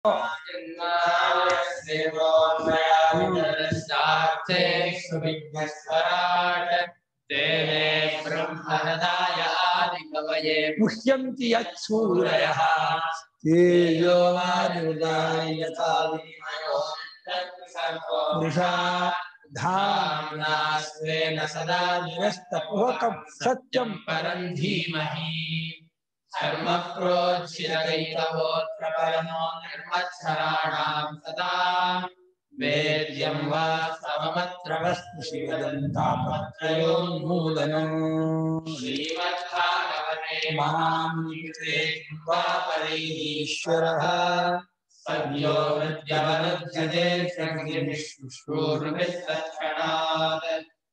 विघ्नस्वराट् तेने ब्रह्महृदाय आदिकवये मुह्यन्ति यच्छूरयः तेजो वायुर्गाय यथा वृषा धाम्ना धाम्नास्वेन सदा निरस्तकुहकं सत्यं परं धीमहि धर्मप्रोच्छितकैतवोऽत्रपरमो निर्मत्सराणां सदा वेद्यं वा स्तवमत्र वस्तुशिवदन्तापत्रयोन्मूलनम् श्रीमद्भागवते मामुनिकृते महापरैरीश्वरः सद्यो विद्यवनुद्यते शूर्विस्तत्क्षणात्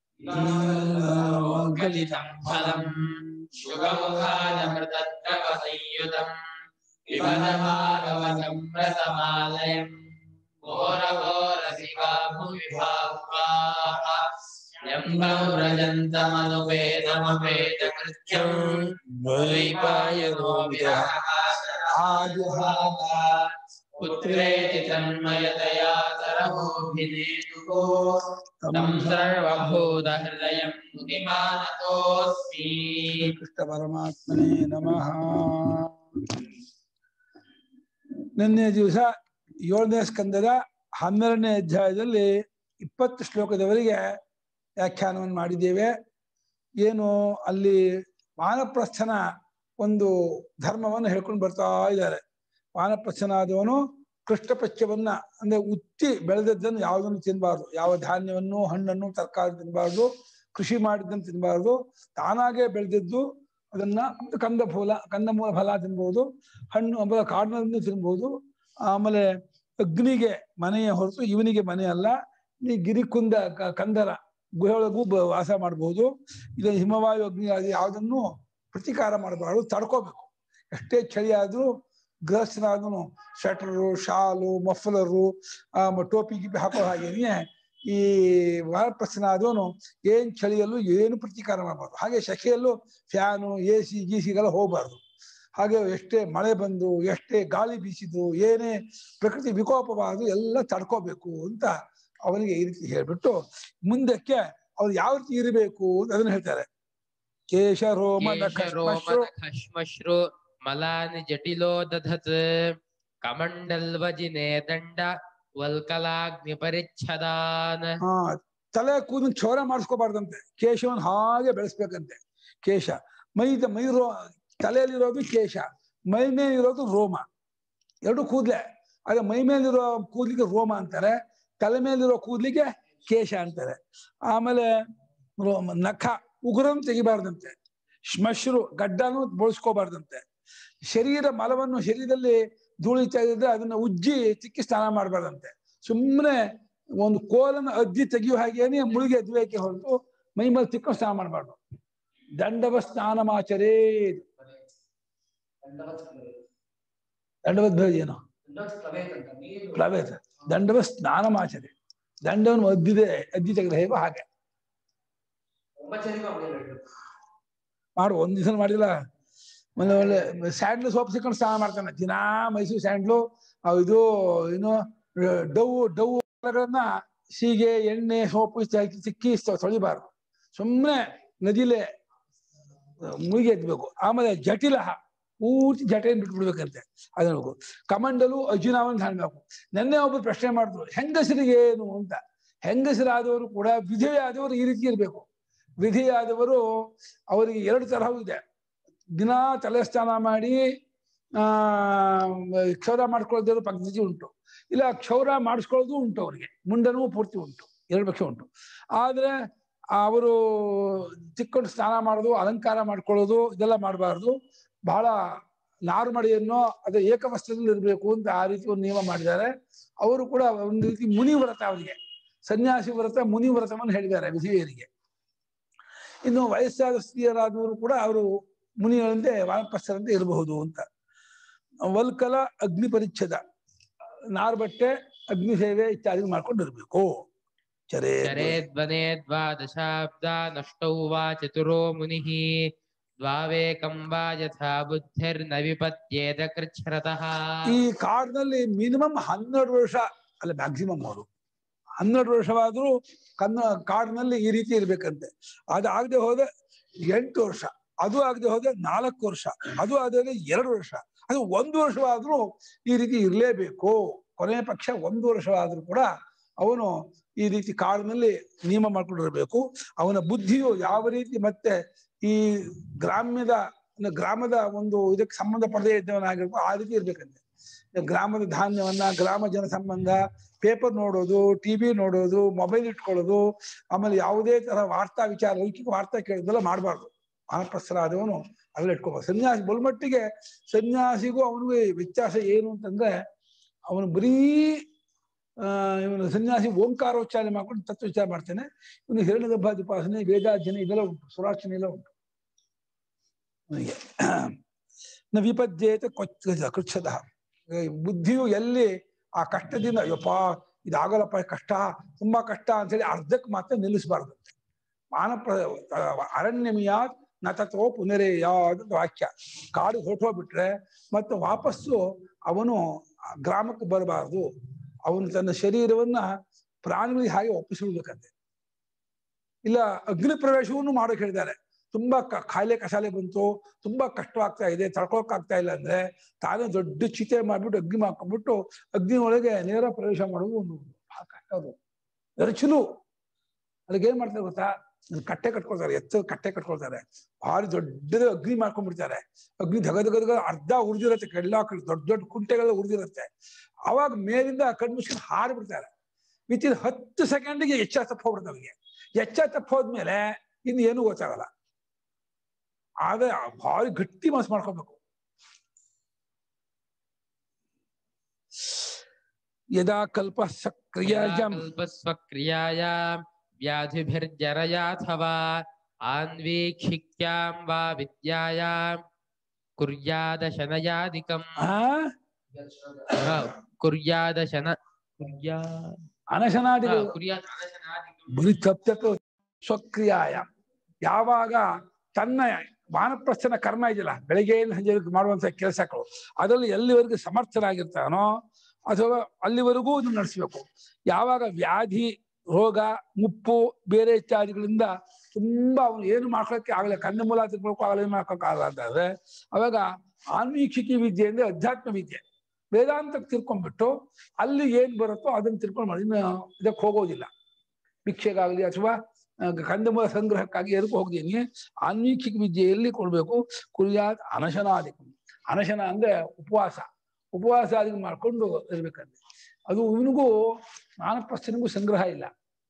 गलितं फलम् शुभमुखानमृतद्रवसंयुतम् पिबनभागवतं व्रतमालयम् घोरघोरशिवा भुवि भावुकाः यम्बं व्रजन्तमनुपेदमपेदकृत्यम् द्वैपायनो विरहः आजुहावा पुत्रेति तन्मयतया तरमोऽभिनेतुको तं सर्वभूतहृदयं मुनिमानतोऽस्मि ಕೃಷ್ಣ ಪರಮಾತ್ಮನೇ ನಮಃ ನಿನ್ನೆ ದಿವಸ ಏಳನೇ ಸ್ಕಂದದ ಹನ್ನೆರಡನೇ ಅಧ್ಯಾಯದಲ್ಲಿ ಇಪ್ಪತ್ತು ಶ್ಲೋಕದವರೆಗೆ ವ್ಯಾಖ್ಯಾನವನ್ನು ಮಾಡಿದ್ದೇವೆ ಏನು ಅಲ್ಲಿ ವಾನಪ್ರಸ್ಥನ ಒಂದು ಧರ್ಮವನ್ನು ಹೇಳ್ಕೊಂಡು ಬರ್ತಾ ಇದ್ದಾರೆ ವಾನಪ್ರಸ್ಥನಾದವನು ಕೃಷ್ಣಪಕ್ಷವನ್ನ ಅಂದ್ರೆ ಉತ್ತಿ ಬೆಳೆದದ್ದನ್ನು ಯಾವುದನ್ನು ತಿನ್ನಬಾರ್ದು ಯಾವ ಧಾನ್ಯವನ್ನು ಹಣ್ಣನ್ನು ತರಕಾರಿ ತಿನ್ನಬಾರ್ದು ಕೃಷಿ ಮಾಡಿದ್ದನ್ನು ತಿನ್ನಬಾರ್ದು ತಾನಾಗೆ ಬೆಳೆದಿದ್ದು ಅದನ್ನ ಕಂದ ಫಲ ಕಂದಮೂಲ ಫಲ ತಿನ್ಬಹುದು ಹಣ್ಣು ಆಮೇಲೆ ಕಾಡಿನನ್ನು ತಿನ್ಬಹುದು ಆಮೇಲೆ ಅಗ್ನಿಗೆ ಮನೆಯ ಹೊರತು ಇವನಿಗೆ ಮನೆ ಅಲ್ಲ ಈ ಗಿರಿಕುಂದ ಕ- ಕಂದರ ಗುಹೆಯೊಳಗೂ ಬ- ವಾಸ ಮಾಡಬಹುದು ಇದು ಹಿಮವಾಯು ಅಗ್ನಿ ಆದಿ ಯಾವುದನ್ನು ಪ್ರತಿಕಾರ ಮಾಡಬಾರ್ದು ತಡ್ಕೋಬೇಕು ಎಷ್ಟೇ ಚಳಿ ಆದ್ರೂ ಗೃಹಸ್ಥನಾದನು ಸ್ವೆಟರು ಶಾಲು ಮಫ್ಲರು ಆ ಮ- ಟೋಪಿ ಗಿಪಿ ಹಾಕೋ ಹಾಗೇನೆ ಈ ವಾನಪ್ರಸ್ಥನಾದವನು ಏನ್ ಚಳಿಯಲ್ಲೂ ಏನು ಪ್ರತಿಕಾರ ಮಾಡಬಾರ್ದು ಹಾಗೆ ಸೆಖೆಯಲ್ಲೂ ಫ್ಯಾನು ಎ ಸಿ ಗೀಸಿಗೆಲ್ಲ ಹೋಗಬಾರ್ದು ಹಾಗೆ ಎಷ್ಟೇ ಮಳೆ ಬಂದು ಎಷ್ಟೇ ಗಾಳಿ ಬೀಸಿದ್ರು ಏನೇ ಪ್ರಕೃತಿ ವಿಕೋಪವಾದ್ರು ಎಲ್ಲ ತಡ್ಕೋಬೇಕು ಅಂತ ಅವನಿಗೆ ಈ ರೀತಿ ಹೇಳ್ಬಿಟ್ಟು ಮುಂದಕ್ಕೆ ಅವ್ರು ಯಾವ ರೀತಿ ಇರಬೇಕು ಅಂತ ಅದನ್ನ ಹೇಳ್ತಾರೆ ಕೇಶ ರೋಮ ನಖ ಶ್ಮಶ್ರು ಖಶ್ಮಶ್ರು ಮಲಾನಿ ಜಟಿಲೋ ದಧತ್ ಕಮಂಡಲ್ವಜಿನೇ ದಂಡ ವಲ್ಕಲಾಗ್ನಿ ಪರಿಚ್ಛದಾನ್ ಹಾ ತಲೆ ಕೂದಲು ಕ್ಷೌರ ಮಾಡಿಸ್ಕೋಬಾರ್ದಂತೆ ಕೇಶವನ್ನ ಹಾಗೆ ಬೆಳೆಸ್ಬೇಕಂತೆ ಕೇಶ ಮೈದ ಮೈ ರೋ ತಲೆಯಲ್ಲಿರೋದು ಕೇಶ ಮೈ ಮೇಲಿರೋದು ರೋಮ ಎರಡು ಕೂದ್ಲೆ ಆದ್ರೆ ಮೈ ಮೇಲಿರೋ ಕೂದಲಿಗೆ ರೋಮ ಅಂತಾರೆ ತಲೆ ಮೇಲಿರೋ ಕೂದಲಿಗೆ ಕೇಶ ಅಂತಾರೆ ಆಮೇಲೆ ರೋಮ ನಖ ಉಗುರನ್ನು ತೆಗಿಬಾರ್ದಂತೆ ಶ್ಮಶ್ರು ಗಡ್ಡನು ಬಳಸ್ಕೋಬಾರ್ದಂತೆ ಶರೀರ ಮಲವನ್ನು ಶರೀರದಲ್ಲಿ ಧೂಳಿ ತೆಗೆದ್ರೆ ಅದನ್ನ ಉಜ್ಜಿ ತಿಕ್ಕಿ ಸ್ನಾನ ಮಾಡಬಾರ್ದಂತೆ ಸುಮ್ಮನೆ ಒಂದು ಕೋಲನ್ನು ಅದ್ದಿ ತೆಗೆಯುವ ಹಾಗೇನೆ ಮುಳುಗಿ ಎದ್ಬೇಕೆ ಹೊರತು ಮೈ ಮೇಲೆ ತಿಕ್ಕೊಂಡು ಸ್ನಾನ ಮಾಡಬಾರ್ದು ದಂಡವ ಸ್ನಾನಮಾಚರೇ ದಂಡವದ್ ಭೇದ ಏನು ಪ್ಲವೇತ ದಂಡವ ಸ್ನಾನಮಾಚರೆ ದಂಡವನ್ನು ಅದ್ದಿದೆ ಅದ್ದಿ ತೆಗೆದ ಹೇಗೋ ಹಾಗೆ ಮಾಡು ಒಂದ್ ದಿವಸ ಮಾಡಿಲ್ಲ ಒಳ್ಳೆ ಒಳ್ಳೆ ಸ್ಯಾಂಡ್ಲು ಸೋಪ್ ಸಿಕ್ಕೊಂಡು ಸ್ನಾನ ಮಾಡ್ತಾನೆ ದಿನಾ ಮೈಸೂರು ಸ್ಯಾಂಡ್ಲು ಅವು ಇದು ಏನು ಡವ್ ಡವ್ ಗಳನ್ನ ಸೀಗೆ ಎಣ್ಣೆ ಸೋಪು ಇಷ್ಟು ಹಾಕಿ ಸಿಕ್ಕಿ ಸ- ತೊಳಿಬಾರ್ದು ಸುಮ್ಮನೆ ನದಿಲೇ ಮುಳುಗಿ ಎದ್ಬೇಕು ಆಮೇಲೆ ಜಟಿಲ ಪೂರ್ತಿ ಜಟೆಯನ್ನು ಬಿಟ್ಬಿಡ್ಬೇಕಂತೆ ಅದನ್ನು ಕಮಂಡಲು ಅರ್ಜುನವನ್ನು ಕಾಣ್ಬೇಕು ನೆನ್ನೆ ಒಬ್ರು ಪ್ರಶ್ನೆ ಮಾಡಿದ್ರು ಹೆಂಗಸರಿಗೆ ಏನು ಅಂತ ಹೆಂಗಸರಾದವರು ಕೂಡ ವಿಧವೆಯಾದವರು ಈ ರೀತಿ ಇರಬೇಕು ವಿಧಿಯಾದವರು ಅವರಿಗೆ ಎರಡು ತರಹ ಇದೆ ದಿನ ತಲೆ ಸ್ನಾನ ಮಾಡಿ ಆ ಕ್ಷೌರ ಮಾಡ್ಕೊಳ್ಳೋದ್ರ ಪದ್ಧತಿ ಉಂಟು ಇಲ್ಲ ಕ್ಷೌರ ಮಾಡಿಸ್ಕೊಳ್ಳೋದು ಉಂಟು ಅವರಿಗೆ ಮುಂಡನೂ ಪೂರ್ತಿ ಉಂಟು ಎರಡು ಪಕ್ಷ ಉಂಟು ಆದ್ರೆ ಅವರು ಚಿಕ್ಕೊಂಡು ಸ್ನಾನ ಮಾಡೋದು ಅಲಂಕಾರ ಮಾಡ್ಕೊಳ್ಳೋದು ಇದೆಲ್ಲ ಮಾಡಬಾರ್ದು ಬಹಳ ನಾರುಮಡಿಯನ್ನು ಅದು ಏಕವಸ್ತ್ರದಲ್ಲಿ ಇರಬೇಕು ಅಂತ ಆ ರೀತಿ ಒಂದು ನಿಯಮ ಮಾಡಿದ್ದಾರೆ ಅವರು ಕೂಡ ಒಂದು ರೀತಿ ಮುನಿ ವ್ರತ ಅವರಿಗೆ ಸನ್ಯಾಸಿ ವ್ರತ ಮುನಿ ವ್ರತವನ್ನು ಹೇಳಿದ್ದಾರೆ ವಿಧೇಯರಿಗೆ ಇನ್ನು ವಯಸ್ಸಾದ ಸ್ತ್ರೀಯರಾದವರು ಕೂಡ ಅವರು ಮುನಿಗಳಂತೆ ವಾನಪ್ರಸ್ಥರಂತೆ ಇರಬಹುದು ಅಂತ ವಲ್ಕಲ ಅಗ್ನಿ ಪರಿಚ್ಛೇದ ನಾರು ಬಟ್ಟೆ ಅಗ್ನಿ ಸೇವೆ ಇತ್ಯಾದಿ ಮಾಡ್ಕೊಂಡು ಇರ್ಬೇಕು ಚರೇ ಚರೇದ್ವನೆ ದ್ವಾದಶಾಬ್ದ ನಷ್ಟೌ ವಾ ಚತುರೋ ಮುನಿಃ ದ್ವಾವೇಕಂ ವಾ ಯಥಾ ಬುದ್ಧಿರ್ನ ವಿಪತ್ಯೇತ ಕೃಚ್ಛ್ರತಃ ಈ ಕಾಡಿನಲ್ಲಿ ಮಿನಿಮಮ್ ಹನ್ನೆರಡು ವರ್ಷ ಅಲ್ಲ ಮ್ಯಾಕ್ಸಿಮಮ್ ಅವರು ಹನ್ನೆರಡು ವರ್ಷವಾದ್ರೂ ಕನ್ನ ಕಾಡಿನಲ್ಲಿ ಈ ರೀತಿ ಇರ್ಬೇಕಂತೆ ಅದು ಆಗದೆ ಹೋದ್ರೆ ಎಂಟು ವರ್ಷ ಅದು ಆಗದೆ ಹೋದ್ರೆ ನಾಲ್ಕು ವರ್ಷ ಅದು ಆಗದೆ ಎರಡು ವರ್ಷ ಅದು ಒಂದು ವರ್ಷವಾದ್ರೂ ಈ ರೀತಿ ಇರಲೇಬೇಕು ಕೊನೆಯ ಪಕ್ಷ ಒಂದು ವರ್ಷವಾದ್ರೂ ಕೂಡ ಅವನು ಈ ರೀತಿ ಕಾಡಿನಲ್ಲಿ ನಿಯಮ ಮಾಡ್ಕೊಂಡಿರ್ಬೇಕು ಅವನ ಬುದ್ಧಿಯು ಯಾವ ರೀತಿ ಮತ್ತೆ ಈ ಗ್ರಾಮ್ಯದ ಅಂದ್ರೆ ಗ್ರಾಮದ ಒಂದು ಇದಕ್ಕೆ ಸಂಬಂಧಪಡದೇ ಇದ್ದವನಾಗಿರ್ಬೇಕು ಆ ರೀತಿ ಇರ್ಬೇಕಂತೆ ಗ್ರಾಮದ ಧಾನ್ಯವನ್ನ ಗ್ರಾಮ ಜನ ಸಂಬಂಧ ಪೇಪರ್ ನೋಡೋದು ಟಿವಿ ನೋಡೋದು ಮೊಬೈಲ್ ಇಟ್ಕೊಳ್ಳೋದು ಆಮೇಲೆ ಯಾವುದೇ ತರ ವಾರ್ತಾ ವಿಚಾರ ಲೌಕಿಕ ವಾರ್ತಾ ಕೇಳೋದೆಲ್ಲ ಮಾಡಬಾರ್ದು ವಾನಪ್ರಸ್ಥರಾದವನು ಅವೆಲ್ಲ ಇಟ್ಕೋಬಾರ್ದು ಸನ್ಯಾಸಿ ಬಲ್ಮಟ್ಟಿಗೆ ಸನ್ಯಾಸಿಗೂ ಅವನಿಗೆ ವ್ಯತ್ಯಾಸ ಏನು ಅಂತಂದ್ರೆ ಅವನು ಬರೀ ಆ ಇವನು ಸನ್ಯಾಸಿ ಓಂಕಾರೋಚ್ಚಾರಣೆ ಮಾಡ್ಕೊಂಡು ತತ್ವ ವಿಚಾರ ಮಾಡ್ತಾನೆ ಇವನು ಹಿರಣ್ಯಗರ್ಭಾದಿಪಾಸನೆ ವೇದಾಧ್ಯಯನ ಇದೆಲ್ಲ ಉಂಟು ಸುರಾರ್ಚನೆ ಎಲ್ಲ ಉಂಟು ಅವನಿಗೆ ನ ವಿಪದ್ಯೇತ ಕೊಚ್ಚ ಕೃಚ್ಛದ ಬುದ್ಧಿಯು ಎಲ್ಲಿ ಆ ಕಷ್ಟದಿಂದ ಅಯ್ಯಪ್ಪ ಇದಾಗಲ್ಲಪ್ಪ ಕಷ್ಟ ತುಂಬಾ ಕಷ್ಟ ಅಂತೇಳಿ ಅರ್ಧಕ್ಕೆ ಮಾತ್ರ ನಿಲ್ಲಿಸಬಾರ್ದಂತೆ ಮಾನಪ್ರ ಅರಣ್ಯಮಿಯಾತ್ ನ ತತ್ವ ಪುನರೇಯಾದ ವಾಕ್ಯ ಕಾಡು ಹೊರಟೋಗ್ಬಿಟ್ರೆ ಮತ್ತೆ ವಾಪಸ್ಸು ಅವನು ಗ್ರಾಮಕ್ಕೆ ಬರಬಾರ್ದು ಅವನು ತನ್ನ ಶರೀರವನ್ನ ಪ್ರಾಣಿಗಳಿಗೆ ಹಾಗೆ ಒಪ್ಪಿಸಿಡ್ಬೇಕಂತೆ ಇಲ್ಲ ಅಗ್ನಿ ಪ್ರವೇಶವನ್ನು ಮಾಡೋಕೆ ಹೇಳಿದ್ದಾರೆ ತುಂಬಾ ಕ- ಕಾಯಿಲೆ ಕಸಾಲೆ ಬಂತು ತುಂಬಾ ಕಷ್ಟವಾಗ್ತಾ ಇದೆ ತಡ್ಕೊಳಕ್ ಆಗ್ತಾ ಇಲ್ಲ ಅಂದ್ರೆ ತಾನೇ ದೊಡ್ಡ ಚಿತೆ ಮಾಡ್ಬಿಟ್ಟು ಅಗ್ನಿ ಮಾಡ್ಕೊಂಡ್ಬಿಟ್ಟು ಅಗ್ನಿ ಒಳಗೆ ನೇರ ಪ್ರವೇಶ ಮಾಡೋದು ಒಂದು ಬಹಳ ಕಷ್ಟ ಅದು ಎರಚಲು ಅದಕ್ಕೆ ಏನ್ ಮಾಡ್ತಾರೆ ಗೊತ್ತಾ ಒಂದು ಕಟ್ಟೆ ಕಟ್ಕೊಳ್ತಾರೆ ಎತ್ತ ಕಟ್ಟೆ ಕಟ್ಕೊಳ್ತಾರೆ ಭಾರಿ ದೊಡ್ಡದು ಅಗ್ನಿ ಮಾಡ್ಕೊಂಡ್ಬಿಡ್ತಾರೆ ಅಗ್ನಿ ಧಗ ಧಗ ಧಗ ಅರ್ಧ ಉರಿದಿರತ್ತೆ ಎಲ್ಲಾ ಕಡೆ ದೊಡ್ಡ ದೊಡ್ಡ ಕುಂಟೆಗಳೆಲ್ಲ ಉರಿದಿರುತ್ತೆ ಅವಾಗ ಮೇಲಿಂದ ಕಣ್ಮುಚ್ಕೊಂಡು ಹಾರಿಬಿಡ್ತಾರೆ ವಿತ್ ಇನ್ ಹತ್ತು ಸೆಕೆಂಡ್ಗೆ ಎಚ್ಚ ತಪ್ಪ ಹೋಗ್ಬಿಡ್ತಾರೆ ಅವ್ರಿಗೆ ಎಚ್ಚ ತಪ್ಪ ಹೋದ್ಮೇಲೆ ಇನ್ನು ಏನು ಗೊತ್ತಾಗಲ್ಲ ಆದ್ರೆ ಭಾರಿ ಗಟ್ಟಿ ಮನಸ್ಸು ಮಾಡ್ಕೋಬೇಕು ಯದಾ ಕಲ್ಪ ಸಕ್ರಿಯಾಜಂ ಕಲ್ಪಸ್ವಕ್ರಿಯಾಯಾಂ ವ್ಯಾಧಿಭಿರ್ಜರಯಾಥವಾ ಆನ್ವೀಕ್ಷಿಕ್ಯಾಂ ವಾ ವಿದ್ಯಾಯಾಂ ಕುರ್ಯಾದಶನಯಾದಿಕಂ ಆ ಕುರ್ಯಾದಶನ ಕುರ್ಯಾ ಅನಶನಾದಿಗಳು ಕುರ್ಯಾತ್ ಅನಶನಾದಿಕಂ ಬರೀ ತಪ್ಪು ತಪ್ಪು ಸ್ವಕ್ರಿಯಾಯ ಯಾವಾಗ ತನ್ನ ವಾನಪ್ರಸ್ಥನ ಕರ್ಮ ಇದೆಯಲ್ಲ ಬೆಳಿಗ್ಗೆಯಿಂದ ಸಂಜೆ ಮಾಡುವಂತ ಕೆಲಸಗಳು ಅದರಲ್ಲಿ ಎಲ್ಲಿವರೆಗೂ ಸಮರ್ಥನಾಗಿರ್ತಾನೋ ಅಥವಾ ಅಲ್ಲಿವರೆಗೂ ಇದನ್ನು ನಡೆಸಬೇಕು ಯಾವಾಗ ವ್ಯಾಧಿ ರೋಗ ಮುಪ್ಪು ಬೇರೆ ಇತ್ಯಾದಿಗಳಿಂದ ತುಂಬಾ ಅವನು ಏನು ಮಾಡ್ಕೊಳಕ್ಕೆ ಆಗಲ್ಲ ಕಣ್ಣು ಮೂಲ ತಿಳ್ಕೊಳಕ್ಕೂ ಆಗಲ್ಲ ಏನು ಮಾಡ್ಕೊಳಕ್ ಆಗಲ್ಲ ಅಂತಂದ್ರೆ ಅವಾಗ ಆನ್ವೀಕ್ಷಿಕೆ ವಿದ್ಯೆ ಅಂದ್ರೆ ಅಧ್ಯಾತ್ಮ ವಿದ್ಯೆ ವೇದಾಂತಕ್ಕೆ ತಿರ್ಕೊಂಡ್ಬಿಟ್ಟು ಅಲ್ಲಿ ಏನ್ ಬರುತ್ತೋ ಅದನ್ನ ತಿಳ್ಕೊಂಡು ಮಾಡಿ ಇನ್ನು ಇದಕ್ಕೆ ಹೋಗೋದಿಲ್ಲ ಭಿಕ್ಷೆಗಾಗಲಿ ಅಥವಾ ಆ, ಕಂದಮೂಲ ಸಂಗ್ರಹಕ್ಕಾಗಿ ಎದಕ್ಕೂ ಹೋಗ್ತೀನಿ ಆನ್ವೀಕ್ಷಿಕ ವಿದ್ಯೆಯಲ್ಲಿ ಕೊಡ್ಬೇಕು ಕುರಿಯಾತ್ ಅನಶನಾದಿಕ ಅನಶನ ಅಂದ್ರೆ ಉಪವಾಸ ಉಪವಾಸ ಅದಕ್ಕೆ ಮಾಡ್ಕೊಂಡು ಇರ್ಬೇಕಂತೆ ಅದು ಇವನಿಗೂ ಮಾನಪ್ರಸ್ಥನಿಗೂ ಸಂಗ್ರಹ ಇಲ್ಲ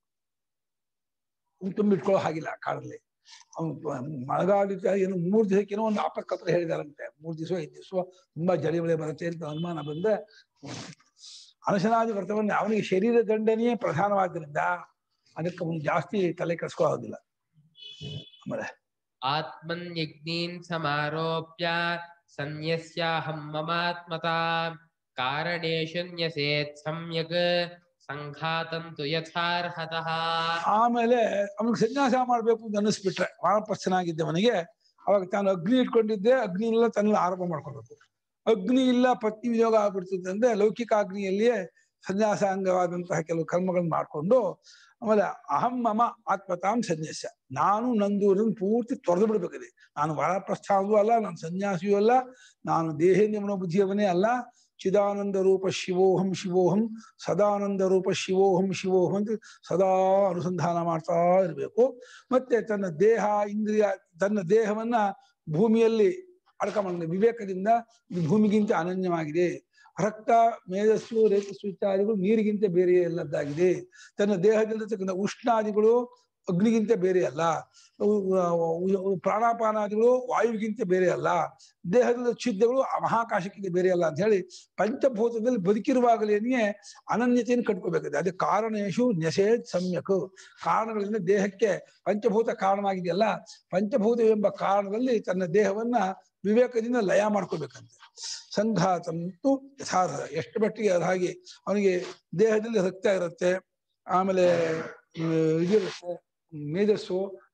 ಅವ್ನು ತುಂಬಿಟ್ಕೊಳ್ಳೋ ಹಾಗಿಲ್ಲ ಕಾಡಲ್ಲಿ ಅವನು ಮಳೆಗಾಲ ಏನು ಮೂರ್ ದಿವಸಕ್ಕೆ ಏನೋ ಒಂದು ಅಪಕತ್ರ ಹೇಳಿದಾರಂತೆ ಮೂರ್ ದಿವಸ ಐದು ದಿವಸ ತುಂಬಾ ಜಡಿ ಮಳೆ ಬರುತ್ತೆ ಅಂತ ಅನುಮಾನ ಬಂದ್ರೆ ಅನಶನಾದಿ ವ್ರತವನ್ನು ಅವನಿಗೆ ಶರೀರ ದಂಡನೆಯೇ ಪ್ರಧಾನವಾದ್ದರಿಂದ ಅದಕ್ಕೆ ಅವನು ಜಾಸ್ತಿ ತಲೆ ಕೆಡಿಸ್ಕೊಳ್ಳೋದಿಲ್ಲ ಆಮೇಲೆ ಆತ್ಮನ್ಯಜ್ಞೀನ್ ಸಮಾರೋಪ್ಯ ಸನ್ಯಸ್ಯಾಹಂ ಮಮಾತ್ಮತಾ ಕಾರಣೇಶು ನ್ಯಸೇತ್ ಸಮ್ಯಕ್ ಸಂಘಾತಂತು ಯಥಾರ್ಹತಃ ಆಮೇಲೆ ಅವನಿಗೆ ಸನ್ಯಾಸ ಮಾಡ್ಬೇಕು ಅಂತ ಅನ್ನಿಸ್ಬಿಟ್ರೆ ವಾನಪ್ರಸ್ಥನಾಗಿದ್ದವನಿಗೆ ಅವಾಗ ತಾನು ಅಗ್ನಿ ಇಟ್ಕೊಂಡಿದ್ದೆ ಅಗ್ನಿ ಇಲ್ಲ ತನ್ನ ಆರಂಭ ಮಾಡ್ಕೊಳ್ಬೇಕು ಅಗ್ನಿ ಇಲ್ಲ ಪತ್ನಿ ವಿಯೋಗ ಆಗ್ಬಿಡ್ತದೆ ಅಂದ್ರೆ ಲೌಕಿಕ ಅಗ್ನಿಯಲ್ಲಿಯೇ ಸನ್ಯಾಸ ಅಂಗವಾದಂತಹ ಕೆಲವು ಕರ್ಮಗಳನ್ನ ಮಾಡ್ಕೊಂಡು ಆಮೇಲೆ ಅಹಂ ಮಮ ಆತ್ಮತಾಂ ಸನ್ಯಾಸ ನಾನು ನಂದು ಅನ್ನೋದನ್ನ ಪೂರ್ತಿ ತೊರೆದು ಬಿಡ್ಬೇಕದೆ ನಾನು ವಾನಪ್ರಸ್ಥಾನವೂ ಅಲ್ಲ ನಾನು ಸನ್ಯಾಸಿಯೂ ಅಲ್ಲ ನಾನು ದೇಹೇಂದ್ರ ಮನೋಬುದ್ಧಿಯವನೇ ಅಲ್ಲ ಚಿದಾನಂದ ರೂಪ ಶಿವೋಹಂ ಶಿವೋಹಂ ಸದಾನಂದ ರೂಪ ಶಿವೋಹಂ ಶಿವೋಹಂ ಅಂತ ಸದಾ ಅನುಸಂಧಾನ ಮಾಡ್ತಾ ಇರಬೇಕು ಮತ್ತೆ ತನ್ನ ದೇಹ ಇಂದ್ರಿಯ ತನ್ನ ದೇಹವನ್ನ ಭೂಮಿಯಲ್ಲಿ ಅಡ್ಕೊಂಡ ವಿವೇಕದಿಂದ ಇದು ಭೂಮಿಗಿಂತ ಅನನ್ಯವಾಗಿದೆ ರಕ್ತ ಮೇಧಸ್ಸು ರೇತಸ್ಸು ಇತ್ಯಾದಿಗಳು ನೀರಿಗಿಂತ ಬೇರೆ ಎಲ್ಲದ್ದಾಗಿದೆ ತನ್ನ ದೇಹದಲ್ಲಿರ್ತಕ್ಕಂಥ ಉಷ್ಣಾದಿಗಳು ಅಗ್ನಿಗಿಂತ ಬೇರೆ ಅಲ್ಲ ಅವು, ಅವು, ಪ್ರಾಣಾಪಾನಾದಿಗಳು ವಾಯುವಿಗಿಂತ ಬೇರೆ ಅಲ್ಲ ದೇಹದ ಛಿದ್ರಗಳು ಮಹಾಕಾಶಕ್ಕಿಂತ ಬೇರೆ ಅಲ್ಲ ಅಂತ ಹೇಳಿ ಪಂಚಭೂತದಲ್ಲಿ ಬದುಕಿರುವಾಗಲೇನೆ ಅನನ್ಯತೆಯನ್ನು ಕಟ್ಕೋಬೇಕಾಗಿದೆ ಅದೇ ಕಾರಣೇಶು ನ್ಯಸೇದ್ ಸಮ್ಯಕ್ ಕಾರಣಗಳಿಂದ ದೇಹಕ್ಕೆ ಪಂಚಭೂತ ಕಾರಣವಾಗಿದೆಯಲ್ಲ ಪಂಚಭೂತವೆಂಬ ಕಾರಣದಲ್ಲಿ ತನ್ನ ದೇಹವನ್ನ ವಿವೇಕದಿಂದ ಲಯ ಮಾಡ್ಕೋಬೇಕಂತೆ ಸಂಘಾತಂತು ಯಥಾರ್ಹ ಎಷ್ಟು ಮಟ್ಟಿಗೆ ಅದ ಹಾಗೆ ಅವನಿಗೆ ದೇಹದಲ್ಲಿ ರಕ್ತ ಇರುತ್ತೆ ಆಮೇಲೆ ಆ, ಇದಿರುತ್ತೆ ಮೇಧಸ್ಸು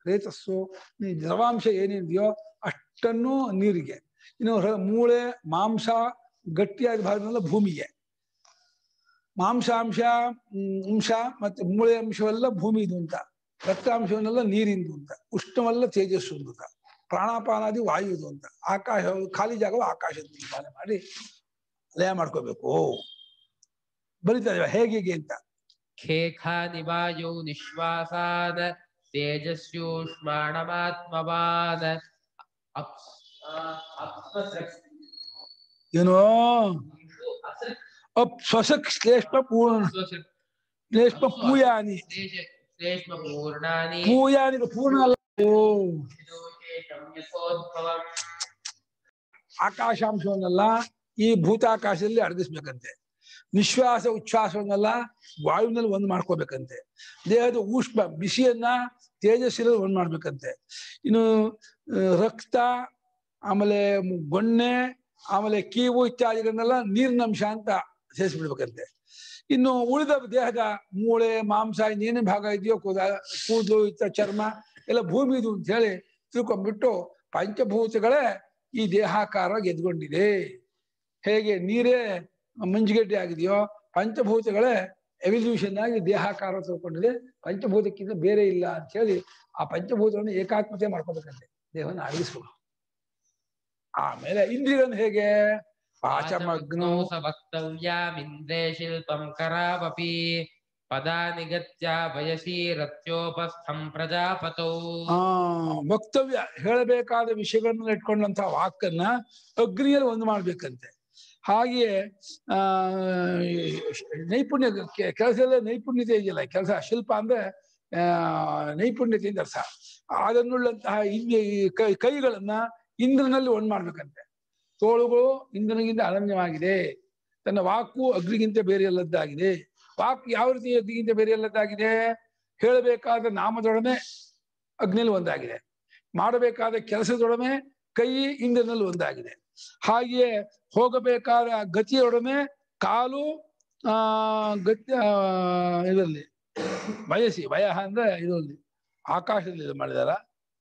ರೇತಸ್ಸು ಈ ದ್ರವಾಂಶ ಏನಿದೆಯೋ ಅಷ್ಟನ್ನು ನೀರಿಗೆ ಇನ್ನು ರ- ಮೂಳೆ ಮಾಂಸ ಗಟ್ಟಿಯಾದ ಭಾಗನೆಲ್ಲ ಭೂಮಿಗೆ ಮಾಂಸಾಂಶ ಹ್ಮ್, ಅಂಶ ಮತ್ತೆ ಮೂಳೆ ಅಂಶವೆಲ್ಲ ಭೂಮಿದು ಅಂತ ರಕ್ತಾಂಶವನ್ನೆಲ್ಲ ನೀರಿಂದು ಅಂತ ಉಷ್ಣವೆಲ್ಲ ತೇಜಸ್ಸು ಅಂತ ಪ್ರಾಣಾಪಾನಾದಿ ವಾಯುದು ಅಂತ ಆಕಾಶ ಖಾಲಿ ಜಾಗವು ಆಕಾಶದ ನಿರ್ಮಾಣ ಮಾಡಿ ಲಯ ಮಾಡ್ಕೋಬೇಕು ಬರಿತಾ ಇದ್ದೀವಿ ಹೇಗೆ ಹೇಗೆ ಅಂತ ಖೇಖಾನಿ ವಾಯು ನಿಶ್ವಾಸಾನ ತೇಜಸ್ಯೂಷ್ಮಾಣಮಾತ್ಮವಾನ್ ಅಪ್ಸ್ ಆ, ಅಪ್ಸ್ವಸೃಕ್- ಏನೋ ಅಸೃಕ್- ಅಪ್ ಸ್ವಸಕ್ ಶ್ಲೇಷ್ಮ ಪೂರ್ಣ ಅಪ್ಸ್ವಸೃಕ್- ಶ್ಲೇಷ್ಮ ಪೂಯಾನಿ ಶ್ಲೇಷ- ಶ್ಲೇಷ್ಮ ಪೂರ್ಣಾನಿ ಪೂಯಾನಿ ಪೂರ್ಣ ಅಲ್ಲ ಓ ವಿದೋಷೇಷಂ ಯಥೋದ್ಭವಂ ಆಕಾಶಾಂಶವನ್ನೆಲ್ಲ ಈ ಭೂತಾಕಾಶದಲ್ಲಿ ಅಡಗಿಸ್ಬೇಕಂತೆ ನಿಶ್ವಾಸ ಉಚ್ಛ್ವಾಸವನ್ನೆಲ್ಲ ವಾಯುವಿನಲ್ಲಿ ಒಂದು ಮಾಡ್ಕೋಬೇಕಂತೆ ದೇಹದ ಉಷ್ಣ ಬಿಸಿಯನ್ನ ತೇಜಸ್ಸಿನಲ್ಲಿ ಒಂದು ಮಾಡ್ಬೇಕಂತೆ ಇನ್ನು ಆ, ರಕ್ತ ಆಮೇಲೆ ಮು- ಗೊಣ್ಣೆ ಆಮೇಲೆ ಕೀವು ಇತ್ಯಾದಿಗಳನ್ನೆಲ್ಲ ನೀರಿನ ಅಂಶ ಅಂತ ಸೇರಿಸ್ಬಿಡ್ಬೇಕಂತೆ ಇನ್ನು ಉಳಿದ ದೇಹದ ಮೂಳೆ ಮಾಂಸ ಇನ್ನೇನೇ ಭಾಗ ಇದೆಯೋ ಕೂದ ಕೂದಲು ಇತ್ತ ಚರ್ಮ ಎಲ್ಲ ಭೂಮಿದು ಅಂತ ಹೇಳಿ ತಿಳ್ಕೊಂಡ್ಬಿಟ್ಟು ಪಂಚಭೂತಗಳೇ ಈ ದೇಹಾಕಾರ ಗೆದ್ಕೊಂಡಿದೆ ಹೇಗೆ ನೀರೇ ಮಂಜುಗಡ್ಡೆ ಆಗಿದೆಯೋ ಪಂಚಭೂತಗಳೇ ಎವಲ್ಯೂಷನ್ ಆಗಿ ದೇಹಾಕಾರ ತಿಳ್ಕೊಂಡಿದೆ ಪಂಚಭೂತಕ್ಕಿಂತ ಬೇರೆ ಇಲ್ಲ ಅಂತ ಹೇಳಿ ಆ ಪಂಚಭೂತಗಳನ್ನು ಏಕಾತ್ಮತೆ ಮಾಡ್ಕೋಬೇಕಂತೆ ದೇಹವನ್ನು ಅಡಗಿಸ್ಬೇಕು ಆಮೇಲೆ ಇಂದ್ರಿಯಗಳನ್ನು ಹೇಗೆ ಪಾಚಮಗ್ನೋ ಸ ವಕ್ತವ್ಯಾಮಿಂದ್ರೇ ಶಿಲ್ಪಂ ಕರಾವಪಿ ಪದಾನಿ ಗತ್ಯ ವಯಸಿ ರತ್ಯೋಪಸ್ಥಂ ಪ್ರಜಾಪತೌ ಆ ವಕ್ತವ್ಯ ಹೇಳಬೇಕಾದ ವಿಷಯಗಳನ್ನ ಇಟ್ಕೊಂಡಂತ ವಾಕನ್ನ ಅಗ್ನಿಯಲ್ಲಿ ಒಂದು ಮಾಡ್ಬೇಕಂತೆ ಹಾಗೆಯೇ ಆ ನೈಪುಣ್ಯ ಕೆ- ಕೆಲಸದ ನೈಪುಣ್ಯತೆ ಇದೆಯಲ್ಲ ಕೆಲಸ ಶಿಲ್ಪ ಅಂದ್ರೆ ಆ ನೈಪುಣ್ಯತೆಯಿಂದ ಅರ್ಥ ಅದನ್ನುಳ್ಳಂತಹ ಇಂದ್ರಿಯ ಈ ಕೈ ಕೈಗಳನ್ನ ಇಂದ್ರನಲ್ಲಿ ಒಂದ್ ಮಾಡ್ಬೇಕಂತೆ ತೋಳುಗಳು ಇಂದ್ರನಿಗಿಂತ ಅನನ್ಯವಾಗಿದೆ ತನ್ನ ವಾಕು ಅಗ್ನಿಗಿಂತ ಬೇರೆಯಲ್ಲದ್ದಾಗಿದೆ ವಾಕ್ ಯಾವ ರೀತಿ ಅಗ್ನಿಗಿಂತ ಬೇರೆಯಲ್ಲದ್ದಾಗಿದೆ ಹೇಳಬೇಕಾದ ನಾಮದೊಡನೆ ಅಗ್ನಿಯಲ್ಲಿ ಒಂದಾಗಿದೆ ಮಾಡಬೇಕಾದ ಕೆಲಸದೊಡನೆ ಕೈ ಇಂದ್ರನಲ್ಲಿ ಒಂದಾಗಿದೆ ಹಾಗೆಯೇ ಹೋಗಬೇಕಾದ ಗತಿಯೊಡನೆ ಕಾಲು ಆ ಗತಿ ಆ, ಇದರಲ್ಲಿ ವಯಸ್ಸಿ ವಯಃ ಅಂದ್ರೆ ಇದರಲ್ಲಿ ಆಕಾಶದಲ್ಲಿ ಇದು ಮಾಡಿದಾರ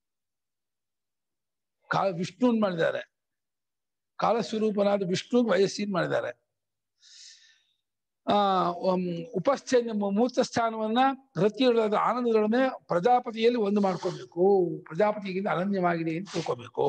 ಕಾ ವಿಷ್ಣುನ್ ಮಾಡಿದ್ದಾರೆ ಕಾಲಸ್ವರೂಪನಾದ ವಿಷ್ಣು ವಯಸ್ಸಿನ ಮಾಡಿದ್ದಾರೆ ಆ ಉಮ್, ಉಪಸ್ಥೆ ನಮ್ಮ ಮೂರ್ತ ಸ್ಥಾನವನ್ನ ರತಿಯೊಳದ ಆನಂದದೊಡನೆ ಪ್ರಜಾಪತಿಯಲ್ಲಿ ಒಂದು ಮಾಡ್ಕೋಬೇಕು ಪ್ರಜಾಪತಿಗಿಂತ ಅನನ್ಯವಾಗಿದೆ ಅಂತ ತಿಳ್ಕೋಬೇಕು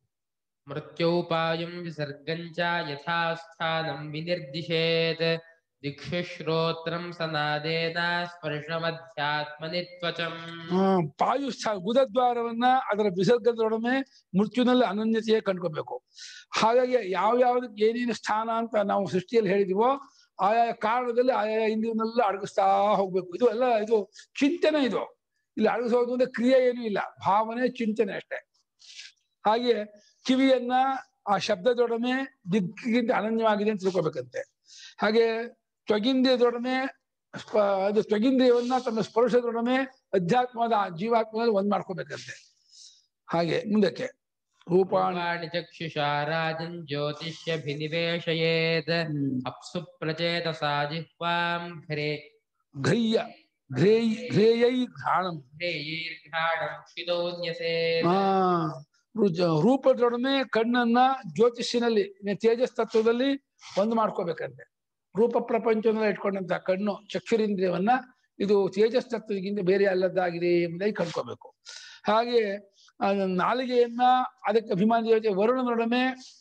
ಮೃತ್ಯೋಪಾಯಂ ವಿಸರ್ಗಂಚ ಯಥಾ ಸ್ಥಾನಂ ವಿನಿರ್ದಿಶೇತ್ ದಿಕ್ಷು ಶ್ರೋತ್ರಂ ಸನಾದೇನ ಸ್ಪರ್ಶಮಧ್ಯಾತ್ಮನಿ ತ್ವಚಂ ಆ, ಪಾಯು ಸ್ಥಾ ಗುದದ್ವಾರವನ್ನ ಅದರ ವಿಸರ್ಗದೊಡನೆ ಮೃತ್ಯುನಲ್ಲಿ ಅನನ್ಯತೆಯೇ ಕಂಡ್ಕೋಬೇಕು ಹಾಗಾಗಿ ಯಾವ್ಯಾವ್ದಕ್ಕೆ ಏನೇನು ಸ್ಥಾನ ಅಂತ ನಾವು ಸೃಷ್ಟಿಯಲ್ಲಿ ಹೇಳಿದೀವೋ ಆಯಾ ಕಾರಣದಲ್ಲಿ ಆಯಾ ಇಂದ್ರಿಯನ್ನೆಲ್ಲ ಅಡಗಿಸ್ತಾ ಹೋಗ್ಬೇಕು ಇದು ಎಲ್ಲ ಇದು ಚಿಂತನೆ ಇದು ಇಲ್ಲಿ ಅಡಗಿಸೋದು ಅಂದ್ರೆ ಕ್ರಿಯೆ ಏನೂ ಇಲ್ಲ ಭಾವನೆ ಚಿಂತನೆ ಅಷ್ಟೇ ಹಾಗೆ ಕಿವಿಯನ್ನ ಆ ಶಬ್ದದೊಡನೆ ದಿಕ್ಕಿಗಿಂತ ಅನನ್ಯವಾಗಿದೆ ಅಂತ ತಿಳ್ಕೊಬೇಕಂತೆ ಹಾಗೆ ತ್ವಗಿಂದ್ರಿಯದೊಡನೆ ಸ್ಪ ಅದು ತ್ವಗಿಂದ್ರಿಯವನ್ನ ತನ್ನ ಸ್ಪರ್ಶದೊಡನೆ ಅಧ್ಯಾತ್ಮದ ಆ ಜೀವಾತ್ಮದಲ್ಲಿ ಒಂದ್ ಮಾಡ್ಕೋಬೇಕಂತೆ ಹಾಗೆ ಮುಂದಕ್ಕೆ ರೂಪಾಣಿ ರೂಪಾಣಿ ಚಕ್ಷುಷಾ ರಾಜನ್ ಜ್ಯೋತಿಷ್ಯಭಿನಿವೇಶಯೇತ್ ಅಪ್ಸು ಪ್ರಚೇತಸಾ ಜಿಹ್ವಾಂ ಘ್ರೇ ಘ್ರಯ್ಯ ಘ್ರೇಯ್ ಘ್ರೇಯೈ ಘ್ರಾಣಂ ಘ್ರೇಯೀರ್ಘಾಣಂ ಕ್ಷಿದೋನ್ಯಸೇತ್ ಆ ರುಜ- ರೂಪದೊಡನೆ ಕಣ್ಣನ್ನ ಜ್ಯೋತಿಷ್ಯನಲ್ಲಿ ತೇಜಸ್ ತತ್ವದಲ್ಲಿ ಒಂದು ಮಾಡ್ಕೋಬೇಕಂತೆ ರೂಪ ಪ್ರಪಂಚವನ್ನ ಇಟ್ಕೊಂಡಂತ ಕಣ್ಣು ಚಕ್ಷುರೇಂದ್ರಿಯವನ್ನ ಇದು ತೇಜಸ್ ತತ್ವದಿಂದ ಬೇರೆ ಅಲ್ಲದ್ದಾಗಿದೆ ಎಂಬುದಾಗಿ ಕಂಡ್ಕೋಬೇಕು ಹಾಗೆ ಆ ನಾಲಿಗೆಯನ್ನ ಅದಕ್ಕೆ ಅಭಿಮಾನಿ ದೇವತೆ ವರುಣನೊಡನೆ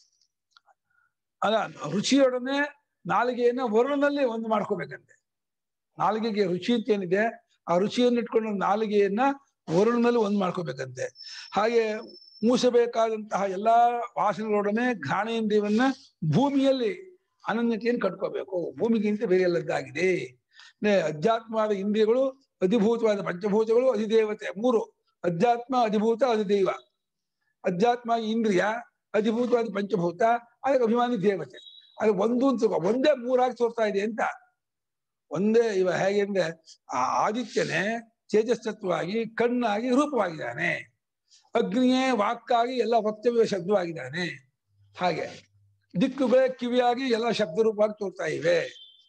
ಅಲ್ಲ ರುಚಿಯೊಡನೆ ನಾಲಿಗೆಯನ್ನ ವರುಣನಲ್ಲಿ ಒಂದು ಮಾಡ್ಕೋಬೇಕಂತೆ ನಾಲಿಗೆಗೆ ರುಚಿ ಅಂತ ಏನಿದೆ ಆ ರುಚಿಯನ್ನು ಇಟ್ಕೊಂಡು ನಾಲಿಗೆಯನ್ನ ವರುಣನಲ್ಲಿ ಒಂದು ಮಾಡ್ಕೋಬೇಕಂತೆ ಹಾಗೆ ಮೂಸಬೇಕಾದಂತಹ ಎಲ್ಲಾ ವಾಸನೆಗಳೊಡನೆ ಘ್ರಾಣೇಂದ್ರಿಯವನ್ನ ಭೂಮಿಯಲ್ಲಿ ಅನನ್ಯತೆಯನ್ನು ಕಟ್ಕೋಬೇಕು ಭೂಮಿಗಿಂತ ಬೇರೆ ಎಲ್ಲದ್ದಾಗಿದೆ ನೇ ಅಧ್ಯಾತ್ಮವಾದ ಇಂದ್ರಿಯಗಳು ಅಧಿಭೂತವಾದ ಪಂಚಭೂತಗಳು ಅಧಿದೇವತೆ ಮೂರು ಅಧ್ಯಾತ್ಮ ಅಧಿಭೂತ ಅಧಿದೈವ ಅಧ್ಯಾತ್ಮ ಇಂದ್ರಿಯ ಅಧಿಭೂತವಾದ ಪಂಚಭೂತ ಅದಕ್ಕೆ ಅಭಿಮಾನಿ ದೇವತೆ ಅದು ಒಂದು ಅಂತ ತಿಳ್ಕೊ. ಒಂದೇ ಮೂರಾಗಿ ತೋರ್ತಾ ಇದೆ ಅಂತ ಒಂದೇ ಇವ ಹೇಗೆ ಅಂದ್ರೆ ಆ ಆದಿತ್ಯನೇ ತೇಜಸ್ತತ್ವವಾಗಿ ಕಣ್ಣಾಗಿ ರೂಪವಾಗಿದ್ದಾನೆ ಅಗ್ನಿಯೇ ವಾಕ್ಕಾಗಿ ಎಲ್ಲ ವಕ್ತವ್ಯ ಶಬ್ದವಾಗಿದ್ದಾನೆ ಹಾಗೆ ದಿಕ್ಕುಗಳೇ ಕಿವಿಯಾಗಿ ಎಲ್ಲ ಶಬ್ದ ರೂಪವಾಗಿ ತೋರ್ತಾ ಇವೆ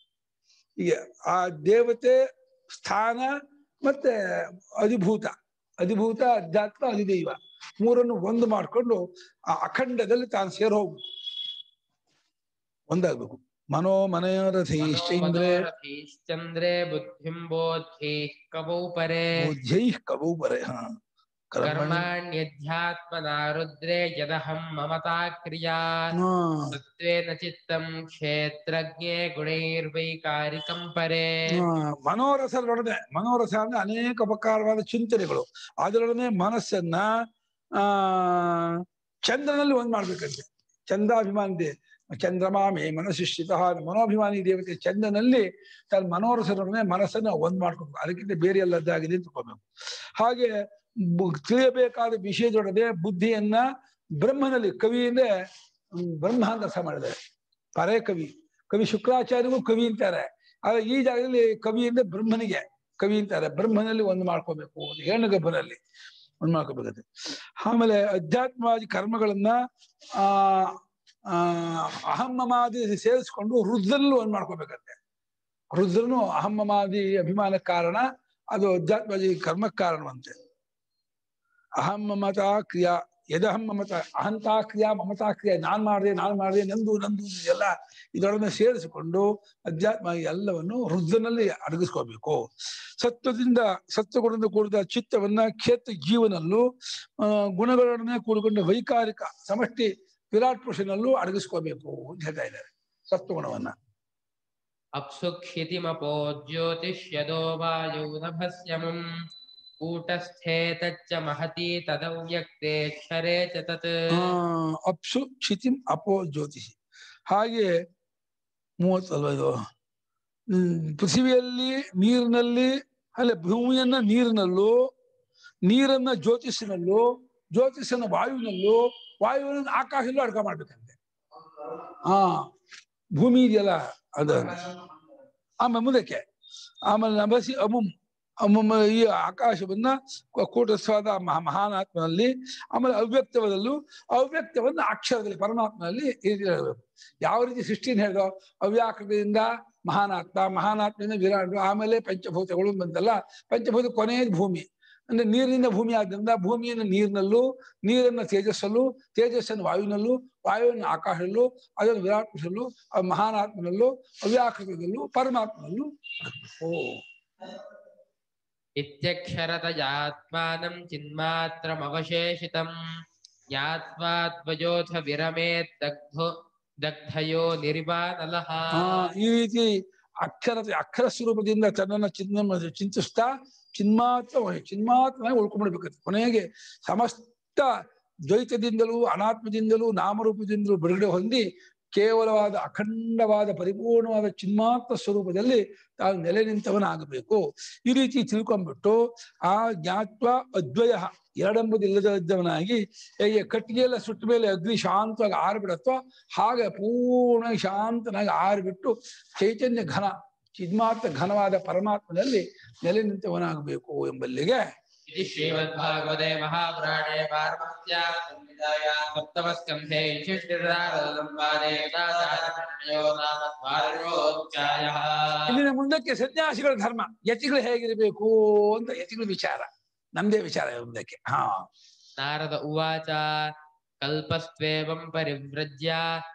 ಈಗ ಆ ದೇವತೆ ಸ್ಥಾನ ಮತ್ತೆ ಅಧಿಭೂತ ಅಧಿಭೂತ ಅಧ್ಯಾತ್ಮ ಅಧಿದೈವ ಮೂರನ್ನು ಒಂದು ಮಾಡ್ಕೊಂಡು ಆ ಅಖಂಡದಲ್ಲಿ ತಾನು ಸೇರ್ ಹೋಗ್ಬೇಕು ಒಂದಾಗ್ಬೇಕು ಮನೋ ಮನೋರಥೈಶ್ಚಂದ್ರೆ ಚಂದ್ರೇ ಬುದ್ಧಿಂ ಬೋಧಿ ಕವೌ ಪರೇ ಬುದ್ಧೈ ಕವೌ ಬರೆ ಹಾ ಕರ್ಮಣಿ ಕರ್ಮಾಣ್ಯಧ್ಯಾತ್ಮನ ರುದ್ರೇ ಯದಹಂ ಮಮತಾ ಕ್ರಿಯಾ ಹಾ. ಸತ್ವೇನ ಚಿತ್ತಂ ಕ್ಷೇತ್ರಜ್ಞೆ ಗುಣೈರ್ವೈಕಾರಿಕಂ ಪರೇ ಆ, ಮನೋರಸದೊಡನೆ ಮನೋರಸ ಅಂದ್ರೆ ಅನೇಕ ಉಪಕಾರವಾದ ಚಿಂತನೆಗಳು ಅದರೊಡನೆ ಮನಸ್ಸನ್ನ ಆ ಚಂದ್ರನಲ್ಲಿ ಒಂದ್ ಮಾಡ್ಬೇಕಂತೆ ಚಂದ್ರಾಭಿಮಾನಿ ದೇ ಚಂದ್ರಮಾಮೆ ಮನಸ್ಸಿಷ್ಠಿತ ಮನೋಭಿಮಾನಿ ದೇವತೆ ಚಂದ್ರನಲ್ಲಿ ತನ್ನ ಮನೋರಸದೊಡನೆ ಮನಸ್ಸನ್ನ ಒಂದ್ ಮಾಡ್ಕೊಬೇಕು ಅದಕ್ಕಿಂತ ಬೇರೆ ಎಲ್ಲದ್ದಾಗಿದೆ ಅಂತ ತಿಳ್ಕೊಬೇಕು ಹಾಗೆ ಬು- ತಿಳಿಯಬೇಕಾದ ವಿಷಯದೊಡನೆ ಬುದ್ಧಿಯನ್ನ ಬ್ರಹ್ಮನಲ್ಲಿ ಕವಿ ಅಂದ್ರೆ ಹ್ಮ್, ಬ್ರಹ್ಮ ಅಂತ ಅರ್ಥ ಮಾಡಿದ್ದಾರೆ ಪರೇ ಕವಿ ಕವಿ ಶುಕ್ರಾಚಾರ್ಯಗೂ ಕವಿ ಅಂತಾರೆ ಆದ್ರೆ ಈ ಜಾಗದಲ್ಲಿ ಕವಿ ಅಂದ್ರೆ ಬ್ರಹ್ಮನಿಗೆ ಕವಿ ಅಂತಾರೆ ಬ್ರಹ್ಮನಲ್ಲಿ ಒಂದು ಮಾಡ್ಕೋಬೇಕು ಒಂದು ಹೆಣ್ಣು ಗಬ್ಬನಲ್ಲಿ ಒಂದ್ ಮಾಡ್ಕೋಬೇಕಂತೆ ಆಮೇಲೆ ಅಧ್ಯಾತ್ಮವಾದಿ ಕರ್ಮಗಳನ್ನ ಆ ಆ ಅಹಮ್ಮಮಾದಿ ಸೇರಿಸ್ಕೊಂಡು ರುದ್ರಲ್ಲೂ ಒಂದ್ ಮಾಡ್ಕೋಬೇಕಂತೆ ರುದ್ರನು ಅಹಮ್ಮಮಾದಿ ಅಭಿಮಾನ ಕಾರಣ ಅದು ಅಧ್ಯಾತ್ಮವಾದಿ ಕರ್ಮಕ್ಕೆ ಕಾರಣವಂತೆ ಅಹಂ ಮಮತಾ ಕ್ರಿಯಾ ಯದಹಂ ಮಮತ ಅಹಂತಾ ಕ್ರಿಯಾ ಮಮತಾ ಕ್ರಿಯಾ ನಾನ್ ಮಾಡಿದೆ ನಾನ್ ಮಾಡಿದೆ ನಂದು ನಂದು ಎಲ್ಲ ಇದರೊಡನೆ ಸೇರಿಸಿಕೊಂಡು ಅಧ್ಯಾತ್ಮ ಎಲ್ಲವನ್ನು ರುದ್ರನಲ್ಲಿ ಅಡಗಿಸ್ಕೋಬೇಕು ಸತ್ವದಿಂದ ಸತ್ವಗುಣದಿಂದ ಕೂಡಿದ ಚಿತ್ತವನ್ನ ಕ್ಷೇತ್ರ ಜೀವನಲ್ಲೂ ಆ, ಗುಣಗಳೊಡನೆ ಕೂಡಿಕೊಂಡ ವೈಕಾರಿಕ ಸಮಷ್ಟಿ ವಿರಾಟ್ ಪುರುಷನಲ್ಲೂ ಅಡಗಿಸ್ಕೋಬೇಕು ಅಂತ ಹೇಳ್ತಾ ಇದ್ದಾರೆ ಸತ್ವಗುಣವನ್ನ ಅಪ್ಸುಕ್ಷಿತಿಮಪೋ ಜ್ಯೋತಿಷ್ಯದೋ ವಾಯೌ ನಭಸ್ಯಮಂ ಕೂಟಸ್ಥೇ ತಚ್ಚ ಮಹತಿ ತದವ್ಯಕ್ತೆ ಕ್ಷರೇ ಚ ತತ್ ಆ, ಅಪ್ಸು ಕ್ಷಿತಿಂ ಅಪೋ ಜ್ಯೋತಿಷಿ ಹಾಗೆ ಮೂವತ್ತಲ್ವ ಇದು ಹ್ಮ್, ಪೃಥ್ವಿಯಲ್ಲಿ ನೀರಿನಲ್ಲಿ ಅಲ್ಲ ಭೂಮಿಯನ್ನ ನೀರಿನಲ್ಲೂ ನೀರನ್ನ ಜ್ಯೋತಿಷಿನಲ್ಲೂ ಜ್ಯೋತಿಷನ ವಾಯುವಿನಲ್ಲೂ ವಾಯುವಿನ ಆಕಾಶದಲ್ಲೂ ಅಡ್ಕ ಮಾಡ್ಬೇಕಂತೆ ಹಾ ಭೂಮಿ ಇದೆಯಲ್ಲ ಅದ ಆಮೇಲೆ ಮುಂದಕ್ಕೆ ಆಮೇಲೆ ನಭಸಿ ಅಮುಂ ಅಮುಂ ಈ ಆಕಾಶವನ್ನ ಕೂ- ಕೂಟಸ್ಥವಾದ ಮಹಾ ಮಹಾನಾತ್ಮನಲ್ಲಿ ಆಮೇಲೆ ಅವ್ಯಕ್ತವದಲ್ಲೂ ಅವ್ಯಕ್ತವನ್ನ ಅಕ್ಷರದಲ್ಲಿ ಪರಮಾತ್ಮನಲ್ಲಿ ಈ ರೀತಿ ಹೇಳ್ಬೇಕು ಯಾವ ರೀತಿ ಸೃಷ್ಟಿನ ಹೇಳಿದೋ ಅವ್ಯಾಕೃತಿಯಿಂದ ಮಹಾನಾತ್ಮ ಮಹಾನಾತ್ಮದಿಂದ ವಿರಾಟ್ ಆಮೇಲೆ ಪಂಚಭೂತಗಳು ಬಂತಲ್ಲ ಪಂಚಭೂತ ಕೊನೆಯ ಭೂಮಿ ಅಂದ್ರೆ ನೀರಿನಿಂದ ಭೂಮಿ ಆದ್ದರಿಂದ ಭೂಮಿಯನ್ನು ನೀರಿನಲ್ಲೂ ನೀರನ್ನ ತೇಜಸ್ಸಲ್ಲೂ ತೇಜಸ್ಸನ್ನು ವಾಯುವಿನಲ್ಲೂ ವಾಯುವನ್ನು ಆಕಾಶದಲ್ಲೂ ಅದನ್ನು ವಿರಾಟ್ ಪುರುಷಲ್ಲೂ ಆ ಮಹಾನಾತ್ಮನಲ್ಲೂ ಅವ್ಯಾಕೃತದಲ್ಲೂ ಪರಮಾತ್ಮನಲ್ಲೂ ಓ ಇತ್ಯಕ್ಷರತಯಾತ್ಮಾನಂ ಚಿನ್ಮಾತ್ರಮವಶೇಷಿತಂ ಜ್ಞಾತ್ವಾ ಧ್ವಜೋಥ ವಿರಮೇತ್ ದಗ್ಧೋ ದಗ್ಧಯೋ ನಿರ್ವಾನಲಃ ಆ, ಈ ರೀತಿ ಅಕ್ಷರತೆ ಅಕ್ಷರ ಸ್ವರೂಪದಿಂದ ತನ್ನನ್ನ ಚಿನ್ನ ಚಿಂತಿಸ್ತಾ ಚಿನ್ಮಾತ್ರ ಚಿನ್ಮಾತ್ರನಾಗಿ ಉಳ್ಕೊಂಡ್ಬಿಡ್ಬೇಕಂತೆ ಕೊನೆಗೆ ಸಮಸ್ತ ದ್ವೈತದಿಂದಲೂ ಅನಾತ್ಮದಿಂದಲೂ ನಾಮರೂಪದಿಂದಲೂ ಬಿಡುಗಡೆ ಹೊಂದಿ ಕೇವಲವಾದ ಅಖಂಡವಾದ ಪರಿಪೂರ್ಣವಾದ ಚಿನ್ಮಾತ್ರ ಸ್ವರೂಪದಲ್ಲಿ ತಾನು ನೆಲೆ ನಿಂತವನಾಗಬೇಕು ಈ ರೀತಿ ತಿಳ್ಕೊಂಡ್ಬಿಟ್ಟು ಆ ಜ್ಞಾತ್ವ ಅದ್ವಯ ಎರಡೆಂಬುದಿಲ್ಲದವನಾಗಿ ಹೇಗೆ ಕಟ್ಟಿಗೆಲ್ಲ ಸುಟ್ಟ ಮೇಲೆ ಅಗ್ನಿ ಶಾಂತವಾಗಿ ಆರ್ಬಿಡತ್ತೋ ಹಾಗೆ ಪೂರ್ಣ ಶಾಂತನಾಗಿ ಆರ್ಬಿಟ್ಟು ಚೈತನ್ಯ ಘನ ಚಿನ್ಮಾತ್ರ ಘನವಾದ ಪರಮಾತ್ಮನಲ್ಲಿ ನೆಲೆ ನಿಂತವನಾಗಬೇಕು ಎಂಬಲ್ಲಿಗೆ इति श्रीमद्भागवते महापुराणे पारमहत्यां संहितायां सप्तमस्कन्धे युधिष्ठिरसंवादे गदाचार्यनिर्णयो नाम द्वादशोऽध्यायः ಇಲ್ಲಿನ ಮುಂದಕ್ಕೆ ಸನ್ಯಾಸಿಗಳ ಧರ್ಮ ಯತಿಗಳು ಹೇಗಿರಬೇಕು ಅಂತ ಯತಿಗಳ ವಿಚಾರ ನಮ್ದೇ ವಿಚಾರ ಮುಂದಕ್ಕೆ ಹಾ नारद उवाच कल्पस्त्वेवं परिव्रज्य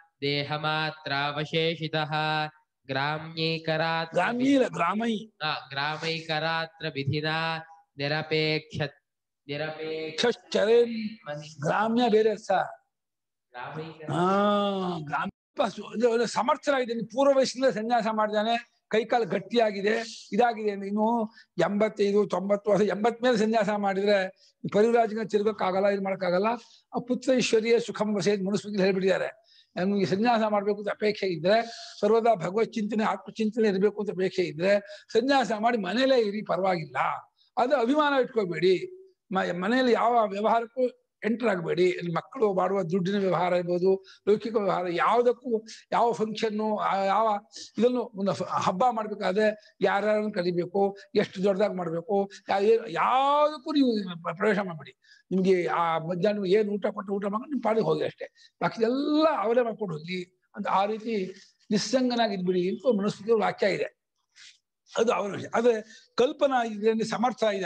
देहमात्रावशेषितः ग्राम्यैकरात्र ಗ್ರಾಮೀಣ ಗ್ರಾಮೈ ग्रामैकरात्र विधिना निरपेक्ष निरपेक्ष ಕ್ಷರೇ ಗ್ರಾಮ್ಯ ಬೇರೆ ಸ ग्रामैकरात्र ಹಾ ಗ್ರಾಮ ಸು- ಇದು ಒಂದು ಸಮರ್ಥನಾಗಿದ್ದಾನೆ ಪೂರ್ವ ವಯಸ್ಸಿಂದ ಸನ್ಯಾಸ ಮಾಡಿದ್ದಾನೆ ಕೈಕಾಲು ಗಟ್ಟಿಯಾಗಿದೆ ಇದಾಗಿದೆ ಅಂದ್ರೆ ಇನ್ನು ಎಂಬತ್ತೈದು ತೊಂಬತ್ತು ವರ್ಷ ಎಂಬತ್ ಮೇಲೆ ಸನ್ಯಾಸ ಮಾಡಿದ್ರೆ ಪರಿವರಾಜನ ತಿರ್ಗಕ್ಕಾಗಲ್ಲ ಇದು ಮಾಡಕ್ಕಾಗಲ್ಲ ಆ ಪುತ್ರ ಐಶ್ವರ್ಯ ಸುಖಂ ವಸೆ ಮನುಸ್ಮೃತಿ ಹೇಳ್ಬಿಟ್ಟಿದ್ದಾರೆ ನಮಗೆ ಸನ್ಯಾಸ ಮಾಡ್ಬೇಕು ಅಂತ ಅಪೇಕ್ಷೆ ಇದ್ರೆ ಸರ್ವದಾ ಭಗವತ್ ಚಿಂತನೆ ಆತ್ಮಚಿಂತನೆ ಇರಬೇಕು ಅಂತ ಅಪೇಕ್ಷೆ ಇದ್ರೆ ಸನ್ಯಾಸ ಮಾಡಿ ಮನೇಲೇ ಇರಿ ಪರವಾಗಿಲ್ಲ ಅದು ಅಭಿಮಾನ ಇಟ್ಕೋಬೇಡಿ ಮ- ಮನೆಯಲ್ಲಿ ಯಾವ ವ್ಯವಹಾರಕ್ಕೂ ಎಂಟರ್ ಆಗಬೇಡಿ ಮಕ್ಕಳು ಮಾಡುವ ದುಡ್ಡಿನ ವ್ಯವಹಾರ ಇರ್ಬೋದು ಲೌಕಿಕ ವ್ಯವಹಾರ ಯಾವುದಕ್ಕೂ ಯಾವ ಫಂಕ್ಷನ್ನು ಯಾವ ಇದನ್ನು ಒಂದು ಹ- ಹಬ್ಬ ಮಾಡ್ಬೇಕಾದ್ರೆ ಯಾರ್ಯಾರನ್ನು ಕರಿಬೇಕು ಎಷ್ಟು ದೊಡ್ಡದಾಗಿ ಮಾಡ್ಬೇಕು ಯಾ- ಏ- ಯಾವುದಕ್ಕೂ ನೀವು ಪ್ರ- ಪ್ರವೇಶ ಮಾಡಬೇಡಿ ನಿಮ್ಗೆ ಆ ಮಧ್ಯಾಹ್ನ ಏನು ಊಟ ಕೊಟ್ಟು ಊಟ ಮಾಡ್ಕೊಂಡು ನಿಮ್ ಪಾಡಿಗೆ ಹೋಗಿ ಅಷ್ಟೇ ಬಾಕಿದೆಲ್ಲ ಅವರೇ ಮಾಡ್ಕೊಂಡು ಹೋಗ್ಲಿ ಅಂತ ಆ ರೀತಿ ನಿಸ್ಸಂಗನಾಗಿ ಇದ್ಬಿಡಿ ಅಂತ ಮನುಸ್ಮೃತಿ ವಾಕ್ಯ ಇದೆ ಅದು ಅವರ ವಿಷಯ ಆದ್ರೆ ಕಲ್ಪನಾ ಇದರಲ್ಲಿ ಸಮರ್ಥ ಇದ್ದಾರೆ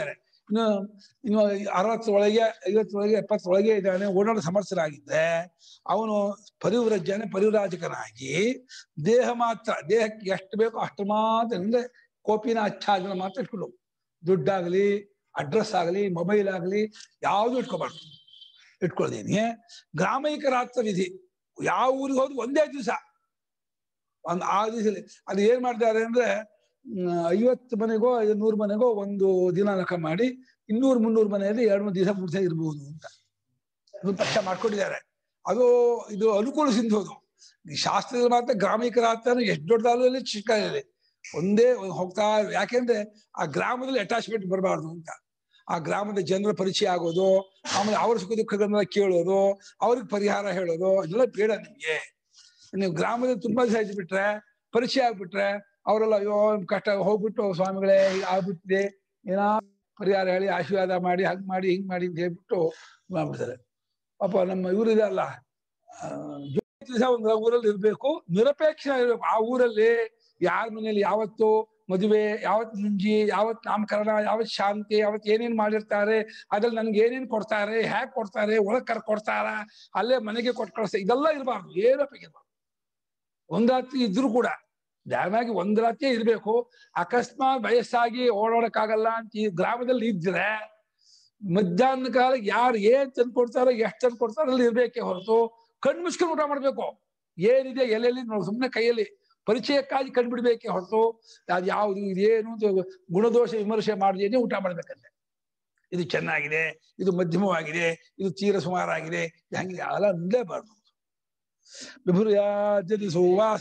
ಇನ್ನು ಇನ್ನು ಅರವತ್ತರೊಳಗೆ ಐವತ್ತರೊಳಗೆ ಎಪ್ಪತ್ತರೊಳಗೆ ಇದ್ದಾನೆ ಓಡಾಡ ಸಮರ್ಥರಾಗಿದ್ದರೆ ಅವನು ಪರಿವ್ರಜನೆ ಪರಿವ್ರಾಜಕನಾಗಿ ದೇಹ ಮಾತ್ರ ದೇಹಕ್ಕೆ ಎಷ್ಟು ಬೇಕೋ ಅಷ್ಟು ಮಾತ್ರ ಅಂದ್ರೆ ಕೋಪಿನ ಆಚ್ಛಾದನ ಮಾತ್ರ ಇಟ್ಕೊಳ್ಳು ದುಡ್ಡಾಗಲಿ ಅಡ್ರೆಸ್ ಆಗಲಿ ಮೊಬೈಲ್ ಆಗಲಿ ಯಾವುದು ಇಟ್ಕೋಬಾರ್ದು ಇಟ್ಕೊಳ್ತೀನಿ ಗ್ರಾಮೈಕ ರಾತ್ರ ವಿಧಿ ಯಾವ ಊರಿಗೆ ಹೋದ್ರು ಒಂದೇ ದಿವಸ ಒಂದ್ ಆ ದಿವಸದಲ್ಲಿ ಅದು ಏನ್ ಮಾಡ್ತಾರೆ ಅಂದ್ರೆ ಹ್ಮ್, ಐವತ್ತು ಮನೆಗೋ ಐದು ನೂರು ಮನೆಗೋ ಒಂದು ದಿನ ಲೆಕ್ಕ ಮಾಡಿ ಇನ್ನೂರು ಮುನ್ನೂರು ಮನೆಯಲ್ಲಿ ಎರಡು ಮೂರು ದಿವಸ ಮೂರು ದಿವಸ ಇರ್ಬೋದು ಅಂತ ಅದು ಪಕ್ಷ ಮಾಡ್ಕೊಂಡಿದ್ದಾರೆ ಅದು ಇದು ಅನುಕೂಲ ಸಿಂಧೋದು ಈ ಶಾಸ್ತ್ರದ ಮಾತ್ರ ಗ್ರಾಮೀಕ ರಾತ್ರ ಎಷ್ಟು ದೊಡ್ಡದಾಗಲಿ ಚಿಕ್ಕದಾಗಲಿ ಒಂದೇ ಹೋಗ್ತಾ ಯಾಕೆಂದ್ರೆ ಆ ಗ್ರಾಮದಲ್ಲಿ ಅಟ್ಯಾಚ್ಮೆಂಟ್ ಬರಬಾರ್ದು ಅಂತ ಆ ಗ್ರಾಮದ ಜನರ ಪರಿಚಯ ಆಗೋದು ಆಮೇಲೆ ಅವ್ರ ಸುಖ ದುಃಖಗಳನ್ನ ಕೇಳೋದು ಅವ್ರಿಗೆ ಪರಿಹಾರ ಹೇಳೋದು ಇದೆಲ್ಲ ಬೇಡ ನಿಮ್ಗೆ ನೀವು ಗ್ರಾಮದಲ್ಲಿ ತುಂಬಾ ದಿವಸ ಇದ್ಬಿಟ್ರೆ ಪರಿಚಯ ಆಗ್ಬಿಟ್ರೆ ಅವರೆಲ್ಲ ಅಯ್ಯೋ ನಿಮ್ ಕಷ್ಟ ಹೋಗ್ಬಿಟ್ಟು ಸ್ವಾಮಿಗಳೇ ಹೀಗ್ ಆಗ್ಬಿಟ್ಟಿದೆ ಏನಾ ಪರಿಹಾರ ಹೇಳಿ ಆಶೀರ್ವಾದ ಮಾಡಿ ಹಂಗ್ ಮಾಡಿ ಹಿಂಗ್ ಮಾಡಿ ಅಂತ ಹೇಳ್ಬಿಟ್ಟು ಮಾಡ್ಬಿಡ್ತಾರೆ ಪಾಪ ನಮ್ಮ ಇವರಿದೆ ಅಲ್ಲ ದಿವಸ ಒಂದು ಊರಲ್ಲಿ ಇರ್ಬೇಕು ನಿರಪೇಕ್ಷ ಇರ್ಬೇಕು ಆ ಊರಲ್ಲಿ ಯಾರ ಮನೇಲಿ ಯಾವತ್ತು ಮದುವೆ ಯಾವತ್ ಮುಂಜಿ ಯಾವತ್ ನಾಮಕರಣ ಯಾವತ್ ಶಾಂತಿ ಯಾವತ್ ಏನೇನ್ ಮಾಡಿರ್ತಾರೆ ಅದ್ರಲ್ಲಿ ನನ್ಗೆ ಏನೇನ್ ಕೊಡ್ತಾರೆ ಹ್ಯಾಕ್ ಕೊಡ್ತಾರೆ ಒಳಗ್ ಕರ್ ಕೊಡ್ತಾರ ಅಲ್ಲೇ ಮನೆಗೆ ಕೊಟ್ಟು ಕಳಿಸ್ತಾರೆ ಇದೆಲ್ಲ ಇರಬಾರ್ದು ಏನೋ ಇರ್ಬಾರ್ದು ಒಂದ್ ರಾತ್ರಿ ಇದ್ರು ಕೂಡ ಧ್ಯಾನಾಗಿ ಒಂದ್ ರಾತ್ರಿ ಇರ್ಬೇಕು ಅಕಸ್ಮಾತ್ ವಯಸ್ಸಾಗಿ ಓಡಾಡಕ್ಕಾಗಲ್ಲ ಅಂತ ಈ ಗ್ರಾಮದಲ್ಲಿ ಇದ್ರೆ ಮಧ್ಯಾಹ್ನ ಕಾಲ ಯಾರು ಏನ್ ತಂದು ಕೊಡ್ತಾರೋ ಎಷ್ಟು ತಂದು ಕೊಡ್ತಾರೋ ಅಲ್ಲಿ ಇರ್ಬೇಕೆ ಹೊರತು ಕಣ್ ಮುಚ್ಕೊಂಡು ಊಟ ಮಾಡ್ಬೇಕು ಏನಿದೆ ಎಲ್ಲೆಲ್ಲಿ ನೋಡಿ ಸುಮ್ಮನೆ ಕೈಯಲ್ಲಿ ಪರಿಚಯಕ್ಕಾಗಿ ಕಂಡುಬಿಡ್ಬೇಕೆ ಹೊರತು ಅದು ಯಾವುದು ಇದೇನು ಅಂತ ಗುಣದೋಷ ವಿಮರ್ಶೆ ಮಾಡದೇನೆ ಊಟ ಮಾಡ್ಬೇಕಂತೆ ಇದು ಚೆನ್ನಾಗಿದೆ ಇದು ಮಧ್ಯಮವಾಗಿದೆ ಇದು ತೀರ ಸುಮಾರಾಗಿದೆ ಇದು ಹಂಗಿದೆ ಅಲ್ಲ ನಿಲ್ಲೇಬಾರ್ದು ವಿಭುರ್ಯಾದ್ಯತಿ ಸುವಾಸ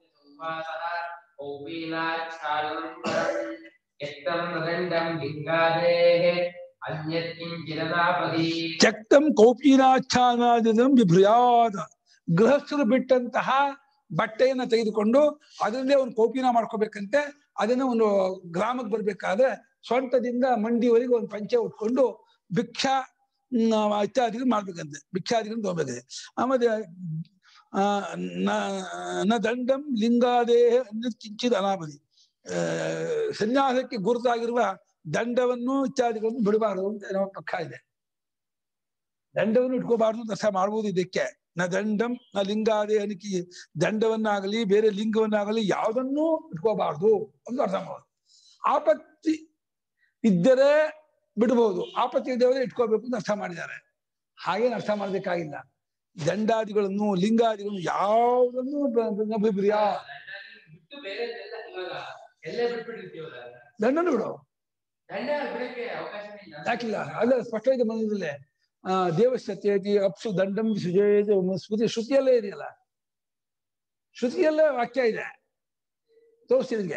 ಚಕ್ತಂ ಕೌಪೀನಾಚ್ಛಾನಾದಿದಂ ವಿಭ್ರಿಯಾದ ಗೃಹಸ್ಥರು ಬಿಟ್ಟಂತಹ ಬಟ್ಟೆಯನ್ನ ತೆಗೆದುಕೊಂಡು ಅದರಲ್ಲೇ ಒಂದು ಕೌಪೀನ ಮಾಡ್ಕೋಬೇಕಂತೆ ಅದನ್ನ ಒಂದು ಗ್ರಾಮಕ್ಕೆ ಬರ್ಬೇಕಾದ್ರೆ ಸ್ವಂತದಿಂದ ಮಂಡಿವರೆಗೆ ಒಂದು ಪಂಚೆ ಉಟ್ಕೊಂಡು ಭಿಕ್ಷಾ ಹ್ಮ್, ಇತ್ಯಾದಿಗಳು ಮಾಡ್ಬೇಕಂತೆ ಭಿಕ್ಷಾದಿಗಳು ತಗೋಬೇಕಿದೆ ಆಮೇಲೆ ಆ ನ- ನ ದಂಡಂ ಲಿಂಗಾದೇಹ ಅನ್ನೋದು ಕಿಂಚಿತ್ ಅನಾಮದಿ ಆ, ಸನ್ಯಾಸಕ್ಕೆ ಗುರುತಾಗಿರುವ ದಂಡವನ್ನು ಇತ್ಯಾದಿಗಳನ್ನು ಬಿಡಬಾರದು ಅಂತ ನಮ್ಮ ಪಕ್ಷ ಇದೆ ದಂಡವನ್ನು ಇಟ್ಕೋಬಾರ್ದು ಅಂತ ಅರ್ಥ ಮಾಡ್ಬೋದು ಇದಕ್ಕೆ ನ ದಂಡಂ ನ ಲಿಂಗಾದೇ ಅನಿಕಿ ದಂಡವನ್ನಾಗಲಿ ಬೇರೆ ಲಿಂಗವನ್ನಾಗಲಿ ಯಾವುದನ್ನೂ ಇಟ್ಕೋಬಾರ್ದು ಅಂತ ಅರ್ಥ ಮಾಡೋದು ಆಪತ್ತಿ ಇದ್ದರೆ ಬಿಡಬಹುದು ಆಪತ್ತಿ ಇದ್ದವರೇ ಇಟ್ಕೋಬೇಕು ಅಂತ ಅರ್ಥ ಮಾಡಿದ್ದಾರೆ ಹಾಗೇನು ಅರ್ಥ ಮಾಡ್ಬೇಕಾಗಿಲ್ಲ ದಂಡಾದಿಗಳನ್ನು ಲಿಂಗಾದಿಗಳನ್ನು ಯಾವುದನ್ನು ಅಭಿಪ್ರಿಯ ಬಿಟ್ಟು ಬೇರೆ ಇವಾಗ ಎಲ್ಲೇ ಬಿಟ್ಬಿಟ್ಟಿರ್ತೀವಲ್ಲ ದಂಡನು ಬಿಡು ದಂಡ ಬಿಡಕ್ಕೆ ಅವಕಾಶನೇ ಇಲ್ಲ ಯಾಕಿಲ್ಲ ಅಲ್ಲ ಸ್ಪಷ್ಟವಾಗಿ ಬಂದಿದ್ದಿಲ್ಲ ಆ ದೇವಸ್ಥತಿ ಅಪ್ಸು ದಂಡಂ ಸುಜೇತ ಸ್ಮೃತಿ ಶ್ರುತಿಯಲ್ಲೇ ಇದೆಯಲ್ಲ ಶ್ರುತಿಯಲ್ಲೇ ವಾಕ್ಯ ಇದೆ ತೋರಿಸ್ತೀನಿ ನಿಮ್ಗೆ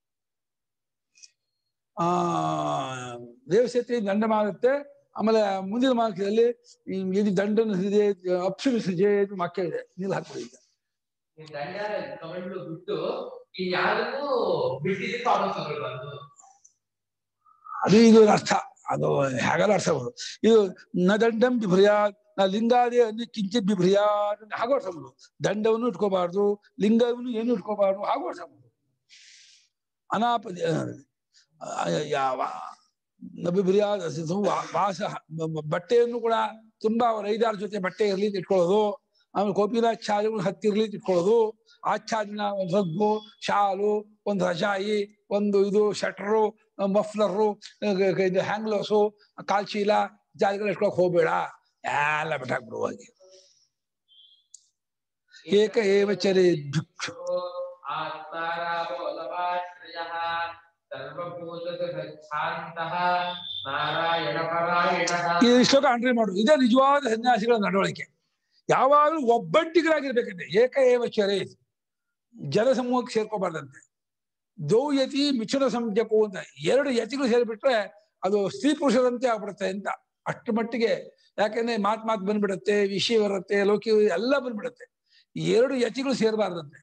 ಆ ದೇವಸ್ಥತಿ ದಂಡ ಮಾಡುತ್ತೆ ಆಮೇಲೆ ಮುಂದಿನ ವಾಕ್ಯದಲ್ಲಿ ಈ ಇದು ದಂಡನ ಹೃದಯ ಅಪ್ಸು ಸೃಜೆ ವಾಕ್ಯ ಇದೆ ನೀಲ್ ಹಾಕ್ಬಿಡಿ ಈಗ ಈ ದಂಡ ತಗೊಂಡು ಬಿಟ್ಟು ಇನ್ ಯಾವ್ದಕ್ಕೂ ಬಿಟ್ಟಿದ್ದಕ್ಕೆ ವಾಪಸ್ ತಗೊಳ್ಬಾರ್ದು ಅದು ಇದು ಅರ್ಥ ಅದು ಹೇಗಲ್ಲ ಅರ್ಥ ಬರೋದು ಇದು ನ ದಂಡಂ ಬಿಭ್ರಿಯಾ ನ ಲಿಂಗಾದಿ ಅನ್ನು ಕಿಂಚಿತ್ ಬಿಭ್ರಿಯಾ ಹಾಗೂ ಅರ್ಥ ಮಾಡೋದು ದಂಡವನ್ನು ಇಟ್ಕೋಬಾರ್ದು ಲಿಂಗವನ್ನು ಏನು ಇಟ್ಕೋಬಾರ್ದು ಹಾಗೂ ಅರ್ಥ ಮಾಡೋದು ಅನಾಪದಿ ಆ, ಯಾವ ನಬಿಬ್ರಿಯಾ ವಾಸ ಬ- ಬಟ್ಟೆಯನ್ನು ಕೂಡ ತುಂಬಾ ಅವ್ರ ಐದಾರು ಜೊತೆ ಬಟ್ಟೆ ಇರ್ಲಿ ಅಂತ ಇಟ್ಕೊಳ್ಳೋದು ಆಮೇಲೆ ಕೋಪಿನಾಚ್ಛಾದಗಳು ಹತ್ತಿರ್ಲಿ ಅಂತ ಇಟ್ಕೊಳ್ಳೋದು ಆಚ್ಛಾದನ ಒಂದು ಹಗ್ಗು ಶಾಲು ಒಂದು ರಜಾಯಿ ಒಂದು ಇದು ಶಟ್ರು ಮಫ್ಲರು ಇದು ಹ್ಯಾಂಗ್ಲೋಸು ಕಾಲ್ಚೀಲ ಇತ್ಯಾದಿಗಳು ಇಟ್ಕೊಳಕ್ ಹೋಗ್ಬೇಡ ಎಲ್ಲ ಬಿಟ್ಟಾಕ್ಬಿಡು ಹೋಗಿ ಏಕ ಏವ ಚರೇ ಭಿಕ್ಷು ಆತ್ಮಾರಾಮೋದವಾಶ್ರಯಃ ಸರ್ವಭೂತಶಾಂತಃ ನಾರಾಯಣ ಪರಾಯಣಃ ಈ ಶ್ಲೋಕ ಅಂಡ್ರೆ ಮಾಡು ಇದೇ ನಿಜವಾದ ಸನ್ಯಾಸಿಗಳ ನಡವಳಿಕೆ ಯಾವಾಗಲೂ ಒಬ್ಬಟ್ಟಿಗರಾಗಿರ್ಬೇಕಂತೆ ಏಕ ಏವ ಚರೇ ಜನ ಸಮೂಹಕ್ಕೆ ಸೇರ್ಕೋಬಾರ್ದಂತೆ ದೌ ಯತಿ ಮಿಥುನ ಸಂಜ್ಞಕು ಅಂತ ಎರಡು ಯತಿಗಳು ಸೇರಿಬಿಟ್ರೆ ಅದು ಸ್ತ್ರೀ ಪುರುಷರಂತೆ ಆಗ್ಬಿಡುತ್ತೆ ಅಂತ ಅಷ್ಟು ಮಟ್ಟಿಗೆ ಯಾಕೆಂದ್ರೆ ಮಾತ್ ಮಾತ್ ಬಂದ್ಬಿಡುತ್ತೆ ವಿಷಯ ಬರುತ್ತೆ ಲೋಕಿ ಎಲ್ಲ ಬಂದ್ಬಿಡುತ್ತೆ ಈ ಎರಡು ಯತಿಗಳು ಸೇರಬಾರ್ದಂತೆ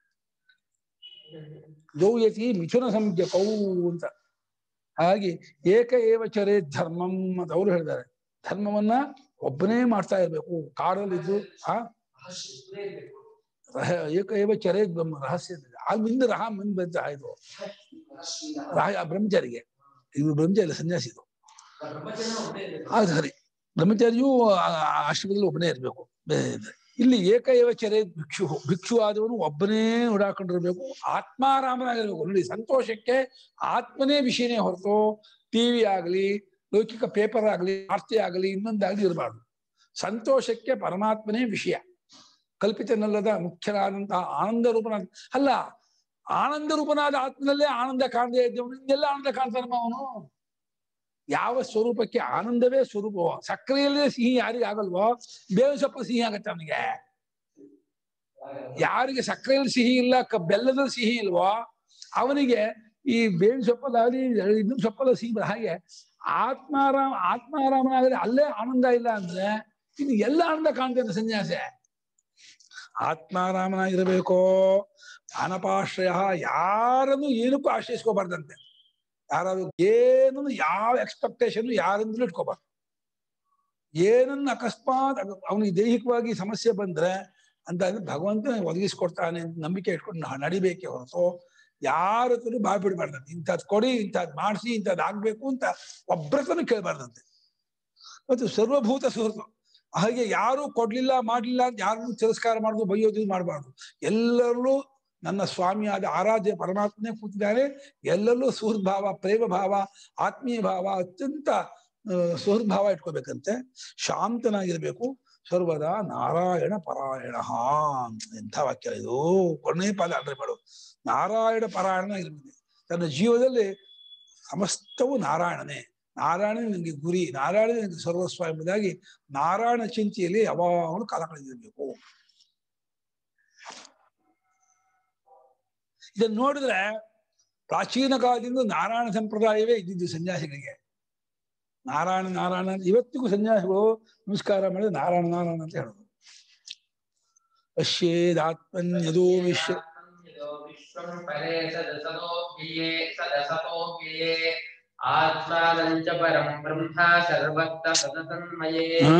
ದೌ ಯತಿ ಮಿಥುನ ಸಂಜ್ಞಕೌ ಅಂತ ಹಾಗೆ ಏಕ ಏವ ಚರೇ ಧರ್ಮಂ ಅಂತ ಅವರು ಹೇಳಿದ್ದಾರೆ ಧರ್ಮವನ್ನ ಒಬ್ಬನೇ ಮಾಡ್ತಾ ಇರ್ಬೇಕು ಕಾಡಲ್ಲಿದ್ದು ಆ ಅಷ್ಟೇ ಇರ್ಬೇಕು. ರಹ- ಏಕ ಏವ ಚರೇ ಬ್ರಹ್ಮ ರಹಸ್ಯ ಇದೆ. ಆ ಮುಂದೆ ರಹ ಮುಂದೆ ಬಂತ ಇದು ರಹ ಬ್ರಹ್ಮಚಾರಿಗೆ ಇದು ಬ್ರಹ್ಮಚಾರಿ ಸನ್ಯಾಸಿ ಇದು ಬ್ರಹ್ಮಚರ್ಯ ಒಬ್ಬನೇ ಇರ್ಬೇಕು. ಅದು ಸರಿ ಬ್ರಹ್ಮಚಾರಿಯು ಆ- ಆ ಆಶ್ರಮದಲ್ಲಿ ಒಬ್ಬನೇ ಇರಬೇಕು ಇಲ್ಲಿ ಏಕೈವ ಚರೆ ಭಿಕ್ಷು ಭಿಕ್ಷು ಆದವನು ಒಬ್ಬನೇ ಓಡಾಕೊಂಡಿರ್ಬೇಕು ಆತ್ಮಾರಾಮನಾಗಿರ್ಬೇಕು ನೋಡಿ ಸಂತೋಷಕ್ಕೆ ಆತ್ಮನೇ ವಿಷಯನೇ ಹೊರತು ಟಿವಿ ಆಗಲಿ ಲೌಕಿಕ ಪೇಪರ್ ಆಗಲಿ ವಾರ್ತೆ ಆಗಲಿ ಇನ್ನೊಂದಾಗಲಿ ಇರಬಾರ್ದು ಸಂತೋಷಕ್ಕೆ ಪರಮಾತ್ಮನೇ ವಿಷಯ ಕಲ್ಪಿತನಲ್ಲದ ಮುಖ್ಯನಾದಂತಹ ಆನಂದ ರೂಪನಾದ ಅಲ್ಲ ಆನಂದ ರೂಪನಾದ ಆತ್ಮನಲ್ಲೇ ಆನಂದ ಕಾಣದೇ ಇದ್ದವನು ಇನ್ನೆಲ್ಲ ಆನಂದ ಕಾಣ್ತಾನಮ್ಮ ಅವನು ಯಾವ ಸ್ವರೂಪಕ್ಕೆ ಆನಂದವೇ ಸ್ವರೂಪವೋ ಸಕ್ಕರೆಯಲ್ಲೇ ಸಿಹಿ ಯಾರಿಗೆ ಆಗಲ್ವೋ ಬೇವಿನ ಸೊಪ್ಪು ಸಿಹಿ ಆಗತ್ತೆ ಅವನಿಗೆ ಯಾರಿಗೆ ಸಕ್ಕರೆಯಲ್ಲಿ ಸಿಹಿ ಇಲ್ಲ ಕ- ಬೆಲ್ಲದಲ್ಲಿ ಸಿಹಿ ಇಲ್ವೋ ಅವನಿಗೆ ಈ ಬೇವಿನ ಸೊಪ್ಪಲ್ಲಾಗಲಿ ಇನ್ನೊಂದು ಸೊಪ್ಪಲ್ಲ ಸಿಹಿ ಬರ ಹಾಗೆ ಆತ್ಮಾರಾಮ ಆತ್ಮಾರಾಮನಾಗಲಿ ಅಲ್ಲೇ ಆನಂದ ಇಲ್ಲ ಅಂದ್ರೆ ಇನ್ನು ಎಲ್ಲ ಆನಂದ ಕಾಣ್ತೇನೆ ಸನ್ಯಾಸ ಆತ್ಮಾರಾಮನಾಗಿರಬೇಕೋ ಅನಪಾಶ್ರಯ ಯಾರನ್ನು ಏನಕ್ಕೂ ಆಶ್ರಯಿಸ್ಕೋಬಾರ್ದಂತೆ ಯಾರಾದ್ರು ಏನನ್ನು ಯಾವ ಎಕ್ಸ್ಪೆಕ್ಟೇಷನ್ ಯಾರಿಂದಲೂ ಇಟ್ಕೋಬಾರ್ದು ಏನನ್ನ ಅಕಸ್ಮಾತ್ ಅಗ- ಅವನಿಗೆ ದೈಹಿಕವಾಗಿ ಸಮಸ್ಯೆ ಬಂದ್ರೆ ಅಂತ ಅಂದ್ರೆ ಭಗವಂತ ಒದಗಿಸ್ಕೊಡ್ತಾನೆ ಅಂತ ನಂಬಿಕೆ ಇಟ್ಕೊಂಡು ನಾ- ನಡಿಬೇಕೆ ಹೊರತು ಯಾರ ಹತ್ರನೂ ಬಾಯ್ ಬಿಡ್ಬಾರ್ದಂತೆ ಇಂಥದ್ ಕೊಡಿ ಇಂಥದ್ ಮಾಡಿಸಿ ಇಂಥದ್ ಆಗ್ಬೇಕು ಅಂತ ಒಬ್ರತನೂ ಕೇಳಬಾರ್ದಂತೆ ಮತ್ತು ಸರ್ವಭೂತ ಸುಹೃತು ಹಾಗೆ ಯಾರು ಕೊಡ್ಲಿಲ್ಲ ಮಾಡ್ಲಿಲ್ಲ ಅಂತ ಯಾರನ್ನು ತಿರಸ್ಕಾರ ಮಾಡುದು ಬೈಯೋದು ಮಾಡಬಾರ್ದು ಎಲ್ಲರಲ್ಲೂ ನನ್ನ ಸ್ವಾಮಿಯಾದ ಆರಾಧ್ಯ ಪರಮಾತ್ಮನೇ ಕೂತಿದ್ದಾನೆ ಎಲ್ಲರಲ್ಲೂ ಸುಹೃದ್ಭಾವ ಪ್ರೇಮ ಭಾವ ಆತ್ಮೀಯ ಭಾವ ಅತ್ಯಂತ ಆ, ಸುಹೃದ್ಭಾವ ಇಟ್ಕೋಬೇಕಂತೆ ಶಾಂತನಾಗಿರ್ಬೇಕು ಸರ್ವದಾ ನಾರಾಯಣ ಪರಾಯಣ ಎಂಥ ವಾಕ್ಯ ಇದು ಕೊನೆ ಪಾದ ಅಂದ್ರೆ ಮಾಡು ನಾರಾಯಣ ಪರಾಯಣ ಇರ್ಬೇಕು ತನ್ನ ಜೀವದಲ್ಲಿ ಸಮಸ್ತವು ನಾರಾಯಣನೇ ನಾರಾಯಣ ನನಗೆ ಗುರಿ ನಾರಾಯಣ ನನಗೆ ಸರ್ವಸ್ವ ಎಂಬುದಾಗಿ ನಾರಾಯಣ ಚಿಂತೆಯಲ್ಲಿ ಯಾವಾಗಲೂ ಕಾಲ ಕಳೆದಿರಬೇಕು ಇದನ್ನ ನೋಡಿದ್ರೆ ಪ್ರಾಚೀನ ಕಾಲದಿಂದ ನಾರಾಯಣ ಸಂಪ್ರದಾಯವೇ ಇದ್ದಿದ್ದು ಸನ್ಯಾಸಿಗಳಿಗೆ ನಾರಾಯಣ ನಾರಾಯಣ ಅಂತ ಇವತ್ತಿಗೂ ಸನ್ಯಾಸಿಗಳು ನಮಸ್ಕಾರ ಮಾಡಿದ್ರೆ ನಾರಾಯಣ ನಾರಾಯಣ ಅಂತ ಹೇಳೋದು ಪಶ್ಯೇದಾತ್ಮನ್ ಯದೋ ವಿಶ್ವ ಯದೋ ವಿಶ್ವಂ ಪರೇ ಸದಸತೋವ್ಯಯೇ ಸದಸತೋವ್ಯಯೇ ಆತ್ಮಾನಂಚ ಪರಂ ಬ್ರಹ್ಮ ಸರ್ವತ್ರ ಸದಸನ್ಮಯೇ ಹಾ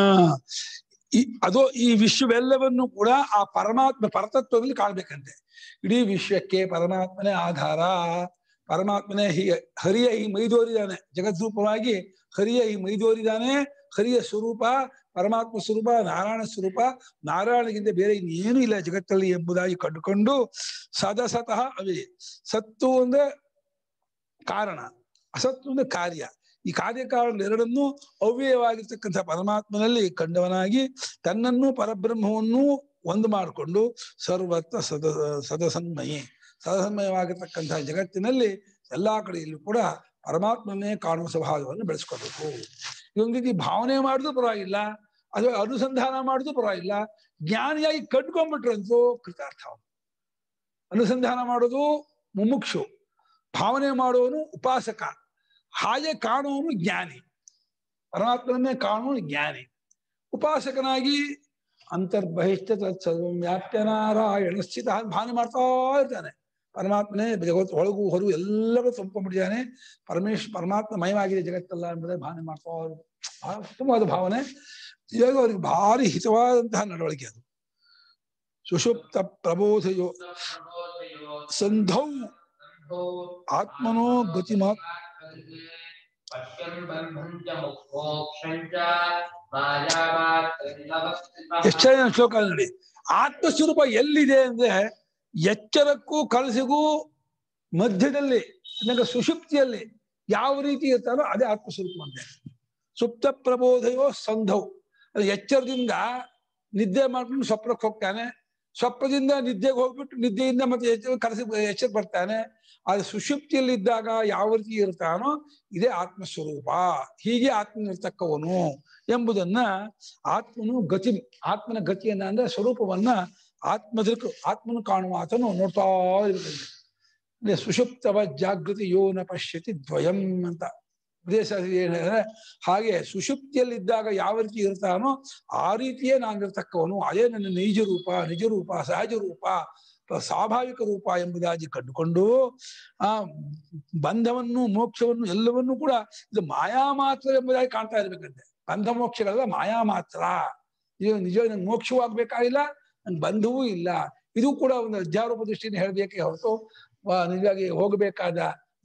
ಈ ಅದು ಈ ವಿಶ್ವವೆಲ್ಲವನ್ನು ಕೂಡ ಆ ಪರಮಾತ್ಮ ಪರತತ್ವದಲ್ಲಿ ಕಾಣ್ಬೇಕಂತೆ ಇಡೀ ವಿಶ್ವಕ್ಕೆ ಪರಮಾತ್ಮನೇ ಆಧಾರ ಪರಮಾತ್ಮನೇ ಹೀಗೆ ಹರಿಯ ಈ ಮೈದೋರಿದಾನೆ ಜಗದ್ರೂಪವಾಗಿ ಹರಿಯ ಈ ಮೈದೋರಿದಾನೆ ಹರಿಯ ಸ್ವರೂಪ ಪರಮಾತ್ಮ ಸ್ವರೂಪ ನಾರಾಯಣ ಸ್ವರೂಪ ನಾರಾಯಣಗಿಂತ ಬೇರೆ ಇನ್ನೇನು ಇಲ್ಲ ಜಗತ್ತಲ್ಲಿ ಎಂಬುದಾಗಿ ಕಂಡುಕೊಂಡು ಸದಸತಃ ಅವೇ ಸತ್ತು ಅಂದ್ರೆ ಕಾರಣ ಅಸತ್ತು ಅಂದ್ರೆ ಕಾರ್ಯ ಈ ಕಾರ್ಯಕಾರಣ ಎರಡನ್ನೂ ಅವ್ಯಯವಾಗಿರ್ತಕ್ಕಂಥ ಪರಮಾತ್ಮನಲ್ಲಿ ಕಂಡವನಾಗಿ ತನ್ನನ್ನು ಪರಬ್ರಹ್ಮವನ್ನು ಒಂದು ಮಾಡಿಕೊಂಡು ಸರ್ವತ್ರ ಸದ ಸದಸನ್ಮಯಿ ಸದಸನ್ಮಯವಾಗಿರ್ತಕ್ಕಂಥ ಜಗತ್ತಿನಲ್ಲಿ ಎಲ್ಲಾ ಕಡೆಯಲ್ಲೂ ಕೂಡ ಪರಮಾತ್ಮನೇ ಕಾಣುವ ಸ್ವಭಾವವನ್ನು ಬೆಳೆಸ್ಕೋಬೇಕು ಇದೊಂದು ರೀತಿ ಭಾವನೆ ಮಾಡುದು ಪರವಾಗಿಲ್ಲ ಅಥವಾ ಅನುಸಂಧಾನ ಮಾಡುದು ಪರವಾಗಿಲ್ಲ ಜ್ಞಾನಿಯಾಗಿ ಕಂಡ್ಕೊಂಡ್ಬಿಟ್ರಂತೂ ಕೃತಾರ್ಥ ಅವನು. ಅನುಸಂಧಾನ ಮಾಡೋದು ಮುಮುಕ್ಷು ಭಾವನೆ ಮಾಡುವವನು ಉಪಾಸಕ ಹಾಗೆ ಕಾಣುವವನು ಜ್ಞಾನಿ ಪರಮಾತ್ಮನನ್ನೇ ಕಾಣುವನು ಜ್ಞಾನಿ ಉಪಾಸಕನಾಗಿ ಅಂತರ್ಬಹಿಷ್ಠ ತತ್ಸರ್ವಂ ವ್ಯಾಪ್ಯ ನಾರಾಯಣ ಸ್ಥಿತ ಭಾವನೆ ಮಾಡ್ತಾ ಇರ್ತಾನೆ ಪರಮಾತ್ಮನೇ ಜಗತ್ ಒಳಗು ಹೊರಗು ಎಲ್ಲರೂ ತುಂಬಿಕೊಂಡಿದ್ದಾನೆ ಪರಮೇಶ್ ಪರಮಾತ್ಮ ಮಯವಾಗಿದೆ ಜಗತ್ತಲ್ಲ ಎಂಬುದೇ ಭಾವನೆ ಮಾಡ್ತಾ ಇರೋದು. ಬಹಳ ಉತ್ತಮವಾದ ಭಾವನೆ ಇವಾಗ ಅವ್ರಿಗೆ ಭಾರಿ ಹಿತವಾದಂತಹ ನಡವಳಿಕೆ ಅದು ಸುಷುಪ್ತ ಪ್ರಬೋಧಯೋ ಸಂಧೌ ಆತ್ಮನೋ ಗತಿಮಾತ್ ಪಶ್ಯನ್ ಬಂಧಂ ಚ ಮೋಕ್ಷಂ ಚ ಮಾಯಾಮಾತ್ರೈರವಸ್ಥಿತಃ. ಎಷ್ಟು ಚೆನ್ನಾಗಿ ಶ್ಲೋಕ ಇದೆ ನೋಡಿ ಆತ್ಮಸ್ವರೂಪ ಎಲ್ಲಿದೆ ಅಂದ್ರೆ ಎಚ್ಚರಕ್ಕೂ ಕನಸಿಗೂ ಮಧ್ಯದಲ್ಲಿ ನನಗೆ ಸುಷುಪ್ತಿಯಲ್ಲಿ ಯಾವ ರೀತಿ ಇರ್ತಾರೋ ಅದೇ ಆತ್ಮಸ್ವರೂಪ ಅಂತೆ ಸುಪ್ತ ಪ್ರಬೋಧಯೋ ಸಂಧೌ ಅದು ಎಚ್ಚರದಿಂದ ನಿದ್ದೆ ಮಾಡ್ಕೊಂಡು ಸ್ವಪ್ನಕ್ಕೆ ಹೋಗ್ತಾನೆ ಸ್ವಪ್ನದಿಂದ ನಿದ್ದೆಗೆ ಹೋಗ್ಬಿಟ್ಟು ನಿದ್ದೆಯಿಂದ ಮತ್ತೆ ಎಚ್ಚರ ಕನಸಿ ಎಚ್ಚರ ಬರ್ತಾನೆ ಅದು ಸುಷುಪ್ತಿಯಲ್ಲಿದ್ದಾಗ ಯಾವ ರೀತಿ ಇರ್ತಾನೋ ಇದೇ ಆತ್ಮಸ್ವರೂಪ ಹೀಗೆ ಆತ್ಮ ಇರ್ತಕ್ಕವನು ಎಂಬುದನ್ನ ಆತ್ಮನು ಗತಿ ಆತ್ಮನ ಗತಿಯನ್ನ ಅಂದ್ರೆ ಸ್ವರೂಪವನ್ನ ಆತ್ಮದೃಕ್ ಆತ್ಮನು ಕಾಣುವ ಆತನು ನೋಡ್ತಾ ಇರ್ತಾನೆ ಅಂದ್ರೆ ಸುಷುಪ್ತವ ಜಾಗೃತಿ ಯೋ ನ ಪಶ್ಯತಿ ದ್ವಯಂ ಅಂತ ಉಪದೇಶ ಏನ್ ಹೇಳಿದ್ರೆ ಹಾಗೆ ಸುಷುಪ್ತಿಯಲ್ಲಿದ್ದಾಗ ಯಾವ ರೀತಿ ಇರ್ತಾನೋ ಆ ರೀತಿಯೇ ನಾನಿರ್ತಕ್ಕವನು ಅದೇ ನನ್ನ ನೈಜ ರೂಪ ನಿಜ ರೂಪ ಸಹಜ ರೂಪ ಪ- ಸ್ವಾಭಾವಿಕ ರೂಪ ಎಂಬುದಾಗಿ ಕಂಡುಕೊಂಡು ಆ ಬಂಧವನ್ನು ಮೋಕ್ಷವನ್ನು ಎಲ್ಲವನ್ನೂ ಕೂಡ ಇದು ಮಾಯಾ ಮಾತ್ರ ಎಂಬುದಾಗಿ ಕಾಣ್ತಾ ಇರ್ಬೇಕಂತೆ ಬಂಧ ಮೋಕ್ಷಗಳೆಲ್ಲ ಮಾಯಾ ಮಾತ್ರ ಇದು ನಿಜ ನನ್ಗೆ ಮೋಕ್ಷವೂ ಆಗ್ಬೇಕಾಗಿಲ್ಲ ನನ್ ಬಂಧವೂ ಇಲ್ಲ ಇದು ಕೂಡ ಒಂದು ಅಧ್ಯಾರೋಪ ದೃಷ್ಟಿಯಿಂದ ಹೇಳಬೇಕೆ ಹೊರತು ವ- ನಿಜವಾಗಿ ಹೋಗಬೇಕಾದ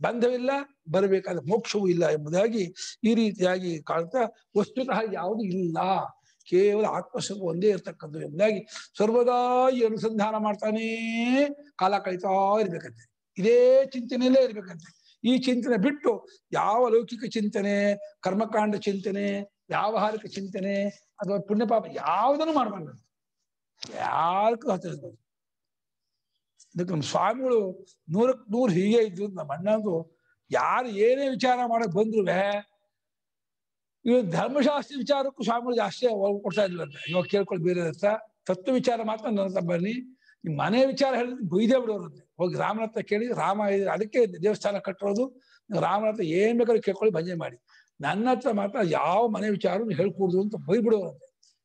ಬಂಧವಿಲ್ಲ ಬರಬೇಕಾದ ಮೋಕ್ಷವೂ ಇಲ್ಲ ಎಂಬುದಾಗಿ ಈ ರೀತಿಯಾಗಿ ಕಾಣ್ತಾ ವಸ್ತುತಃ ಯಾವುದು ಇಲ್ಲ ಕೇವಲ ಆತ್ಮಸ್ವರೂಪ ಒಂದೇ ಇರ್ತಕ್ಕದ್ದು ಎಂಬುದಾಗಿ ಸರ್ವದಾ ಈ ಅನುಸಂಧಾನ ಮಾಡ್ತಾನೇ ಕಾಲ ಕಳೀತಾ ಇರ್ಬೇಕಂತೆ ಇದೇ ಚಿಂತನೆಯಲ್ಲೇ ಇರ್ಬೇಕಂತೆ ಈ ಚಿಂತನೆ ಬಿಟ್ಟು ಯಾವ ಲೌಕಿಕ ಚಿಂತನೆ ಕರ್ಮಕಾಂಡ ಚಿಂತನೆ ವ್ಯಾವಹಾರಿಕ ಚಿಂತನೆ ಅಥವಾ ಪುಣ್ಯ ಪಾಪ ಯಾವುದನ್ನು ಮಾಡಬಾರ್ದು ಯಾರಕ್ಕೂ ಹತ್ತಿರಬೇಕು ಅದಕ್ಕೆ ನಮ್ಮ ಸ್ವಾಮಿಗಳು ನೂರಕ್ ನೂರು ಹೀಗೆ ಇದ್ದು ನಮ್ಮ ಅಣ್ಣಂದು ಯಾರು ಏನೇ ವಿಚಾರ ಮಾಡಕ್ ಬಂದ್ರು ಇವ್ ಧರ್ಮಶಾಸ್ತ್ರ ವಿಚಾರಕ್ಕೂ ಸ್ವಾಮಿಗಳು ಜಾಸ್ತಿ ಒಲವು ಕೊಡ್ತಾ ಇದ್ರಂತೆ ಇವಾಗ ಕೇಳ್ಕೊಳ್ಳಿ ಬೇರೆ ಹತ್ರ ತತ್ವ ವಿಚಾರ ಮಾತ್ರ ನನ್ನ ಹತ್ರ ಬನ್ನಿ ನಿಮ್ ಮನೆ ವಿಚಾರ ಹೇಳಿದ್ರೆ ಬೈದೇ ಬಿಡೋರಂತೆ ಹೋಗಿ ರಾಮನ ಹತ್ರ ಕೇಳಿ ರಾಮ ಇದೆ ಅದಕ್ಕೆ ದೇವಸ್ಥಾನ ಕಟ್ಟಿರೋದು ರಾಮನ ಹತ್ರ ಏನ್ ಬೇಕಾದ್ರೂ ಕೇಳ್ಕೊಳ್ಳಿ ಭಜನೆ ಮಾಡಿ ನನ್ನ ಹತ್ರ ಮಾತ್ರ ಯಾವ ಮನೆ ವಿಚಾರ ಹೇಳ್ಕೂಡ್ದು ಅಂತ ಬೈಬಿಡೋರಂತೆ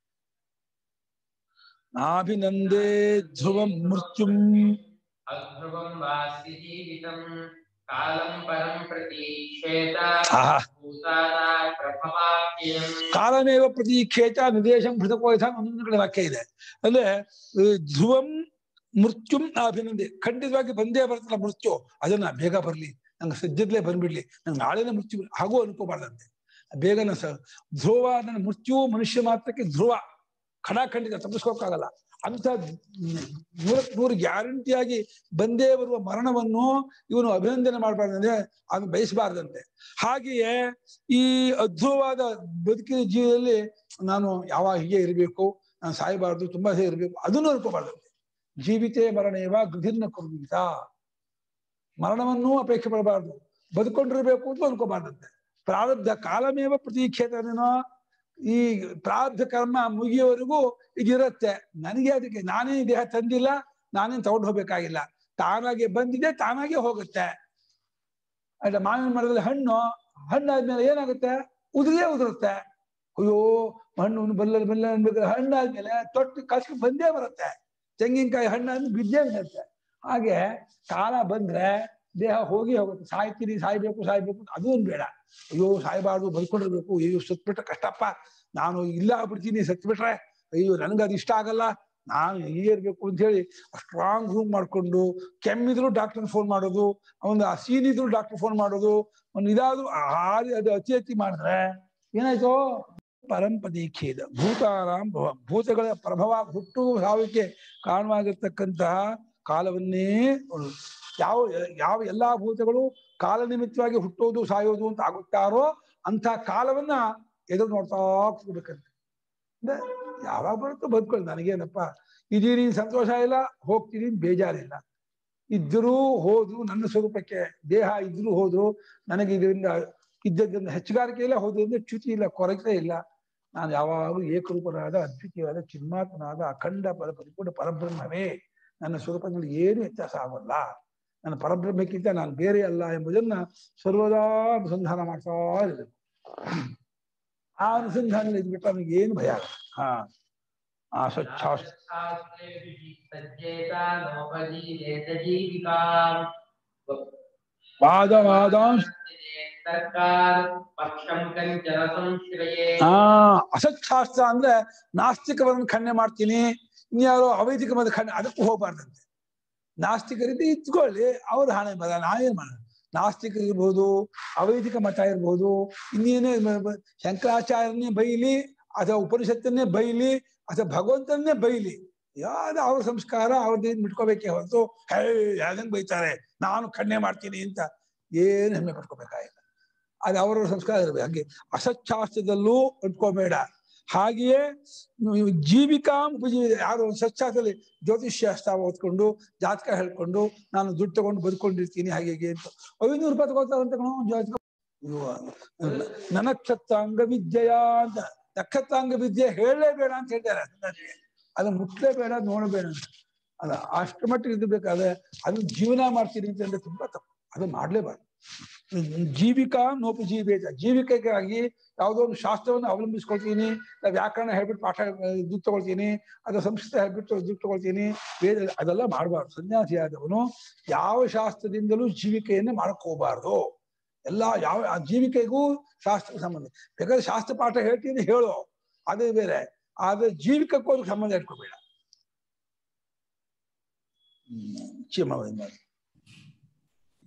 ನಾಭಿನಂದೇ ಧ್ರುವಂ ಮೃತ್ಯುಂ अध्रुवं वास्ति जीवितं कालं परं प्रतीक्षेत ಆಹಾ भूताना प्रभवाक्यम् ಕಾಲಮೇವ ಪ್ರತೀಕ್ಷೇತ ನಿರ್ದೇಶಂ ಭೃತಕೋಯಥ ಒಂದೊಂದು ಕಡೆ ವಾಕ್ಯ ಇದೆ ಅಂದ್ರೆ ಆ, ಧ್ರುವಂ ಮೃತ್ಯುಂ ಅಭಿನಂದೆ ಖಂಡಿತವಾಗಿ ಬಂದೇ ಬರ್ತಲ್ಲ ಮೃತ್ಯು ಅದನ್ನ ಬೇಗ ಬರ್ಲಿ ನಂಗೆ ಸದ್ಯದಲ್ಲೇ ಬಂದ್ಬಿಡ್ಲಿ ನಂಗೆ ನಾಳೆನೇ ಮೃತ್ಯು ಹಾಗೂ ಅನ್ಕೋಬಾರ್ದಂತೆ ಬೇಗನ ಸ ಧ್ರುವ ನನ್ನ ಮೃತ್ಯು ಮನುಷ್ಯ ಮಾತ್ರಕ್ಕೆ ಧ್ರುವ ಖಡಾಖಂಡಿತ ತಪ್ಪಿಸ್ಕೋಕ್ಕಾಗಲ್ಲ ಅಂತ ನೂರಕ್ಕೆ ನೂರು ಗ್ಯಾರಂಟಿಯಾಗಿ ಬಂದೇ ಬರುವ ಮರಣವನ್ನು ಇವನು ಅಭಿನಂದನೆ ಮಾಡಬಾರ್ದಂದ್ರೆ ಅದನ್ನು ಬಯಸಬಾರ್ದಂತೆ ಹಾಗೆಯೇ ಈ ಅದ್ಭುತವಾದ ಬದುಕಿನ ಜೀವನದಲ್ಲಿ ನಾನು ಯಾವಾಗ ಹೀಗೆ ಇರಬೇಕು ನಾನು ಸಾಯಬಾರ್ದು ತುಂಬಾ ಹೀಗೆ ಇರಬೇಕು ಅದನ್ನು ಅನ್ಕೋಬಾರ್ದಂತೆ ಜೀವಿತೇ ಮರಣೇವ ಗೃಹಿರ್ನ ಕುರ್ಮಿತ ಮರಣವನ್ನೂ ಅಪೇಕ್ಷೆ ಪಡಬಾರ್ದು ಬದುಕೊಂಡಿರ್ಬೇಕು ಅಂತ ಅನ್ಕೋಬಾರ್ದಂತೆ ಪ್ರಾರಬ್ಧ ಕಾಲಮೇವ ಪ್ರತೀಕ್ಷೇತನೇನೋ ಈ ಪ್ರಾರಬ್ಧ ಕರ್ಮ ಮುಗಿಯೋವರೆಗೂ ಇದಿರುತ್ತೆ ನನಗೆ ಅದಕ್ಕೆ ನಾನೇ ಈ ದೇಹ ತಂದಿಲ್ಲ ನಾನೇನ್ ತಗೊಂಡು ಹೋಗ್ಬೇಕಾಗಿಲ್ಲ ತಾನಾಗೆ ಬಂದಿದೆ ತಾನಾಗೆ ಹೋಗುತ್ತೆ ಅಲ್ಲ ಮಾವಿನ ಮರದಲ್ಲಿ ಹಣ್ಣು ಹಣ್ಣಾದ್ಮೇಲೆ ಏನಾಗುತ್ತೆ ಉದುರೇ ಉದುರುತ್ತೆ ಅಯ್ಯೋ ಹಣ್ಣು ಬಲ್ಲ ಬಲ್ಲ ಅನ್ಬೇಕಾದ್ರೆ ಹಣ್ಣಾದ್ಮೇಲೆ ತೊಟ್ಟು ಕಸ್ಕೊಂಡು ಬಂದೇ ಬರುತ್ತೆ ತೆಂಗಿನಕಾಯಿ ಹಣ್ಣಾದ್ಮೇಲೆ ಬಿದ್ದೇ ಬರುತ್ತೆ ಹಾಗೆ ಕಾಲ ಬಂದ್ರೆ ದೇಹ ಹೋಗಿ ಹೋಗುತ್ತೆ ಸಾಯ್ತೀರಿ ಸಾಯ್ಬೇಕು ಸಾಯ್ಬೇಕು ಅಂತ ಅದೂ ಒಂದ್ ಬೇಡ ಅಯ್ಯೋ ಸಾಯ್ಬಾರ್ದು ಬದುಕೊಂಡಿರ್ಬೇಕು ಅಯ್ಯೋ ಸತ್ಬಿಟ್ರೆ ಕಷ್ಟಪ್ಪ ನಾನು ಇಲ್ಲ ಆಗ್ಬಿಡ್ತೀನಿ ಸತ್ಬಿಟ್ರೆ ಅಯ್ಯೋ ನನ್ಗೆ ಅದು ಇಷ್ಟ ಆಗಲ್ಲ ನಾನು ಹೀಗೆ ಇರ್ಬೇಕು ಅಂತ ಹೇಳಿ ಸ್ಟ್ರಾಂಗ್ ರೂಮ್ ಮಾಡ್ಕೊಂಡು ಕೆಮ್ಮಿದ್ರು ಡಾಕ್ಟರ್ ಫೋನ್ ಮಾಡೋದು ಒಂದು ಹಸೀನಿದ್ರು ಡಾಕ್ಟರ್ ಫೋನ್ ಮಾಡೋದು ಒಂದು ಇದಾದ್ರು ಹಾರಿ ಅದು ಅತಿ ಅತಿ ಮಾಡಿದ್ರೆ ಏನಾಯ್ತು ಪರಂಪದಿ ಖೇದ ಭೂತಾರಾಮ್ ಭವ ಭೂತಗಳ ಪ್ರಭವ ಹುಟ್ಟು ಸಾವಿಗೆ ಕಾರಣವಾಗಿರ್ತಕ್ಕಂತಹ ಕಾಲವನ್ನೇ ಅವ್ರು ಯಾವ ಯಾವ ಎಲ್ಲಾ ಭೂತಗಳು ಕಾಲ ನಿಮಿತ್ತವಾಗಿ ಹುಟ್ಟೋದು ಸಾಯೋದು ಅಂತ ಆಗುತ್ತಾರೋ ಅಂತ ಕಾಲವನ್ನ ಎದುರು ನೋಡ್ತಾ ಕೂಡ್ಬೇಕಂತೆ ಅಂದ್ರೆ ಯಾವಾಗ ಬರುತ್ತೋ ಬದುಕೊಳ್ಳಿ ನನಗೇನಪ್ಪ ಇದೀನಿ ಸಂತೋಷ ಇಲ್ಲ ಹೋಗ್ತೀನಿ ಬೇಜಾರಿಲ್ಲ ಇದ್ದರೂ ಹೋದ್ರು ನನ್ನ ಸ್ವರೂಪಕ್ಕೆ ದೇಹ ಇದ್ರೂ ಹೋದ್ರು ನನಗೆ ಇದರಿಂದ ಇದ್ದದ್ರಿಂದ ಹೆಚ್ಚುಗಾರಿಕೆ ಇಲ್ಲ ಹೋದ್ರಿಂದ ಚ್ಯುತಿ ಇಲ್ಲ ಕೊರತೆ ಇಲ್ಲ ನಾನು ಯಾವಾಗಲೂ ಏಕರೂಪನಾದ ಅದ್ವಿತೀಯವಾದ ಚಿನ್ಮಾತ್ಮನಾದ ಅಖಂಡ ಪರ ಪರಿಪೂರ್ಣ ಪರಬ್ರಹ್ಮವೇ ನನ್ನ ಸ್ವರೂಪದಲ್ಲಿ ಏನು ವ್ಯತ್ಯಾಸ ಆಗೋಲ್ಲ ನನ್ನ ಪರಬ್ರಹ್ಮಕ್ಕಿಂತ ನಾನು ಬೇರೆ ಅಲ್ಲ ಎಂಬುದನ್ನ ಸರ್ವದಾ ಅನುಸಂಧಾನ ಮಾಡ್ತಾ ಇರಬೇಕು ಆ ಅನುಸಂಧಾನ ಇದ್ಬಿಟ್ಟು ಅವನಿಗೆ ಏನು ಭಯ ಆಗಲ್ಲ ಹಾ ಆ ಸ್ವಚ್ಛ सज्जेता नोपजीवेत जीविकाम् ವಾದವಾದಾಂಶ ಸರ್ಕಾರ ಪಕ್ಷಂ ಕಂಚನ ಸಂಶ್ರಯೇ ಆ ಅಸತ್ಶಾಸ್ತ್ರ ಅಂದ್ರೆ ನಾಸ್ತಿಕವನ್ನು ಖಂಡನೆ ಮಾಡ್ತೀನಿ ಇನ್ಯಾರೋ ಅವೈದಿಕ ಮತ ಖಂಡನೆ ಅದಕ್ಕೂ ಹೋಗ್ಬಾರ್ದಂತೆ ನಾಸ್ತಿಕರಿದ್ದು ಇತ್ಕೊಳ್ಳಿ ಅವ್ರ ಹಾನಿ ಬರ ನಾವೇನ್ ಮಾಡೋಣ ನಾಸ್ತಿಕರು ಇರ್ಬೋದು ಅವೈದಿಕ ಮತ ಇರ್ಬೋದು ಇನ್ನೇನೇ ಮ- ಮ- ಶಂಕರಾಚಾರ್ಯನೇ ಬೈಲಿ ಅಥವಾ ಉಪನಿಷತ್ತನ್ನೇ ಬೈಲಿ ಅಥವಾ ಭಗವಂತನ್ನೇ ಬೈಲಿ ಯಾವ್ದು ಅವ್ರ ಸಂಸ್ಕಾರ ಅವ್ರದ್ದು ಬಿಟ್ಕೋಬೇಕೇ ಹೊರತು ಹೇ ಯಾವ್ದಂಗ್ ಬೈತಾರೆ ನಾನು ಖಂಡನೆ ಮಾಡ್ತೀನಿ ಅಂತ ಏನು ಹೆಮ್ಮೆ ಪಡ್ಕೋಬೇಕಾಗಿಲ್ಲ ಅದು ಅವರವರ ಸಂಸ್ಕಾರ ಇರಬೇಕು ಹಾಗೆ ಅಸಚ್ಛಾಸ್ತ್ರದಲ್ಲೂ ಅಂಟ್ಕೋಬೇಡ ಹಾಗೆಯೇ ನೀವು ಜೀವಿಕಾ ಉಪಜೀವಿ ಯಾರು ಒಂದು ಸಚ್ಛಾಸ್ತ್ರದಲ್ಲಿ ಜ್ಯೋತಿಷ್ಯಾಸ್ತ್ರ ಓದ್ಕೊಂಡು ಜಾತಕ ಹೇಳ್ಕೊಂಡು ನಾನು ದುಡ್ಡು ತಗೊಂಡು ಬದುಕೊಂಡಿರ್ತೀನಿ ಹಾಗೆ ಹೀಗೆ ಅಂತ ಐನೂರು ರೂಪಾಯಿ ತಗೋತಾರಂತ ಕಣೋ ಒಂದ್ ಜಾತಕ ಇವ ನನಕ್ಷತ್ರಾಂಗ ವಿದ್ಯೆಯ ಅಂತ ನಕ್ಷತ್ರಾಂಗ ವಿದ್ಯೆ ಹೇಳಲೇಬೇಡ ಅಂತ ಹೇಳ್ತಾರೆ ಸಂಗಾತಿಗೆ. ಅದು ಮುಟ್ಲೇಬೇಡ ನೋಡಬೇಡ ಅಂತ ಅಲ್ಲ ಅಷ್ಟು ಮಟ್ಟಿಗೆ ಇದು ಬೇಕಾದ್ರೆ ಅದು ಜೀವನ ಮಾಡ್ತೀನಿ ಅಂತಂದ್ರೆ ತುಂಬಾ ತಪ್ಪು ಅದು ಮಾಡ್ಲೇಬಾರ್ದು ಜೀವಿಕಾ ನೋಪಜೀವೇತ ಜೀವಿಕೆಗಾಗಿ ಯಾವುದೋ ಒಂದು ಶಾಸ್ತ್ರವನ್ನು ಅವಲಂಬಿಸ್ಕೊಳ್ತೀನಿ ಇಲ್ಲ ವ್ಯಾಕರಣ ಹೇಳ್ಬಿಟ್ಟು ಪಾಠ ದುಡ್ಡು ತಗೊಳ್ತೀನಿ ಅಥವಾ ಸಂಸ್ಕೃತ ಹೇಳ್ಬಿಟ್ಟು ದುಡ್ಡು ತಗೊಳ್ತೀನಿ ವೇದ ಅದೆಲ್ಲ ಮಾಡಬಾರ್ದು ಸನ್ಯಾಸಿಯಾದವನು ಯಾವ ಶಾಸ್ತ್ರದಿಂದಲೂ ಜೀವಿಕೆಯನ್ನೇ ಮಾಡಕ್ ಹೋಗ್ಬಾರ್ದು ಎಲ್ಲ ಯಾವ ಆ ಜೀವಿಕೆಗೂ ಶಾಸ್ತ್ರ ಸಂಬಂಧ ಬೇಕಾದ್ರೆ ಶಾಸ್ತ್ರ ಪಾಠ ಹೇಳ್ತೀನಿ ಹೇಳು ಅದೇ ಬೇರೆ ಆದ್ರೆ ಜೀವಿಕಕ್ಕೂ ಅದಕ್ಕೆ ಸಂಬಂಧ ಇಟ್ಕೋಬೇಡ ಹ್ಮ್ ಚೀಮ ಮಾಡಿ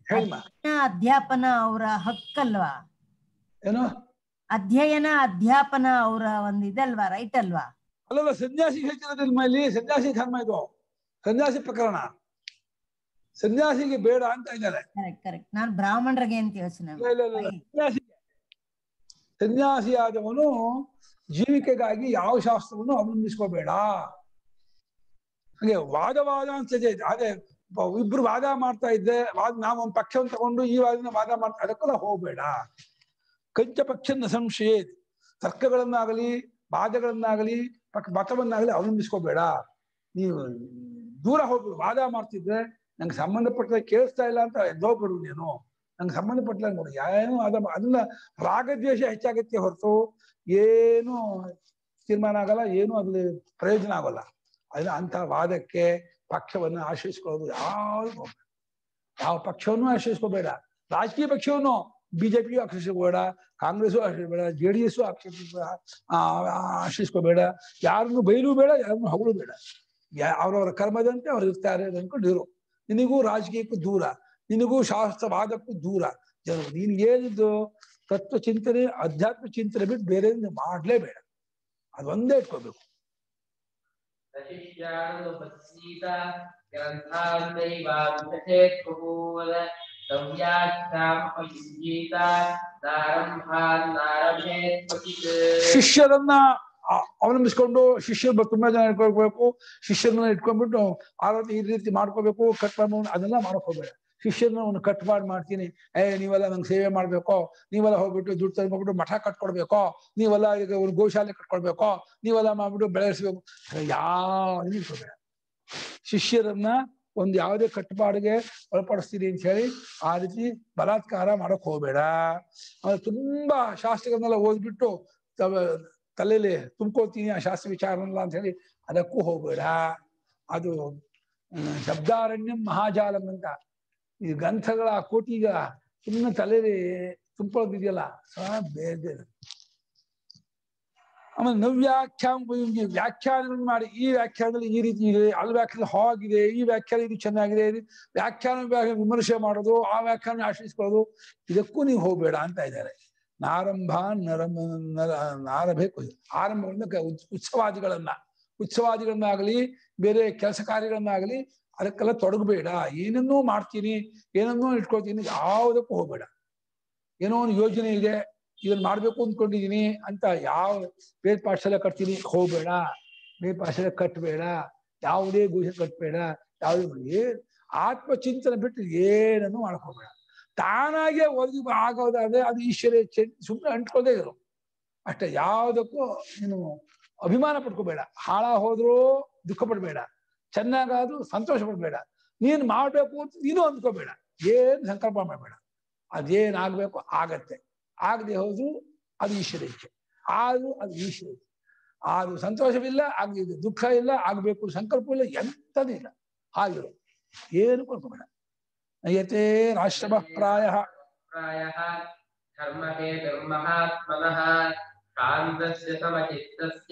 ಹೇಳಿಮ್ಮ ಅಧ್ಯಾಪನ ಅವರ ಹಕ್ಕಲ್ವಾ ಏನು ಅಧ್ಯಯನ ಅಧ್ಯಾಪನ ಅವರ ಒಂದ್ ಇದಲ್ವಾ ರೈಟ್ ಅಲ್ವಾ ಅಲ್ಲಲ್ಲ ಸನ್ಯಾಸಿ ಹೇಳ್ತಿರೋದಿಲ್ಮ ಇಲ್ಲಿ ಸನ್ಯಾಸಿ ಧರ್ಮ ಇದು ಸನ್ಯಾಸಿ ಪ್ರಕರಣ ಸನ್ಯಾಸಿಗೆ ಬೇಡ ಅಂತ ಇದ್ದಾರೆ ಕರೆಕ್ಟ್ ಕರೆಕ್ಟ್ ನಾನ್ ಬ್ರಾಹ್ಮಣರಿಗೆ ಅಂತ ಯೋಚನೆ ಇಲ್ಲ, ಇಲ್ಲ, ಇಲ್ಲ, ಇಲ್ಲ. ಸನ್ಯಾಸಿ ಸನ್ಯಾಸಿಯಾದವನು ಜೀವಿಕೆಗಾಗಿ ಯಾವ ಶಾಸ್ತ್ರವನ್ನು ಅವಲಂಬಿಸ್ಕೋಬೇಡ ಹಾಗೆ ವಾದವಾದ ಅಂತ ಇದೆ ಅದೇ ಒಬ್ಬ- ಇಬ್ರು ವಾದ ಮಾಡ್ತಾ ಇದ್ದೆ ವಾದ ನಾವು ಒಂದು ಪಕ್ಷವನ್ನು ತಗೊಂಡು ಈ ವಾದನ ವಾದ ಮಾಡ್ತಾ ಅದಕ್ಕೆಲ್ಲ ಹೋಗ್ಬೇಡ ಕಂಚ ಪಕ್ಷನ ಸಂಶಯ ತರ್ಕಗಳನ್ನಾಗಲಿ ವಾದಗಳನ್ನಾಗಲಿ ಪಕ್ಕ ಮತವನ್ನಾಗಲಿ ಅವಲಂಬಿಸ್ಕೋಬೇಡ ನೀವು ದೂರ ಹೋಗ್ಬಿಡು ವಾದ ಮಾಡ್ತಿದ್ರೆ ನಂಗೆ ಸಂಬಂಧಪಟ್ಟ ಕೇಳಿಸ್ತಾ ಇಲ್ಲ ಅಂತ ಎದ್ದೋಗ್ಬಿಡು ನೀನು ನಂಗೆ ಸಂಬಂಧಪಟ್ಟ ನೋಡಿ ಏನು ಅದ ಅದನ್ನ ರಾಗದ್ವೇಷ ಹೆಚ್ಚಾಗತ್ತೆ ಹೊರತು ಏನು ತೀರ್ಮಾನ ಆಗಲ್ಲ ಏನು ಅದ್ರಲ್ಲಿ ಪ್ರಯೋಜನ ಆಗೋಲ್ಲ ಅದನ್ನ ಅಂತ ವಾದಕ್ಕೆ ಪಕ್ಷವನ್ನು ಆಶ್ರಯಿಸ್ಕೊಳ್ಳೋದು ಯಾವ್ದು ಹೋಗ್ಬೇಡ. ಯಾವ ಪಕ್ಷವನ್ನು ಆಶ್ರಯಿಸ್ಕೋಬೇಡ ರಾಜಕೀಯ ಪಕ್ಷವನ್ನು ಬಿಜೆಪಿಯು ಆಶ್ರಯಿಸ್ಕೋಬೇಡ ಕಾಂಗ್ರೆಸ್ಸು ಆಶ್ರಯಿಸಬೇಡ ಜೆ ಡಿ ಎಸ್ ಆಶ್ರಯಿಸ್ಬೇಡ ಆಶ್ರಯಿಸ್ಕೋಬೇಡ ಯಾರನ್ನು ಬೈಲು ಬೇಡ ಯಾರನ್ನು ಹೊಗಳು ಬೇಡ ಯಾ- ಅವ್ರವ್ರ ಕರ್ಮದಂತೆ ಅವ್ರು ಇರ್ತಾರೆ ಅನ್ಕೊಂಡು ಇರು ನಿನಗೂ ರಾಜಕೀಯಕ್ಕೂ ದೂರ ನಿನಗೂ ಶಾಸ್ತ್ರವಾದಕ್ಕೂ ದೂರ ಜನರು ನೀನ್ ಏನಿದ್ದು ತತ್ವ ಚಿಂತನೆ ಅಧ್ಯಾತ್ಮ ಚಿಂತನೆ ಬಿಟ್ಟು ಬೇರೆ ಮಾಡ್ಲೇಬೇಡ ಅದೊಂದೇ ಇಟ್ಕೋಬೇಕು शिष्यानुपस्सीत ग्रन्थान्नैवाभिषेत्कुपूल सव्याख्यामपयुञ्जीत नारम्भान्नारभेत् क्वचित् ಶಿಷ್ಯರನ್ನ ಆ- ಅವಲಂಬಿಸ್ಕೊಂಡು ಶಿಷ್ಯರು ತುಂಬಾ ಜನ ಇಟ್ಕೊಳ್ಬೇಕು ಶಿಷ್ಯರನ್ನ ಇಟ್ಕೊಂಡ್ಬಿಟ್ಟು ಆ ರೀತಿ ಈ ರೀತಿ ಮಾಡ್ಕೋಬೇಕು ಕಟ್ ಮಾಡ್ಕೊಂಡು ಅದೆಲ್ಲ ಮಾಡಕ್ ಹೋಗ್ಬೇಡ ಶಿಷ್ಯರನ್ನ ಅವ್ನು ಕಟ್ ಮಾಡಿ ಮಾಡ್ತೀನಿ ಏ ನೀವೆಲ್ಲ ನಂಗೆ ಸೇವೆ ಮಾಡ್ಬೇಕೋ ನೀವೆಲ್ಲ ಹೋಗ್ಬಿಟ್ಟು ದುಡ್ಡು ತಂದ್ಬಿಟ್ಟು ಮಠ ಕಟ್ಕೊಡ್ಬೇಕೋ ನೀವೆಲ್ಲ ಈಗ ಒಂದು ಗೋಶಾಲೆ ಕಟ್ಕೊಳ್ಬೇಕೋ ನೀವೆಲ್ಲ ಮಾಡ್ಬಿಟ್ಟು ಬೆಳೆಸ್ಬೇಕು ಯಾವ ಇಟ್ಕೋಬೇಡ ಶಿಷ್ಯರನ್ನ ಒಂದು ಯಾವುದೇ ಕಟ್ಟುಪಾಡಿಗೆ ಒಳಪಡಿಸ್ತೀನಿ ಅಂತ ಹೇಳಿ ಆ ರೀತಿ ಬಲಾತ್ಕಾರ ಮಾಡಕ್ ಹೋಗ್ಬೇಡ ಆಮೇಲೆ ತುಂಬಾ ಶಾಸ್ತ್ರಗಳನ್ನೆಲ್ಲ ಓದ್ಬಿಟ್ಟು ತವ- ತಲೆಯಲ್ಲಿ ತುಂಬ್ಕೊಳ್ತೀನಿ ಆ ಶಾಸ್ತ್ರ ವಿಚಾರನೆಲ್ಲ ಅಂತ ಹೇಳಿ ಅದಕ್ಕೂ ಹೋಗ್ಬೇಡ ಅದು ಹ್ಮ್, ಶಬ್ದಾರಣ್ಯಂ ಮಹಾಜಾಲಂ ಅಂತ ಈ ಗ್ರಂಥಗಳ ಕೋಟಿಗ ಸುಮ್ಮನೆ ತಲೆಯಲ್ಲಿ ತುಂಬ್ಕೊಳ್ಳೋದಿದೆಯಲ್ಲ ಸಹ ಬೇರೆ ಆಮೇಲೆ ನವ್ಯಾಖ್ಯಾನ ಉಪಯೋಗಿ ವ್ಯಾಖ್ಯಾನಗಳನ್ನು ಮಾಡಿ ಈ ವ್ಯಾಖ್ಯಾನದಲ್ಲಿ ಈ ರೀತಿ ಇದೆ ಅಲ್ಲಿ ವ್ಯಾಖ್ಯಾನ ಹಾಗಿದೆ ಈ ವ್ಯಾಖ್ಯಾನ ಇದು ಚೆನ್ನಾಗಿದೆ ಇದು ವ್ಯಾಖ್ಯಾನ ವ್ಯಾಖ್ಯಾನ ವಿಮರ್ಶೆ ಮಾಡೋದು ಆ ವ್ಯಾಖ್ಯಾನ ಆಶ್ರಯಿಸ್ಕೊಳ್ಳೋದು ಇದಕ್ಕೂ ನೀವು ಹೋಗ್ಬೇಡ ಅಂತ ಇದ್ದಾರೆ ನಾರಂಭ ನರಮ ನರ ನಾರಬೇಕು ಆರಂಭಗಳನ್ನ ಕ- ಉತ್- ಉತ್ಸವಾದಿಗಳನ್ನ ಉತ್ಸವಾದಿಗಳನ್ನಾಗಲಿ ಬೇರೆ ಕೆಲಸ ಕಾರ್ಯಗಳನ್ನಾಗಲಿ ಅದಕ್ಕೆಲ್ಲ ತೊಡಗಬೇಡ ಏನನ್ನೂ ಮಾಡ್ತೀನಿ ಏನನ್ನೂ ಇಟ್ಕೊಳ್ತೀನಿ ಯಾವುದಕ್ಕೂ ಹೋಗ್ಬೇಡ ಏನೋ ಒಂದು ಯೋಜನೆ ಇದೆ ಇದನ್ನ ಮಾಡ್ಬೇಕು ಅಂದ್ಕೊಂಡಿದೀನಿ ಅಂತ ಯಾವ ಬೇರೆ ಪಾಠಶಾಲೆ ಕಟ್ತೀನಿ ಹೋಗ್ಬೇಡ ಬೇರೆ ಪಾಠಶಾಲೆ ಕಟ್ಟಬೇಡ ಯಾವುದೇ ಗೋಷ ಕಟ್ಟಬೇಡ ಯಾವುದೇ ಏನ್ ಆತ್ಮಚಿಂತನೆ ಬಿಟ್ಟು ಏನನ್ನು ಮಾಡಕ್ ಹೋಗ್ಬೇಡ ತಾನಾಗೆ ಒದಗಿ ಆಗೋದಾದ್ರೆ ಅದು ಈಶ್ವರ ಸುಮ್ಮನೆ ಅಂಟ್ಕೊಳ್ಳದೆ ಇರು ಅಷ್ಟೇ ಯಾವುದಕ್ಕೂ ನೀನು ಅಭಿಮಾನ ಪಡ್ಕೋಬೇಡ ಹಾಳ ಹೋದ್ರೂ ದುಃಖ ಪಡ್ಬೇಡ ಚೆನ್ನಾಗಾದ್ರೂ ಸಂತೋಷ ಪಡ್ಬೇಡ ನೀನ್ ಮಾಡ್ಬೇಕು ಅಂತ ನೀನು ಅಂದ್ಕೋಬೇಡ ಏನ್ ಸಂಕಲ್ಪ ಮಾಡಬೇಡ ಅದೇನ್ ಆಗ್ಬೇಕು ಆಗತ್ತೆ ಆಗದೆ ಹೋದ್ರು ಅದು ಈಶ್ವರ ಇಚ್ಛೆ ಆದ್ರೂ ಅದು ಈಶ್ವರ ಇಚ್ಛೆ ಆದ್ರೂ ಸಂತೋಷವಿಲ್ಲ ಆಗದಿದೆ ದುಃಖ ಇಲ್ಲ ಆಗ್ಬೇಕು ಸಂಕಲ್ಪ ಇಲ್ಲ ಎಂತದೂ ಇಲ್ಲ ಆಗಿರು ಏನು ಕೊಡ್ಕೋಬೇಡ ನಯತೆ ರಾಷ್ಟ್ರಮ ಪ್ರಾಯ प्रायः धर्महेतुर्महात्मनः शान्तस्य समचित्तस्य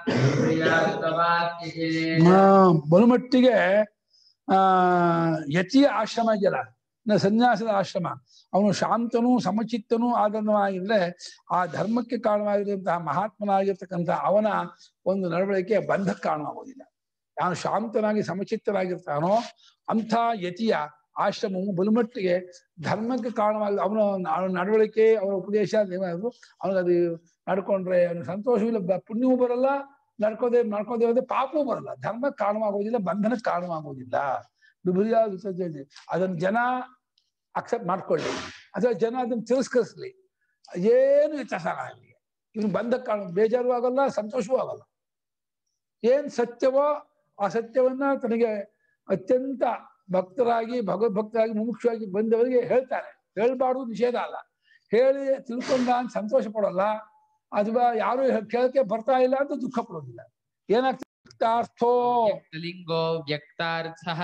प्रियासुतवाक्यजे ಬಲುಮಟ್ಟಿಗೆ ಆ ಯತಿಯ ಆಶ್ರಮ ಇದೆಯಲ್ಲ ನ ಸನ್ಯಾಸದ ಆಶ್ರಮ ಅವನು ಶಾಂತನೂ ಸಮಚಿತ್ತನೂ ಆದವನಾಗಿದ್ರೆ ಆ ಧರ್ಮಕ್ಕೆ ಕಾರಣವಾಗಿರುವಂತಹ ಮಹಾತ್ಮನಾಗಿರ್ತಕ್ಕಂಥ ಅವನ ಒಂದು ನಡವಳಿಕೆ ಬಂಧಕ್ಕೆ ಕಾರಣವಾಗುವುದಿಲ್ಲ ಯಾನು ಶಾಂತನಾಗಿ ಸಮಚಿತ್ತನಾಗಿರ್ತಾನೋ ಅಂಥ ಯತಿಯ ಆಶ್ರಮವು ಬಲುಮಟ್ಟಿಗೆ ಧರ್ಮಕ್ಕೆ ಕಾರಣವಾಗಿ ಅವನ ಅವನ ನಡವಳಿಕೆ ಅವನ ಉಪದೇಶ ಏನಾದ್ರು ಅವನಿಗೆ ಅದು ನಡ್ಕೊಂಡ್ರೆ ಅವನಿಗೆ ಸಂತೋಷವಿಲ್ಲ ಬ- ಪುಣ್ಯವೂ ಬರಲ್ಲ ನಡ್ಕೋದೆ ನಡ್ಕೋದೆ ಹೋದ್ರೆ ಪಾಪವೂ ಬರಲ್ಲ ಧರ್ಮಕ್ಕೆ ಕಾರಣವಾಗುವುದಿಲ್ಲ ಬಂಧನಕ್ಕೆ ಕಾರಣವಾಗುವುದಿಲ್ಲ ವಿಭುರಿಯ ಅದನ್ನ ಜನ ಅಕ್ಸೆಪ್ಟ್ ಮಾಡ್ಕೊಳ್ಳಿ ಅಥವಾ ಜನ ಅದನ್ನ ತಿರಸ್ಕರಿಸ್ಲಿ ಏನು ವ್ಯತ್ಯಾಸ ಆಗಲ್ಲ ಇವನು ಬಂಧಕ್ಕೆ ಕಾರಣ ಬೇಜಾರು ಆಗಲ್ಲ ಸಂತೋಷವೂ ಆಗಲ್ಲ ಏನ್ ಸತ್ಯವೋ ಆ ಸತ್ಯವನ್ನ ತನಗೆ ಅತ್ಯಂತ ಭಕ್ತರಾಗಿ ಭಗವದ್ಭಕ್ತರಾಗಿ ಮುಮುಕ್ಷವಾಗಿ ಬಂದವರಿಗೆ ಹೇಳ್ತಾರೆ ಹೇಳ್ಬಾರ್ದು ನಿಷೇಧ ಅಲ್ಲ ಹೇಳಿ ತಿಳ್ಕೊಂಡ ಅಂತ ಸಂತೋಷ ಪಡೋಲ್ಲ ಅಥವಾ ಯಾರು ಕೇಳಕ್ಕೆ ಬರ್ತಾ ಇಲ್ಲ ಅಂತ ದುಃಖ ಪಡೋದಿಲ್ಲ ಏನಾಗ್ತದೆ ಅರ್ಥೋ व्यक्तलिङ्गो व्यक्तार्थः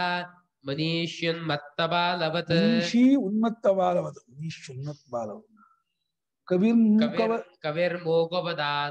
मनीष्यन्मत्तबालवत् ಮನೀಷಿ ಉನ್ಮತ್ತ ಬಾಲವದು ಮನೀಷ್ ಉನ್ಮತ್ತ ಬಾಲವ ಕವಿರ್ ಮೂಕವ कविर्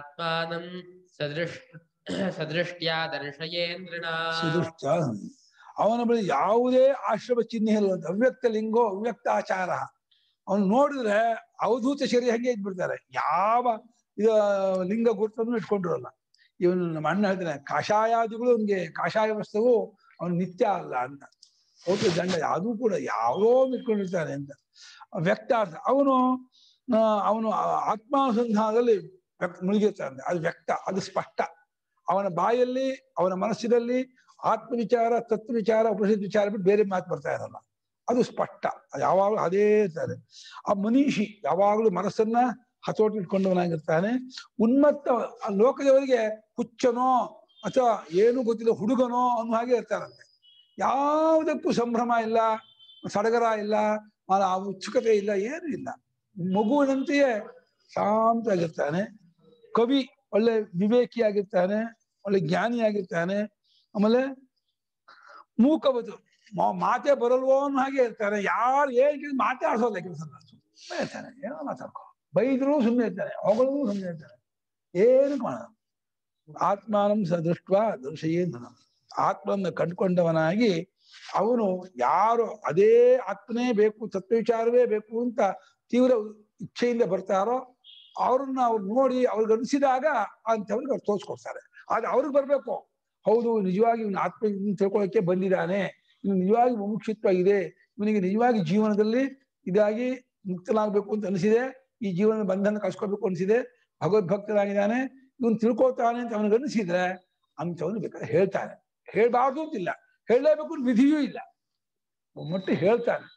कविर्मोगवदात्मानं सदृश सदृष्ट्या दर्शयेन्द्रिणा ಸುದೃಷ್ಟ ಅವನ ಬಳಿ ಯಾವುದೇ ಆಶ್ರಮ ಚಿಹ್ನೆ ಇರುವಂತ ಅವ್ಯಕ್ತ ಲಿಂಗೋ ಅವ್ಯಕ್ತ ಆಚಾರ ಅವನು ನೋಡಿದ್ರೆ ಅವಧೂತ ಶರೀರ ಹಂಗೆ ಇದ್ಬಿಡ್ತಾರೆ ಯಾವ ಇದು ಲಿಂಗ ಗುರುತನ್ನು ಇಟ್ಕೊಂಡಿರಲ್ಲ ಇವನು ನಮ್ಮ ಅಣ್ಣ ಹೇಳ್ತಾನೆ ಕಾಷಾಯಾದಿಗಳು ಅವನಿಗೆ ಕಾಷಾಯ ವಸ್ತುವು ಅವನು ನಿತ್ಯ ಅಲ್ಲ ಅಂತ ಹೌದು ದಂಡ ಅದು ಕೂಡ ಯಾವುದೋ ಒಂದು ಇಟ್ಕೊಂಡಿರ್ತಾನೆ ಅಂತ ವ್ಯಕ್ತಾರ್ಥ ಅವನು ಆ, ಅವನು ಆ- ಆತ್ಮಾನುಸಂಧಾನದಲ್ಲಿ ವ್ಯಕ್ತ ಮುಳುಗಿರ್ತಾನೆ ಅದು ವ್ಯಕ್ತ ಅದು ಸ್ಪಷ್ಟ ಅವನ ಬಾಯಲ್ಲಿ ಅವನ ಮನಸ್ಸಿನಲ್ಲಿ ಆತ್ಮ ವಿಚಾರ ತತ್ವ ವಿಚಾರ ಉಪನಿಷತ್ ವಿಚಾರ ಬಿಟ್ಟು ಬೇರೆ ಮಾತು ಬರ್ತಾ ಇರಲ್ಲ ಅದು ಸ್ಪಷ್ಟ ಅದು ಯಾವಾಗಲೂ ಅದೇ ಇರ್ತಾರೆ ಆ ಮನೀಷಿ ಯಾವಾಗಲೂ ಮನಸ್ಸನ್ನ ಹತೋಟಿ ಇಟ್ಕೊಂಡವನಾಗಿರ್ತಾನೆ ಉನ್ಮತ್ತ ಆ ಲೋಕದವರಿಗೆ ಹುಚ್ಚನೋ ಅಥವಾ ಏನು ಗೊತ್ತಿಲ್ಲ ಹುಡುಗನೋ ಅನ್ನೋ ಹಾಗೆ ಇರ್ತಾರಂತೆ ಯಾವುದಕ್ಕೂ ಸಂಭ್ರಮ ಇಲ್ಲ ಸಡಗರ ಇಲ್ಲ ಆ ಆ ಉತ್ಸುಕತೆ ಇಲ್ಲ ಏನು ಇಲ್ಲ ಮಗುವಿನಂತೆಯೇ ಶಾಂತವಾಗಿರ್ತಾನೆ ಕವಿ ಒಳ್ಳೆ ವಿವೇಕಿಯಾಗಿರ್ತಾನೆ ಒಳ್ಳೆ ಜ್ಞಾನಿಯಾಗಿರ್ತಾನೆ ಆಮೇಲೆ ಮೂಕವತು ಮಾ- ಮಾತೇ ಬರಲ್ವೋ ಅನ್ನೋ ಹಾಗೆ ಇರ್ತಾನೆ ಯಾರು ಏನ್ ಕೇಳಿ ಮಾತೇ ಆಡ್ಸೋಲ್ಲ ಕೆಲಸ ಸುಮ್ಮನೆ ಇರ್ತಾನೆ ಏನೋ ಮಾತಾಡ್ಕೊ ಬೈದ್ರು ಸುಮ್ಮನೆ ಇರ್ತಾನೆ ಹೊಗಳಿದ್ರು ಸುಮ್ಮನೆ ಇರ್ತಾನೆ ಏನು ಮಾಡಲ್ಲ ಆತ್ಮಾನಂ ಸದೃಷ್ಟ ದರ್ಶಯೇಂದ್ರ ಆತ್ಮನ್ನ ಕಂಡುಕೊಂಡವನಾಗಿ ಅವನು ಯಾರು ಅದೇ ಆತ್ಮನೇ ಬೇಕು ತತ್ವವಿಚಾರವೇ ಬೇಕು ಅಂತ ತೀವ್ರ ಇಚ್ಛೆಯಿಂದ ಬರ್ತಾರೋ ಅವ್ರನ್ನ ಅವ್ರು ನೋಡಿ ಅವ್ರಿಗೆ ಅನಿಸಿದಾಗ ಅಂತವ್ರಿಗೆ ಅವ್ರು ತೋರಿಸ್ಕೊಡ್ತಾರೆ ಆದ್ರೆ ಅವ್ರಿಗೆ ಬರ್ಬೇಕು ಹೌದು ನಿಜವಾಗಿ ಇವನು ಆತ್ಮ ಇವ್ನು ತಿಳ್ಕೊಳ್ಳೋಕೆ ಬಂದಿದ್ದಾನೆ ಇವನು ನಿಜವಾಗಿ ಮುಮುಕ್ಷಿತ್ವ ಇದೆ ಇವನಿಗೆ ನಿಜವಾಗಿ ಜೀವನದಲ್ಲಿ ಇದಾಗಿ ಮುಕ್ತನಾಗ್ಬೇಕು ಅಂತ ಅನಿಸಿದೆ ಈ ಜೀವನದ ಬಂಧನ ಕಳ್ಸ್ಕೊಬೇಕು ಅನಿಸಿದೆ ಭಗವದ್ಭಕ್ತನಾಗಿದ್ದಾನೆ ಇವನು ತಿಳ್ಕೊಳ್ತಾನೆ ಅಂತ ಅವನಿಗೆ ಅನಿಸಿದ್ರೆ ಅಂಥವನು ಬೇಕಾದ್ರೆ ಹೇಳ್ತಾನೆ ಹೇಳ್ಬಾರ್ದು ಅಂತಿಲ್ಲ ಹೇಳಲೇಬೇಕು ಅಂತ ವಿಧಿಯೂ ಇಲ್ಲ ಒಮ್ಮಟ್ಟು ಹೇಳ್ತಾನೆ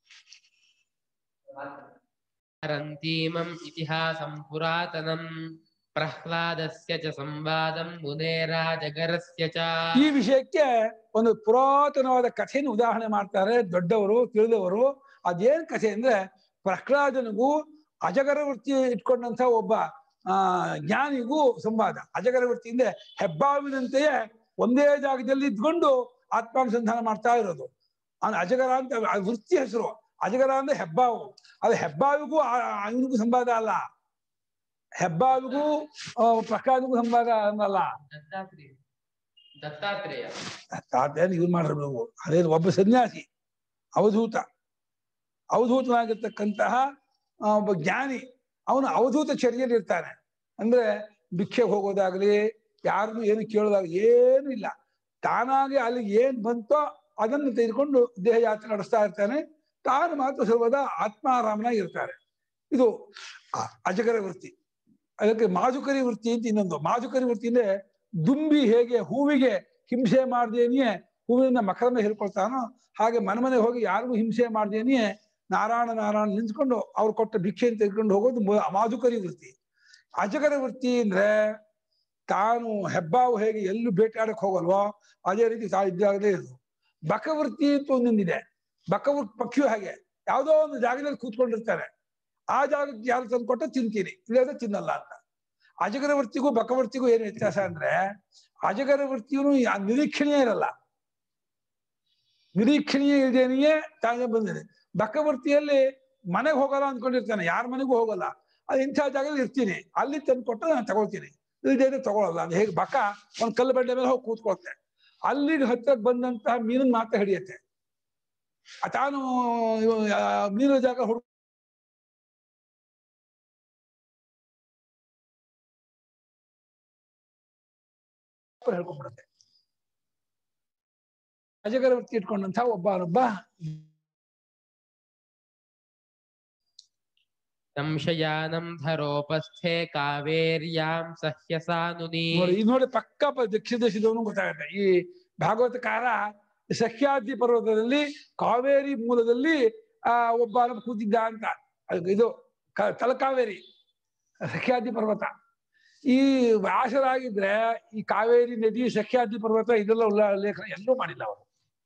हरन्तीमम् इतिहासं पुरातनम् प्रह्लादस्य च संवादं मुनेराजगरस्य च ಈ ವಿಷಯಕ್ಕೆ ಒಂದು ಪುರಾತನವಾದ ಕಥೆಯನ್ನು ಉದಾಹರಣೆ ಮಾಡ್ತಾರೆ ದೊಡ್ಡವರು ತಿಳಿದವರು ಅದೇನ್ ಕಥೆ ಅಂದ್ರೆ ಪ್ರಹ್ಲಾದನಿಗೂ ಅಜಗರ ವೃತ್ತಿ ಇಟ್ಕೊಂಡಂತ ಒಬ್ಬ ಆ ಜ್ಞಾನಿಗೂ ಸಂವಾದ ಅಜಗರ ವೃತ್ತಿಯಿಂದ ಹೆಬ್ಬಾವಿನಂತೆಯೇ ಒಂದೇ ಜಾಗದಲ್ಲಿ ಇದ್ಕೊಂಡು ಆತ್ಮಾನುಸಂಧಾನ ಮಾಡ್ತಾ ಇರೋದು ಅವ್ನು ಅಜಗರ ಅಂತ ಆ ವೃತ್ತಿ ಹೆಸರು ಅಜಗರ ಅಂದ್ರೆ ಹೆಬ್ಬಾವು ಅದು ಹೆಬ್ಬಾವಿಗೂ ಅವನಿಗೂ ಸಂವಾದ ಅಲ್ಲ ಹೆಬ್ಬಾವಿಗೂ ಆ, ಪ್ರಹ್ಲಾದನಿಗೂ ಸಂವಾದ ಅನ್ನಲ್ಲ ದತ್ತಾತ್ರೇಯ ದತ್ತಾತ್ರೇಯ ತಾತೇನು ಇವ್ರು ಮಾಡಿರ್ಬೇಕು ಅದೇ ಒಬ್ಬ ಸನ್ಯಾಸಿ ಅವಧೂತ ಅವಧೂತನಾಗಿರ್ತಕ್ಕಂತಹ ಆ, ಒಬ್ಬ ಜ್ಞಾನಿ ಅವನು ಅವಧೂತ ಚರ್ಯೆಯಲ್ಲಿ ಇರ್ತಾನೆ ಅಂದ್ರೆ ಭಿಕ್ಷೆಗೆ ಹೋಗೋದಾಗ್ಲಿ ಯಾರನ್ನು ಏನು ಕೇಳೋದಾಗ್ಲಿ ಏನು ಇಲ್ಲ ತಾನಾಗಿ ಅಲ್ಲಿ ಏನ್ ಬಂತೋ ಅದನ್ನು ತೆಗೆದುಕೊಂಡು ದೇಹ ಯಾತ್ರೆ ನಡೆಸ್ತಾ ಇರ್ತಾನೆ ತಾನು ಮಾತ್ರ ಸರ್ವದಾ ಆತ್ಮಾರಾಮನಾಗಿ ಇರ್ತಾರೆ ಇದು ಆ ಅಜಗರ ವೃತ್ತಿ ಅದಕ್ಕೆ ಮಾಜುಕರಿ ವೃತ್ತಿ ಅಂತ ಇನ್ನೊಂದು ಮಾಜುಕರಿ ವೃತ್ತಿ ಅಂದ್ರೆ ದುಂಬಿ ಹೇಗೆ ಹೂವಿಗೆ ಹಿಂಸೆ ಮಾಡ್ದೇನಿಯೇ ಹೂವಿನಿಂದ ಮಕರಂದ ಹೇಳ್ಕೊಳ್ತಾನೋ ಹಾಗೆ ಮನೆ ಹೋಗಿ ಯಾರಿಗೂ ಹಿಂಸೆ ಮಾಡ್ದೇನಿಯೇ ನಾರಾಯಣ ನಾರಾಯಣ ನಿಂತ್ಕೊಂಡು ಅವ್ರು ಕೊಟ್ಟ ಭಿಕ್ಷೆ ತೆಗೆದುಕೊಂಡು ಹೋಗೋದು ಮು- ಮಾಧುಕರಿ ವೃತ್ತಿ ಅಜಗರ ವೃತ್ತಿ ಅಂದ್ರೆ ತಾನು ಹೆಬ್ಬಾವು ಹೇಗೆ ಎಲ್ಲೂ ಬೇಟಾಡಕ್ ಹೋಗಲ್ವೋ ಅದೇ ರೀತಿ ತಾ ಇದ್ದಾಗಲೇ ಇರೋದು ಬಕವೃತ್ತಿ ಅಂತ ಒಂದೊಂದಿದೆ ಬಕವೃತ್ ಪಕ್ಷಿಯು ಹಾಗೆ ಯಾವುದೋ ಒಂದು ಜಾಗದಲ್ಲಿ ಕೂತ್ಕೊಂಡಿರ್ತಾರೆ ಆ ಜಾಗಕ್ಕೆ ಯಾರು ತಂದು ಕೊಟ್ಟ ತಿಂತೀನಿ ಇಲ್ಲದ ತಿನ್ನಲ್ಲ ಅಂತ ಅಜಗರ ವೃತ್ತಿಗೂ ಬಕವೃತ್ತಿಗೂ ಏನು ವ್ಯತ್ಯಾಸ ಅಂದ್ರೆ ಅಜಗರ ವೃತ್ತಿಯೂ ಆ ನಿರೀಕ್ಷಣೆಯೇ ಇರಲ್ಲ ನಿರೀಕ್ಷಣೆಯೇ ಇಲ್ದೇನೆಯೇ ತಾನೇ ಬಂದಿದೆ ಬಕವೃತ್ತಿಯಲ್ಲಿ ಮನೆಗೆ ಹೋಗಲ್ಲ ಅಂದ್ಕೊಂಡಿರ್ತಾನೆ ಯಾರ ಮನೆಗೂ ಹೋಗಲ್ಲ ಅದು ಇಂಥ ಜಾಗದಲ್ಲಿ ಇರ್ತೀನಿ ಅಲ್ಲಿ ತಂದು ಕೊಟ್ಟು ನಾನು ತಗೊಳ್ತೀನಿ ಇಲ್ದೇನೆ ತಗೊಳಲ್ಲ ಅದು ಹೇಗೆ ಬಕ ಒಂದ್ ಕಲ್ಲು ಬಂಡೆ ಮೇಲೆ ಹೋಗಿ ಕೂತ್ಕೊಳ್ತೆ ಅಲ್ಲಿಗೆ ಹತ್ರಕ್ಕೆ ಬಂದಂತಹ ಮೀನನ್ನ ಮಾತ್ರ ಹಿಡಿಯತ್ತೆ ಆ ತಾನು ಇವ- ಆ ಮೀನು ಜಾಗ ಹುಡುಕ ಹೇಳ್ಕೊಂಡ್ಬಿಡುತ್ತೆ ಅಜಗರ ವೃತ್ತಿ ಇಟ್ಕೊಂಡಂತ ಒಬ್ಬನೊಬ್ಬ ಸಂಶಯಾನಂ ಧರೋಪಸ್ಥೆ ಕಾವೇರ್ಯಾಂ ಸಹ್ಯಸಾನುನಿ ನೋಡಿ ಇದು ನೋಡಿ ಪಕ್ಕ ಪ- ದಕ್ಷಿಣ ದೇಶದವನು ಗೊತ್ತಾಗುತ್ತೆ ಈ ಭಾಗವತಕಾರ ಸಹ್ಯಾದ್ರಿ ಪರ್ವತದಲ್ಲಿ ಕಾವೇರಿ ಮೂಲದಲ್ಲಿ ಆ ಒಬ್ಬ ಕೂತಿದ್ದ ಅಂತ ಅದು ಇದು ಕ- ತಲಕಾವೇರಿ ಸಹ್ಯಾದ್ರಿ ಪರ್ವತ ಈ ವ್ಯಾಸರಾಗಿದ್ರೆ ಈ ಕಾವೇರಿ ನದಿ ಸಹ್ಯಾದ್ರಿ ಪರ್ವತ ಇದೆಲ್ಲ ಉಲ್ಲೇಖನ ಎಲ್ಲೂ ಮಾಡಿಲ್ಲ ಅವರು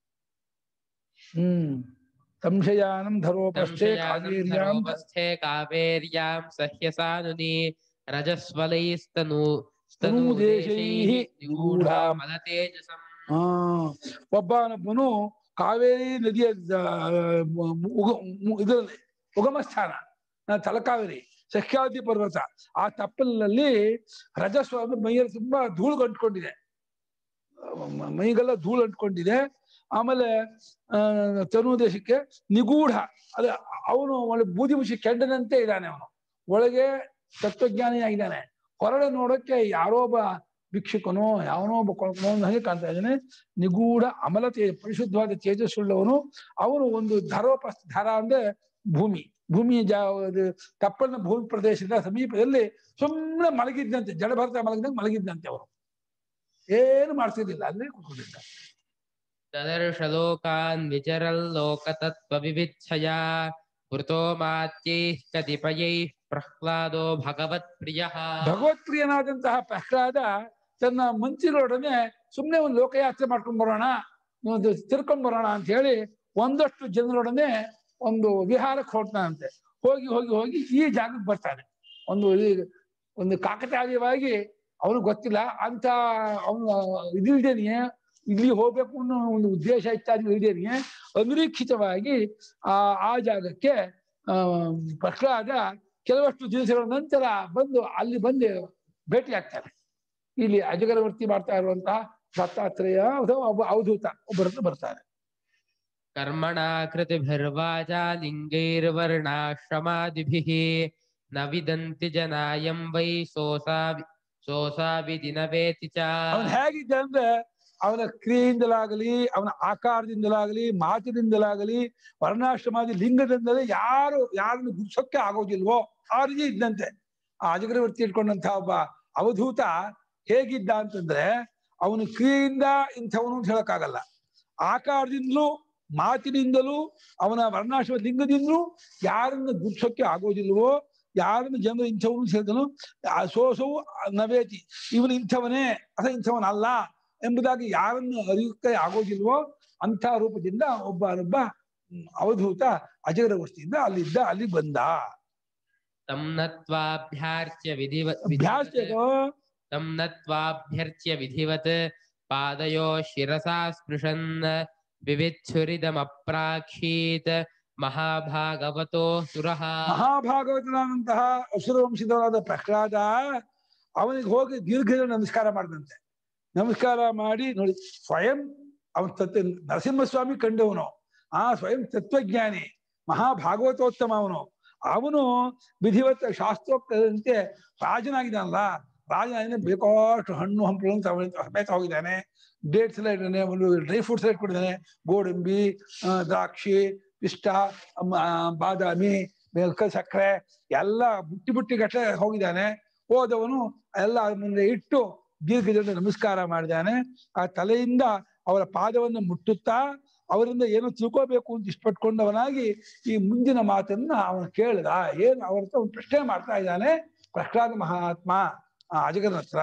ಹ್ಮ್ ಸಂಶಯಾನಂ ಧರೋಪಸ್ಥೆ ಸಂಶಯಾನಂ ಕಾವೇರ್ಯಾಂ ಧರೋಪಸ್ಥೆ ಕಾವೇರ್ಯಾಂ ಸಹ್ಯಸಾನುನಿ ರಜಸ್ವಲೈಸ್ತನು ತನೂದೇಶೈಃ ನಿಗೂಢಾ ಮಲತೇಜಸಂ ಆ ಒಬ್ಬನೊಬ್ಬನು ಕಾವೇರಿ ನದಿಯ ದ- ಮು- ಉಗ- ಮು- ಇದರಲ್ಲಿ ಉಗಮ ಸ್ಥಾನ ಆ, ತಲಕಾವೇರಿ ಸಹ್ಯಾದ್ರಿ ಪರ್ವತ ಆ ತಪ್ಪಲಿನಲ್ಲಿ ರಜಸ್ವ ಅಂದ್ರೆ ಮೈಯಲ್ಲಿ ತುಂಬಾ ಧೂಳು ಅಂಟ್ಕೊಂಡಿದೆ ಮ- ಮೈಗೆಲ್ಲ ಧೂಳು ಅಂಟ್ಕೊಂಡಿದೆ ಆಮೇಲೆ ಆ ತನು ದೇಶಕ್ಕೆ ನಿಗೂಢ ಅದ ಅವನು ಒಳ್ಳೆ ಬೂದಿ ಮುಷಿ ಕೆಂಡದಂತೆ ಇದ್ದಾನೆ ಅವನು ಒಳಗೆ ತತ್ವಜ್ಞಾನಿಯಾಗಿದ್ದಾನೆ ಹೊರಡೆ ನೋಡಕ್ಕೆ ಯಾರೋ ಒಬ್ಬ ಭಿಕ್ಷುಕನೋ ಯಾವನೋ ಒಬ್ಬ ಕೊಳಕನೋ ಅನ್ನೋ ಹಾಗೆ ಕಾಣ್ತಾ ಇದ್ದಾನೆ ನಿಗೂಢ ಅಮಲತೆ ಪರಿಶುದ್ಧವಾದ ತೇಜಸ್ಸುಳ್ಳವನು ಅವನು ಒಂದು ಧರೋಪ ಧರ ಅಂದ್ರೆ ಭೂಮಿ ಭೂಮಿಯ ಜಾ ಅದು ಕಪ್ಪನ ಭೂಮಿ ಪ್ರದೇಶದ ಸಮೀಪದಲ್ಲಿ ಸುಮ್ಮನೆ ಮಲಗಿದ್ದಂತೆ ಜಡಭರತ ಮಲಗಿದಂತೆ ಮಲಗಿದ್ದಂತೆ ಅವರು ಏನು ಮಾಡ್ತಿರ್ಲಿಲ್ಲ ಅಲ್ಲೇ ಕೂತ್ಕೊಂಡಿದ್ದ तदर्शलोकान् विचरल्लोकतत्त्वविविच्छया वृतो मात्यैः कतिपयैः प्रह्लादो भगवत्प्रियः ಭಗವತ್ಪ್ರಿಯನಾದಂತಹ ಪ್ರಹ್ಲಾದ ತನ್ನ ಮಂತ್ರಿಗಳೊಡನೆ ಸುಮ್ಮನೆ ಒಂದು ಲೋಕಯಾತ್ರೆ ಮಾಡ್ಕೊಂಡ್ ಬರೋಣ ಒಂದು ತಿರ್ಕೊಂಡ್ ಬರೋಣ ಅಂತ ಹೇಳಿ ಒಂದಷ್ಟು ಜನರೊಡನೆ ಒಂದು ವಿಹಾರಕ್ಕೆ ಹೊರಡ್ತಾನಂತೆ ಹೋಗಿ ಹೋಗಿ ಹೋಗಿ ಈ ಜಾಗಕ್ಕೆ ಬರ್ತಾನೆ ಒಂದು ಈ- ಒಂದು ಕಾಕತಾಳೀಯವಾಗಿ ಅವನು ಗೊತ್ತಿಲ್ಲ ಅಂತ ಅವನು ಇದಿಲ್ದೇನೆ ಇಲ್ಲಿ ಹೋಗ್ಬೇಕು ಅನ್ನೋ ಒಂದು ಉದ್ದೇಶ ಇತ್ಯಾದಿ ಇಲ್ದೇನೆ ಅನಿರೀಕ್ಷಿತವಾಗಿ ಆ ಆ ಜಾಗಕ್ಕೆ ಆ ಪ್ರಹ್ಲಾದ ಕೆಲವಷ್ಟು ದಿವಸಗಳ ನಂತರ ಬಂದು ಅಲ್ಲಿ ಬಂದು ಭೇಟಿ ಆಗ್ತಾರೆ ಇಲ್ಲಿ ಅಜಗರವರ್ತಿ ಮಾಡ್ತಾ ಇರುವಂತಹ ದತ್ತಾತ್ರೇಯ ಅಥವಾ ಒಬ್ಬ ಅವಧೂತ ಒಬ್ಬರನ್ನು ಬರ್ತಾರೆ कर्मणा कृतिभिर्वाचा लिङ्गैर्वर्णाश्रमादिभिः न विदन्ति जनायं वै सोऽसा सोऽसाविधि न वेति च ಅವನು ಹೇಗಿದ್ದ ಅಂದ್ರೆ ಅವನ ಕ್ರಿಯೆಯಿಂದಲಾಗಲಿ ಅವನ ಆಕಾರದಿಂದಲಾಗಲಿ ಮಾತಿನಿಂದಲಾಗಲಿ ವರ್ಣಾಶ್ರಮಾದಿ ಲಿಂಗದಿಂದಲೇ ಯಾರು ಯಾರನ್ನು ಗುರ್ಸೋಕ್ಕೆ ಆಗೋದಿಲ್ವೋ ಆ ರೀತಿ ಇದ್ದಂತೆ ಆ ಅಜಗರವರ್ತಿ ಇಟ್ಕೊಂಡಂತಹ ಒಬ್ಬ ಅವಧೂತ ಹೇಗಿದ್ದ ಅಂತಂದ್ರೆ ಅವನ ಕ್ರಿಯೆಯಿಂದ ಇಂಥವನು ಅಂತ ಹೇಳಕ್ಕಾಗಲ್ಲ ಆಕಾರದಿಂದಲೂ ಮಾತಿನಿಂದಲೂ ಅವನ ವರ್ಣಾಶ್ರಮ ಲಿಂಗದಿಂದಲೂ ಯಾರನ್ನು ಗುರ್ಸೋಕ್ಕೆ ಆಗೋದಿಲ್ವೋ ಯಾರನ್ನು ಜನರು ಇಂಥವನು ಸೇರಿದನು ಆ ಸೋಸವು ನವೇತಿ ಇವನು ಇಂಥವನೇ ಅಥವಾ ಇಂಥವನಲ್ಲ ಎಂಬುದಾಗಿ ಯಾರನ್ನು ಅರಿಯುತ್ತೆ ಆಗೋದಿಲ್ವೋ ಅಂಥ ರೂಪದಿಂದ ಒಬ್ಬನೊಬ್ಬ ಹ್ಮ್, ಅವಧೂತ ಅಜಗರವರ್ತಿಯಿಂದ ಅಲ್ಲಿದ್ದ ಅಲ್ಲಿ ಬಂದ तं नत्वाभ्यार्च्य विधिवत् ಅಭ್ಯಾಸ विधिवत्- ಏನೋ तं नत्वाभ्यर्च्य विधिवत् पादयो शिरसा स्पृशन् विविच्छुरिदमप्राक्षीत् महाभागवतो सुरः ಮಹಾಭಾಗವತನಾದಂತಹ ಅಸುರ ವಂಶದವರಾದ ಪ್ರಹ್ಲಾದ ಅವನಿಗೆ ಹೋಗಿ ದೀರ್ಘ ನಮಸ್ಕಾರ ಮಾಡಿದಂತೆ ನಮಸ್ಕಾರ ಮಾಡಿ ನೋಡಿ ಸ್ವಯಂ ಅವನ ತತ್ವ ನರಸಿಂಹಸ್ವಾಮಿ ಕಂಡವನು ಆ ಸ್ವಯಂ ತತ್ವಜ್ಞಾನಿ ಮಹಾಭಾಗವತೋತ್ತಮ ಅವನು ಅವನು ವಿಧಿವತ್ತ ಶಾಸ್ತ್ರೋಕ್ತದಂತೆ ರಾಜನಾಗಿದ್ದಾನಲ್ಲ ರಾಜನ ಬೇಕಾಷ್ಟು ಹಣ್ಣು ಹಂಪಲು ತಗೊಂಡು ಸಮೇತ ಹೋಗಿದ್ದಾನೆ ಡೇಟ್ಸ್ ಎಲ್ಲ ಇಟ್ಟಿದ್ದಾನೆ ಒಂದು ಡ್ರೈ ಫ್ರೂಟ್ಸ್ ಎಲ್ಲ ಇಟ್ಕೊಂಡಿದ್ದಾನೆ ಗೋಡಂಬಿ ಆ, ದ್ರಾಕ್ಷಿ ಪಿಷ್ಟ ಅಮ್ಮ, ಆ, ಬಾದಾಮಿ ಮೆಲ್ಕ ಸಕ್ಕರೆ ಎಲ್ಲ ಬುಟ್ಟಿ ಬುಟ್ಟಿ ಗಟ್ಟಲೆ ಹೋಗಿದ್ದಾನೆ ಹೋದವನು ಎಲ್ಲ ಮುಂದೆ ಇಟ್ಟು ದೀರ್ಘದಿಂದ ನಮಸ್ಕಾರ ಮಾಡಿದ್ದಾನೆ ಆ ತಲೆಯಿಂದ ಅವರ ಪಾದವನ್ನು ಮುಟ್ಟುತ್ತಾ ಅವರಿಂದ ಏನೋ ತಿಳ್ಕೋಬೇಕು ಅಂತ ಇಷ್ಟಪಟ್ಕೊಂಡವನಾಗಿ ಈ ಮುಂದಿನ ಮಾತನ್ನ ಅವನು ಕೇಳಿದ ಏನು ಅವ್ರ ಹತ್ರ ಒಂದು ಪ್ರಶ್ನೆ ಮಾಡ್ತಾ ಇದ್ದಾನೆ ಪ್ರಹ್ಲಾದ ಮಹಾತ್ಮ ಆ ಅಜಗನ ಹತ್ರ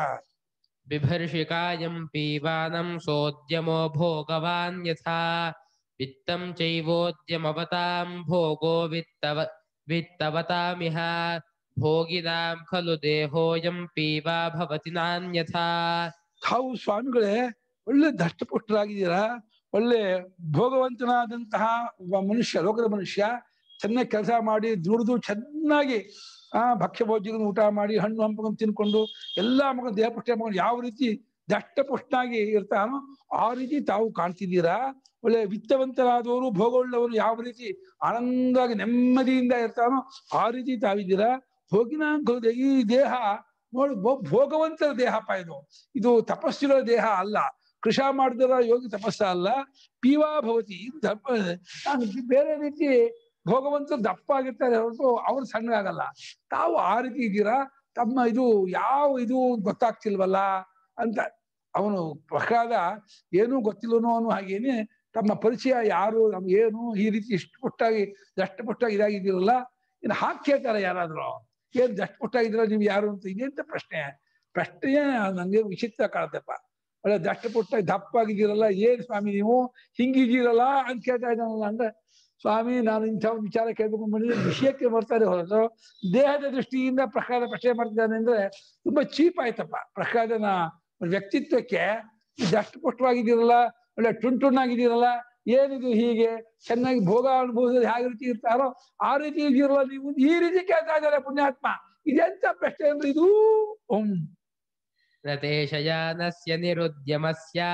बिभर्षिकायं पीबानं सोद्यमो भोगवान् यथा वित्तं चैवोद्यमवतां भोगो वित्तव वित्तवतामिह भोगिनां खलु देहोऽयं पीबा भवति नान्यथा ತಾವು ಸ್ವಾಮಿಗಳೇ ಒಳ್ಳೆ ದಷ್ಟಪುಷ್ಟರಾಗಿದ್ದೀರಾ ಒಳ್ಳೆ ಭೋಗವಂತನಾದಂತಹ ಒಬ್ಬ ಮನುಷ್ಯ ಲೋಕದ ಮನುಷ್ಯ ಚೆನ್ನಾಗಿ ಕೆಲಸ ಮಾಡಿ ದುಡಿದು ಚೆನ್ನಾಗಿ ಆ ಭಕ್ಷ್ಯ ಭೋಜ್ಯಗಳನ್ನು ಊಟ ಮಾಡಿ ಹಣ್ಣು ಹಂಪಗಳನ್ನು ತಿನ್ಕೊಂಡು ಎಲ್ಲಾ ಮಗ ದೇಹ ಪುಷ್ಟ ಮಗನು ಯಾವ ರೀತಿ ದಷ್ಟಪುಷ್ಟನಾಗಿ ಇರ್ತಾನೋ ಆ ರೀತಿ ತಾವು ಕಾಣ್ತಿದ್ದೀರಾ ಒಳ್ಳೆ ವಿತ್ತವಂತರಾದವರು ಭೋಗವುಳ್ಳವರು ಯಾವ ರೀತಿ ಆನಂದವಾಗಿ ನೆಮ್ಮದಿಯಿಂದ ಇರ್ತಾನೋ ಆ ರೀತಿ ತಾವಿದ್ದೀರಾ ಹೋಗಿನ ಈ ದೇಹ ನೋಡಿ ಭೋ- ಭೋಗವಂತರ ದೇಹಪ್ಪ ಇದು ಇದು ತಪಸ್ಸಿರೋ ದೇಹ ಅಲ್ಲ ಕೃಷ ಮಾಡಿದಿರೋ ಯೋಗಿ ತಪಸ್ಸ ಅಲ್ಲ ಪೀವಾ ಭವತಿ ಇದು ದಪ್ಪ ನಾನು ಬೇರೆ ರೀತಿ ಭೋಗವಂತರು ದಪ್ಪ ಆಗಿರ್ತಾರೆ ಹೊರತು ಅವ್ರು ಸಣ್ಣಗಾಗಲ್ಲ ತಾವು ಆ ರೀತಿ ಇದ್ದೀರಾ ತಮ್ಮ ಇದು ಯಾವ ಇದು ಗೊತ್ತಾಗ್ತಿಲ್ವಲ್ಲ ಅಂತ ಅವನು ಪ್ರಹ್ಲಾದ ಏನೂ ಗೊತ್ತಿಲ್ಲನೋ ಅನ್ನೋ ಹಾಗೇನೆ ತಮ್ಮ ಪರಿಚಯ ಯಾರು ನಮ್ಗೆ ಏನು ಈ ರೀತಿ ಇಷ್ಟು ಪುಟ್ಟಾಗಿ ದಷ್ಟಪುಟ್ಟಾಗಿ ಇದಾಗಿದ್ದೀರಲ್ಲ ಇನ್ನು ಹಾಕಿ ಕೇಳ್ತಾರೆ ಯಾರಾದ್ರೂ ಏನ್ ದಷ್ಟಪುಟ್ಟಾಗಿದ್ದೀರ ನೀವು ಯಾರು ಅಂತ ಇದೆಂತ ಪ್ರಶ್ನೆ ಪ್ರಶ್ನೆಯೇ ನಂಗೆ ವಿಚಿತ್ರ ಕಾಣುತ್ತಪ್ಪ ಒಳ್ಳೆ ದಷ್ಟಪುಟ್ಟ ದಪ್ಪಾಗಿದ್ದೀರಲ್ಲ ಏನ್ ಸ್ವಾಮಿ ನೀವು ಹಿಂಗಿದ್ದೀರಲ್ಲ ಅಂತ ಕೇಳ್ತಾ ಇದ್ದಾನಲ್ಲ ಅಂದ್ರೆ ಸ್ವಾಮಿ ನಾನು ಇಂಥ ಒಂದು ವಿಚಾರ ಕೇಳ್ಬೇಕು ಬಂದಿದ್ರೆ ವಿಷಯಕ್ಕೆ ಬರ್ತಾರೆ ಹೊರತು ದೇಹದ ದೃಷ್ಟಿಯಿಂದ ಪ್ರಹ್ಲಾದ ಪ್ರಶ್ನೆ ಮಾಡ್ತಿದ್ದಾನೆ ಅಂದ್ರೆ ತುಂಬಾ ಚೀಪ್ ಆಯ್ತಪ್ಪ ಪ್ರಹ್ಲಾದನ ವ್ಯಕ್ತಿತ್ವಕ್ಕೆ ದಷ್ಟಪುಷ್ಟವಾಗಿದ್ದೀರಲ್ಲ ಒಳ್ಳೆ ಟುಣ್ಟುಣ್ಣಾಗಿದ್ದೀರಲ್ಲ ಏನಿದು ಹೀಗೆ ಚೆನ್ನಾಗಿ ಭೋಗ ಅನುಭವಿಸೋದು ಯಾವ ರೀತಿ ಇರ್ತಾರೋ ಆ ರೀತಿ ಇದೀರಲ್ಲ ನೀವು ಈ ರೀತಿ ಕೇಳ್ತಾ ಇದ್ದಾರೆ ಪುಣ್ಯಾತ್ಮ ಇದೆಂತ ಪ್ರಶ್ನೆ ಅಂದ್ರೆ ಇದು ಓಂ न ते शयानस्य निरुद्यमस्य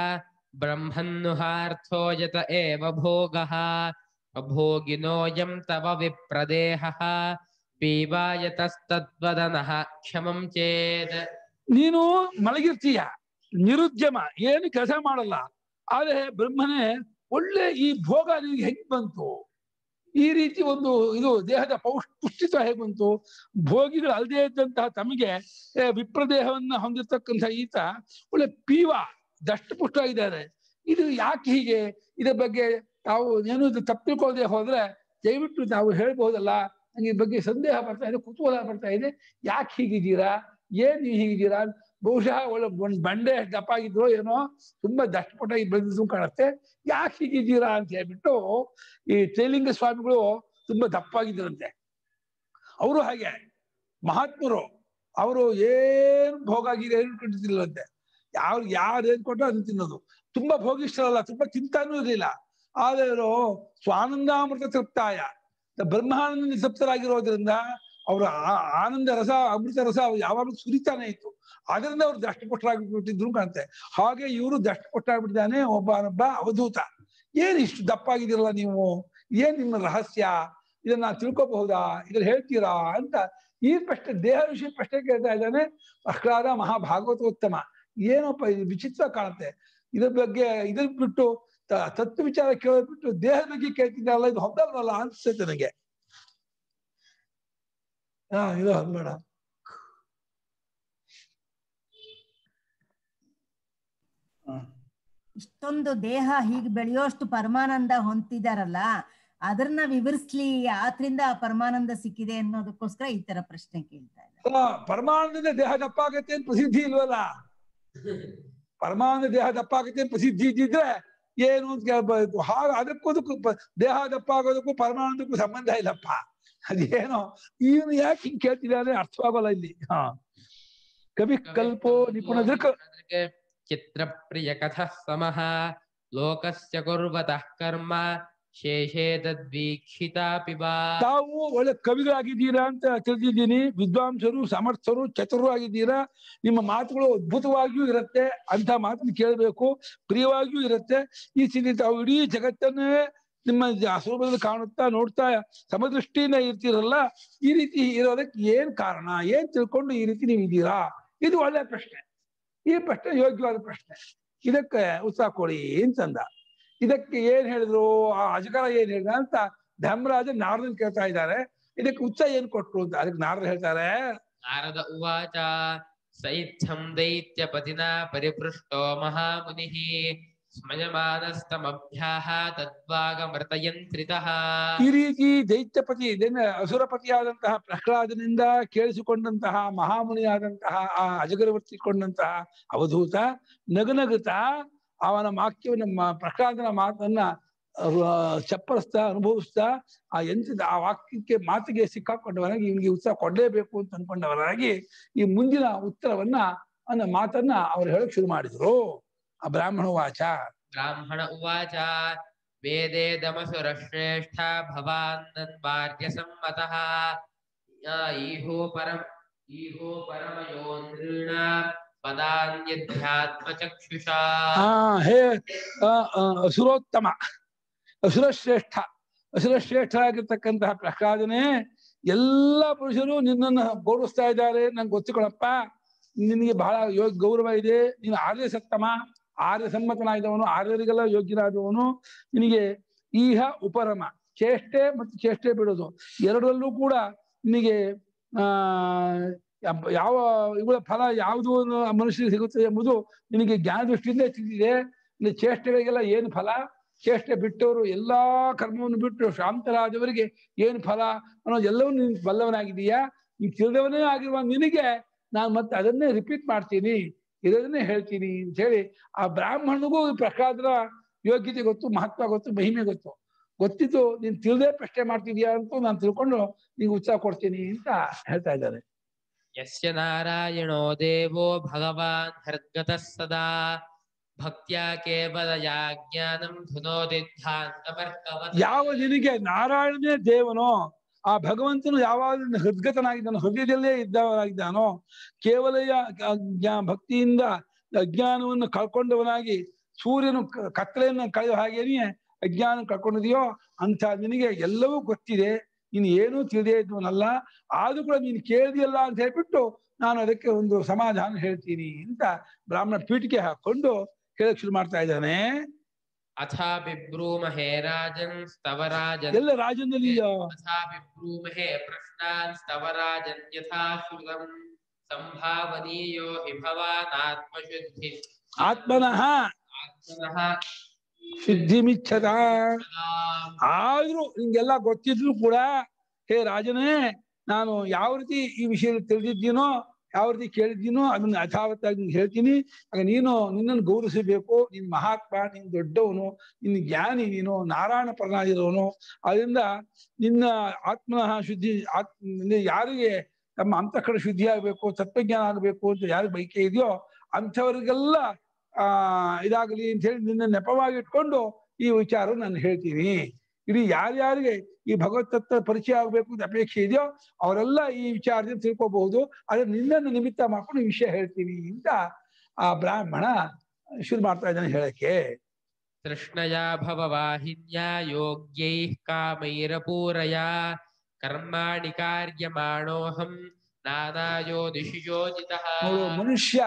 ब्रह्मन्नुहार्थो यत एव भोगः अभोगिनोऽयं तव विप्रदेहः पीबायतस्तद्वदनः क्षमं चेत् ನೀನು ಮಲಗಿರ್ತೀಯ ನಿರುದ್ಯಮ ಏನು ಕೆಲಸ ಮಾಡಲ್ಲ ಆದ್ರೆ ಬ್ರಹ್ಮನೇ ಒಳ್ಳೆ ಈ ಭೋಗ ನಿನಗೆ ಹೆಂಗ್ ಬಂತು ಈ ರೀತಿ ಒಂದು ಇದು ದೇಹದ ಪೌಷ್ ಪುಷ್ಟಿತ್ವ ಹೇಗೆ ಬಂತು ಭೋಗಿಗಳು ಅಲ್ಲದೆ ಇದ್ದಂತಹ ತಮಗೆ ಏ, ವಿಪ್ರದೇಹವನ್ನ ಹೊಂದಿರತಕ್ಕಂಥ ಈತ ಒಳ್ಳೆ ಪೀವ ದಷ್ಟಪುಷ್ಟ ಇದ್ದಾರೆ ಇದು ಯಾಕೆ ಹೀಗೆ ಇದ್ರ ಬಗ್ಗೆ ತಾವು ಏನು ಇದು ತಪ್ಪು ತಿಳ್ಕೊಳ್ಳದೆ ಹೋದ್ರೆ ದಯವಿಟ್ಟು ತಾವು ಹೇಳ್ಬಹುದಲ್ಲ ನಂಗೆ ಈ ಬಗ್ಗೆ ಸಂದೇಹ ಬರ್ತಾ ಇದೆ ಕುತೂಹಲ ಬರ್ತಾ ಇದೆ ಯಾಕೆ ಹೀಗಿದ್ದೀರಾ ಏನ್ ನೀವು ಹೀಗಿದ್ದೀರಾ ಬಹುಶಃ ಒಳ್ಳೆ ಒಂದ್ ಬಂಡೆ ದಪ್ಪ ಆಗಿದ್ರು ಏನೋ ತುಂಬಾ ದಷ್ಟಪಟ್ಟಾಗಿ ಬೆಳೆದಿದ್ದು ಕಾಣುತ್ತೆ ಯಾಕೆ ಹೀಗಿದ್ದೀರಾ ಅಂತ ಹೇಳ್ಬಿಟ್ಟು ಈ ತ್ರಿಲಿಂಗ ಸ್ವಾಮಿಗಳು ತುಂಬಾ ದಪ್ಪಾಗಿದ್ದರಂತೆ ಅವರು ಹಾಗೆ ಮಹಾತ್ಮರು ಅವರು ಏನ್ ಭೋಗ ಆಗಿದೆ ಏನು ಕೊಟ್ಟಿದ್ದಿಲ್ಲಂತೆ ಯಾರು ಯಾರು ಏನ್ ಕೊಟ್ಟರು ಅದನ್ನ ತಿನ್ನೋದು ತುಂಬಾ ಭೋಗಿಷ್ಠರಲ್ಲ ತುಂಬಾ ತಿಂತಾನೂ ಇರಲಿಲ್ಲ ಆದ್ರೆ ಅವರು ಸ್ವಾನಂದಾಮೃತ ತೃಪ್ತಾಯ ಬ್ರಹ್ಮಾನಂದ ತೃಪ್ತರಾಗಿರೋದ್ರಿಂದ ಅವರ ಆನಂದ ರಸ ಅಮೃತ ರಸ ಅವ್ರು ಯಾವಾಗಲೂ ಸುರಿತಾನೆ ಇತ್ತು ಅದರಿಂದ ಅವ್ರು ದಷ್ಟಪುಷ್ಟರಾಗ್ಬಿಟ್ಟಿದ್ರು ಕಾಣುತ್ತೆ ಹಾಗೆ ಇವರು ದಷ್ಟಪುಷ್ಟಾಗ್ಬಿಟ್ಟಿದ್ದಾನೆ ಒಬ್ಬನೊಬ್ಬ ಅವಧೂತ ಏನ್ ಇಷ್ಟು ದಪ್ಪಾಗಿದ್ದೀರಲ್ಲ ನೀವು ಏನ್ ನಿಮ್ಮ ರಹಸ್ಯ ಇದನ್ನ ತಿಳ್ಕೊಬಹುದಾ ಇದನ್ನ ಹೇಳ್ತೀರಾ ಅಂತ ಈ ಪ್ರಶ್ನೆ ದೇಹ ವಿಷಯ ಪ್ರಶ್ನೆ ಕೇಳ್ತಾ ಇದ್ದಾನೆ ಪ್ರಹ್ಲಾದ ಮಹಾಭಾಗವತೋತ್ತಮ ಏನಪ್ಪ ಇದು ವಿಚಿತ್ರ ಕಾಣುತ್ತೆ ಇದ್ರ ಬಗ್ಗೆ ಇದ್ರ ಬಿಟ್ಟು ತ- ತತ್ವ ವಿಚಾರ ಕೇಳೋದ್ ಬಿಟ್ಟು ದೇಹದ ಬಗ್ಗೆ ಕೇಳ್ತಿದ್ದಾರಲ್ಲ ಇದು ಹೊಂದಲ್ಲ ಅನ್ಸುತ್ತೆ ನನಗೆ ಹಾ ಇದು ಬೇಡ ಇಷ್ಟೊಂದು ದೇಹ ಹೀಗೆ ಬೆಳೆಯೋಷ್ಟು ಪರಮಾನಂದ ಹೊಂತಿದಾರಲ್ಲ ಅದನ್ನ ವಿವರಿಸ್ಲಿ ಆದ್ರಿಂದ ಆ ಪರಮಾನಂದ ಸಿಕ್ಕಿದೆ ಅನ್ನೋದಕ್ಕೋಸ್ಕರ ಈ ತರ ಪ್ರಶ್ನೆ ಕೇಳ್ತಾ ಇದ್ದಾರೆ ಅಲ್ಲ, ಪರಮಾನಂದದ ದೇಹ ದಪ್ಪ ಆಗತ್ತೆ ಅಂತ ಪ್ರಸಿದ್ಧಿ ಇಲ್ವಲ್ಲ ಪರಮಾನಂದ ದೇಹ ದಪ್ಪ ಆಗತ್ತೆ ಅಂತ ಪ್ರಸಿದ್ಧಿ ಇದ್ದಿದ್ರೆ ಏನು ಅಂತ ಕೇಳ್ಬೇಕು ಹಾಗ ಅದಕ್ಕೂ ಅದಕ್ಕೂ ಪ- ದೇಹ ದಪ್ಪ ಆಗೋದಕ್ಕೂ ಪರಮಾನಂದಕ್ಕೂ ಸಂಬಂಧ ಇಲ್ಲಪ್ಪ ಅದೇನೋ ಇವನು ಯಾಕೆ ಹಿಂಗ್ ಕೇಳ್ತಿದ್ದಾನೆ ಅರ್ಥವಾಗಲ್ಲ ಇಲ್ಲಿ ಹಾ ಕವಿ ಕಲ್ಪೋ ನಿಪುಣ ದೃಕ್ चित्रप्रियकथः समः लोकस्य कुर्वतः कर्म शेषे तद्वीक्षितापि वा ತಾವು ಒಳ್ಳೆ ಕವಿಗಳಾಗಿದ್ದೀರಾ ಅಂತ ತಿಳಿದಿದ್ದೀನಿ ವಿದ್ವಾಂಸರು ಸಮರ್ಥರು ಚತುರರು ಆಗಿದ್ದೀರಾ ನಿಮ್ಮ ಮಾತುಗಳು ಅದ್ಭುತವಾಗಿಯೂ ಇರುತ್ತೆ ಅಂತ ಮಾತನ್ನು ಕೇಳಬೇಕು ಪ್ರಿಯವಾಗಿಯೂ ಇರುತ್ತೆ ಈ ಸ್ಥಿತಿ ತಾವು ಇಡೀ ಜಗತ್ತನ್ನೇ ನಿಮ್ಮ ಜ- ಸ್ವರೂಪದಲ್ಲಿ ಕಾಣುತ್ತಾ ನೋಡ್ತಾ ಸಮದೃಷ್ಟಿಯಿಂದ ಇರ್ತೀರಲ್ಲ ಈ ರೀತಿ ಇರೋದಕ್ಕೆ ಏನ್ ಕಾರಣ ಏನ್ ತಿಳ್ಕೊಂಡು ಈ ರೀತಿ ನೀವು ಇದ್ದೀರಾ ಇದು ಒಳ್ಳೆ ಪ್ರಶ್ನೆ ಈ ಪ್ರಶ್ನೆ ಯೋಗ್ಯವಾದ ಪ್ರಶ್ನೆ ಇದಕ್ಕೆ ಉತ್ಸಾಹ ಕೊಡಿ ಅಂತಂದ ಇದಕ್ಕೆ ಏನ್ ಹೇಳಿದ್ರು ಆ ಅಜಗರ ಏನ್ ಹೇಳಿದ ಅಂತ ಧರ್ಮರಾಜ ನಾರದನ್ ಕೇಳ್ತಾ ಇದ್ದಾರೆ ಇದಕ್ಕೆ ಉತ್ಸಾಹ ಏನ್ ಕೊಟ್ರು ಅಂತ ಅದಕ್ಕೆ ನಾರದ ಹೇಳ್ತಾರೆ नारद उवाच स इत्थं दैत्यपतिना परिपृष्टो महामुनिः स्मयमानस्तमभ्याः तद्वागमृतयन्त्रितः ಈ ರೀತಿ ದೈತ್ಯಪತಿ ಇದನ್ನ ಅಸುರಪತಿಯಾದಂತಹ ಪ್ರಹ್ಲಾದನಿಂದ ಕೇಳಿಸಿಕೊಂಡಂತಹ ಮಹಾಮುನಿಯಾದಂತಹ ಆ ಅಜಗರವರ್ತಿಕೊಂಡಂತಹ ಅವಧೂತ ನಗುನಗುತ್ತ ಅವನ ವಾಕ್ಯವನ್ನ ಮ- ಪ್ರಹ್ಲಾದನ ಮಾತನ್ನ ಆ, ಚಪ್ಪರಿಸ್ತಾ ಅನುಭವಿಸ್ತಾ ಆ ಯಂತ್ರದ ಆ ವಾಕ್ಯಕ್ಕೆ ಮಾತಿಗೆ ಸಿಕ್ಕಾಕೊಂಡವನಾಗಿ ಇವನಿಗೆ ಉತ್ಸಾಹ ಕೊಡ್ಲೇಬೇಕು ಅಂತ ಅನ್ಕೊಂಡವನಾಗಿ ಈ ಮುಂದಿನ ಉತ್ತರವನ್ನ ಅನ್ನೋ ಮಾತನ್ನ ಅವ್ರು ಹೇಳಕ್ ಶುರು ಮಾಡಿದ್ರು ಆ ಬ್ರಾಹ್ಮಣ ವಾಚ ब्राह्मण उवाच वेदेदमसुरश्रेष्ठ भवान्नन्वार्यसम्मतः या ईहो परम ईहो परमयोनृण पदान्यध्यात्मचक्षुषा ಆ ಹೇ ಆ, ಆ, ಅಸುರೋತ್ತಮ ಅಸುರಶ್ರೇಷ್ಠ ಅಸುರಶ್ರೇಷ್ಠರಾಗಿರ್ತಕ್ಕಂತಹ ಪ್ರಹ್ಲಾದನೇ ಎಲ್ಲ ಪುರುಷರು ನಿನ್ನನ್ನು ಗೌರವಿಸ್ತಾ ಇದ್ದಾರೆ ನಂಗೆ ಗೊತ್ತುಕೊಳಪ್ಪ ನಿನಗೆ ಬಹಳ ಯೋಗ ಗೌರವ ಇದೆ ನೀನು ಆರ್ಯ ಸತ್ತಮ ಆರ್ಯ ಸಮ್ಮತನಾಗಿದ್ದವನು ಆರ್ಯರಿಗೆಲ್ಲ ಯೋಗ್ಯನಾದವನು ನಿನಗೆ ಈಹ ಉಪರಮ ಚೇಷ್ಟೆ ಮತ್ತು ಚೇಷ್ಟೆ ಬಿಡೋದು ಎರಡರಲ್ಲೂ ಕೂಡ ನಿನಗೆ ಆ ಯಬ್ಬ- ಯಾವ ಇವುಗಳ ಫಲ ಯಾವುದು ಮನುಷ್ಯರಿಗೆ ಸಿಗುತ್ತದೆ ಎಂಬುದು ನಿನಗೆ ಜ್ಞಾನ ದೃಷ್ಟಿಯಿಂದ ತಿಳಿದಿದೆ ನಿನ್ನ ಚೇಷ್ಟೆಗಳಿಗೆಲ್ಲ ಏನು ಫಲ ಚೇಷ್ಟೆ ಬಿಟ್ಟವರು ಎಲ್ಲಾ ಕರ್ಮವನ್ನು ಬಿಟ್ಟು ಶಾಂತರಾದವರಿಗೆ ಏನು ಫಲ ಅನ್ನೋದು ಎಲ್ಲವನ್ನು ನೀನು ಬಲ್ಲವನಾಗಿದೀಯಾ ನೀನು ತಿಳಿದವನೇ ಆಗಿರುವ ನಿನಗೆ ನಾನು ಮತ್ತೆ ಅದನ್ನೇ ರಿಪೀಟ್ ಮಾಡ್ತೀನಿ ಇದನ್ನೇ ಹೇಳ್ತೀನಿ ಅಂತ ಹೇಳಿ ಆ ಬ್ರಾಹ್ಮಣನಿಗೂ ಈ ಪ್ರಹ್ಲಾದನ ಯೋಗ್ಯತೆ ಗೊತ್ತು ಮಹತ್ವ ಗೊತ್ತು ಮಹಿಮೆ ಗೊತ್ತು ಗೊತ್ತಿದ್ದು ನೀನ್ ತಿಳಿದೇ ಪ್ರಶ್ನೆ ಮಾಡ್ತಿದ್ಯಾ ಅಂತ ನಾನು ತಿಳ್ಕೊಂಡು ನಿಂಗೆ ಉತ್ಸಾಹ ಕೊಡ್ತೀನಿ ಅಂತ ಹೇಳ್ತಾ ಇದ್ದಾರೆ यस्य नारायणो देवो भगवान् हर्गतः सदा भक्त्या केवलया ज्ञानं धुनोति ध्यान्तमर्कवत् ಯಾವ ನಿನಗೆ ನಾರಾಯಣನೇ ದೇವನೋ ಆ ಭಗವಂತನು ಯಾವಾಗ ಹೃದ್ಗತನಾಗಿದ್ದಾನೋ ಹೃದಯದಲ್ಲೇ ಇದ್ದವನಾಗಿದ್ದಾನೋ ಕೇವಲ ಯ- ಜ್ಞಾ- ಭಕ್ತಿಯಿಂದ ಅಜ್ಞಾನವನ್ನು ಕಳ್ಕೊಂಡವನಾಗಿ ಸೂರ್ಯನು ಕ- ಕತ್ತಲೆಯನ್ನು ಕಳೆಯೋ ಹಾಗೇನೆ ಅಜ್ಞಾನ ಕಳ್ಕೊಂಡಿದೆಯೋ ಅಂತ ನಿನಗೆ ಎಲ್ಲವೂ ಗೊತ್ತಿದೆ ನೀನು ಏನೂ ತಿಳಿದೇ ಇದ್ದವನಲ್ಲ ಆದ್ರೂ ಕೂಡ ನೀನು ಕೇಳಿದೆಯಲ್ಲ ಅಂತ ಹೇಳ್ಬಿಟ್ಟು ನಾನು ಅದಕ್ಕೆ ಒಂದು ಸಮಾಧಾನ ಹೇಳ್ತೀನಿ ಅಂತ ಬ್ರಾಹ್ಮಣ ಪೀಠಿಕೆ ಹಾಕೊಂಡು ಹೇಳಕ್ ಶುರು ಮಾಡ್ತಾ ಇದ್ದಾನೆ ಅಥ ಬಿಬ್ರೂಮಹೇ ರಾಜನ್ ಸ್ತವರಾಜನ್ ಎಲ್ಲ ರಾಜನಲ್ಲಿ तथा विब्रूमहे प्रश्नान् स्तवराजन् यथा श्रुतम् सम्भावनीयो हि भवानात्मशुद्धि ಆತ್ಮನಃ आत्मनः ಸಿದ್ಧಿಮಿಚ್ಛತ सदाम् ಆದ್ರೂ ನಿಂಗೆಲ್ಲ ಗೊತ್ತಿದ್ರು ಕೂಡ ಹೇ ರಾಜನೇ ನಾನು ಯಾವ ರೀತಿ ಈ ವಿಷಯ ತಿಳಿದಿದ್ದೀನೋ ಯಾವ ರೀತಿ ಕೇಳಿದ್ದೀನೋ ಅದನ್ನ ಯಥಾವತ್ತಾಗಿ ನಿಂಗೆ ಹೇಳ್ತೀನಿ ಆಗ ನೀನು ನಿನ್ನನ್ನು ಗೌರವಿಸಬೇಕು ನೀನ್ ಮಹಾತ್ಮ ನೀನ್ ದೊಡ್ಡವನು ನಿನ್ನ ಜ್ಞಾನಿ ನೀನು ನಾರಾಯಣ ಪರನಾಗಿರೋನು ಅದರಿಂದ ನಿನ್ನ ಆತ್ಮನಃ ಶುದ್ಧಿ ಆತ್ ನಿನ್ನ ಯಾರಿಗೆ ತಮ್ಮ ಅಂತಃಕರಣ ಶುದ್ಧಿ ಆಗ್ಬೇಕು ತತ್ವಜ್ಞಾನ ಆಗ್ಬೇಕು ಅಂತ ಯಾರಿಗೆ ಬಯಕೆ ಇದೆಯೋ ಅಂಥವ್ರಿಗೆಲ್ಲ ಆ ಇದಾಗಲಿ ಅಂತ ಹೇಳಿ ನಿನ್ನ ನೆಪವಾಗಿ ಇಟ್ಕೊಂಡು ಈ ವಿಚಾರ ನಾನು ಹೇಳ್ತೀನಿ ಇಡೀ ಯಾರ್ಯಾರಿಗೆ ಈ ಭಗವತ್ ತತ್ವ ಪರಿಚಯ ಆಗಬೇಕು ಅಂತ ಅಪೇಕ್ಷೆ ಇದೆಯೋ ಅವರೆಲ್ಲ ಈ ವಿಚಾರದಿಂದ ತಿಳ್ಕೊಬಹುದು ಆದ್ರೆ ನಿನ್ನನ್ನು ನಿಮಿತ್ತ ಮಾಡ್ಕೊಂಡು ಈ ವಿಷಯ ಹೇಳ್ತೀನಿ ಅಂತ ಆ ಬ್ರಾಹ್ಮಣ ಶುರು ಮಾಡ್ತಾ ಇದ್ದಾನೆ ಹೇಳಕ್ಕೆ तृष्णया भववाहिन्या योग्यैः कामैरपूरया कर्माणि कार्यमाणोऽहं नानायोनिषु योजितः ನೋಡು ಮನುಷ್ಯ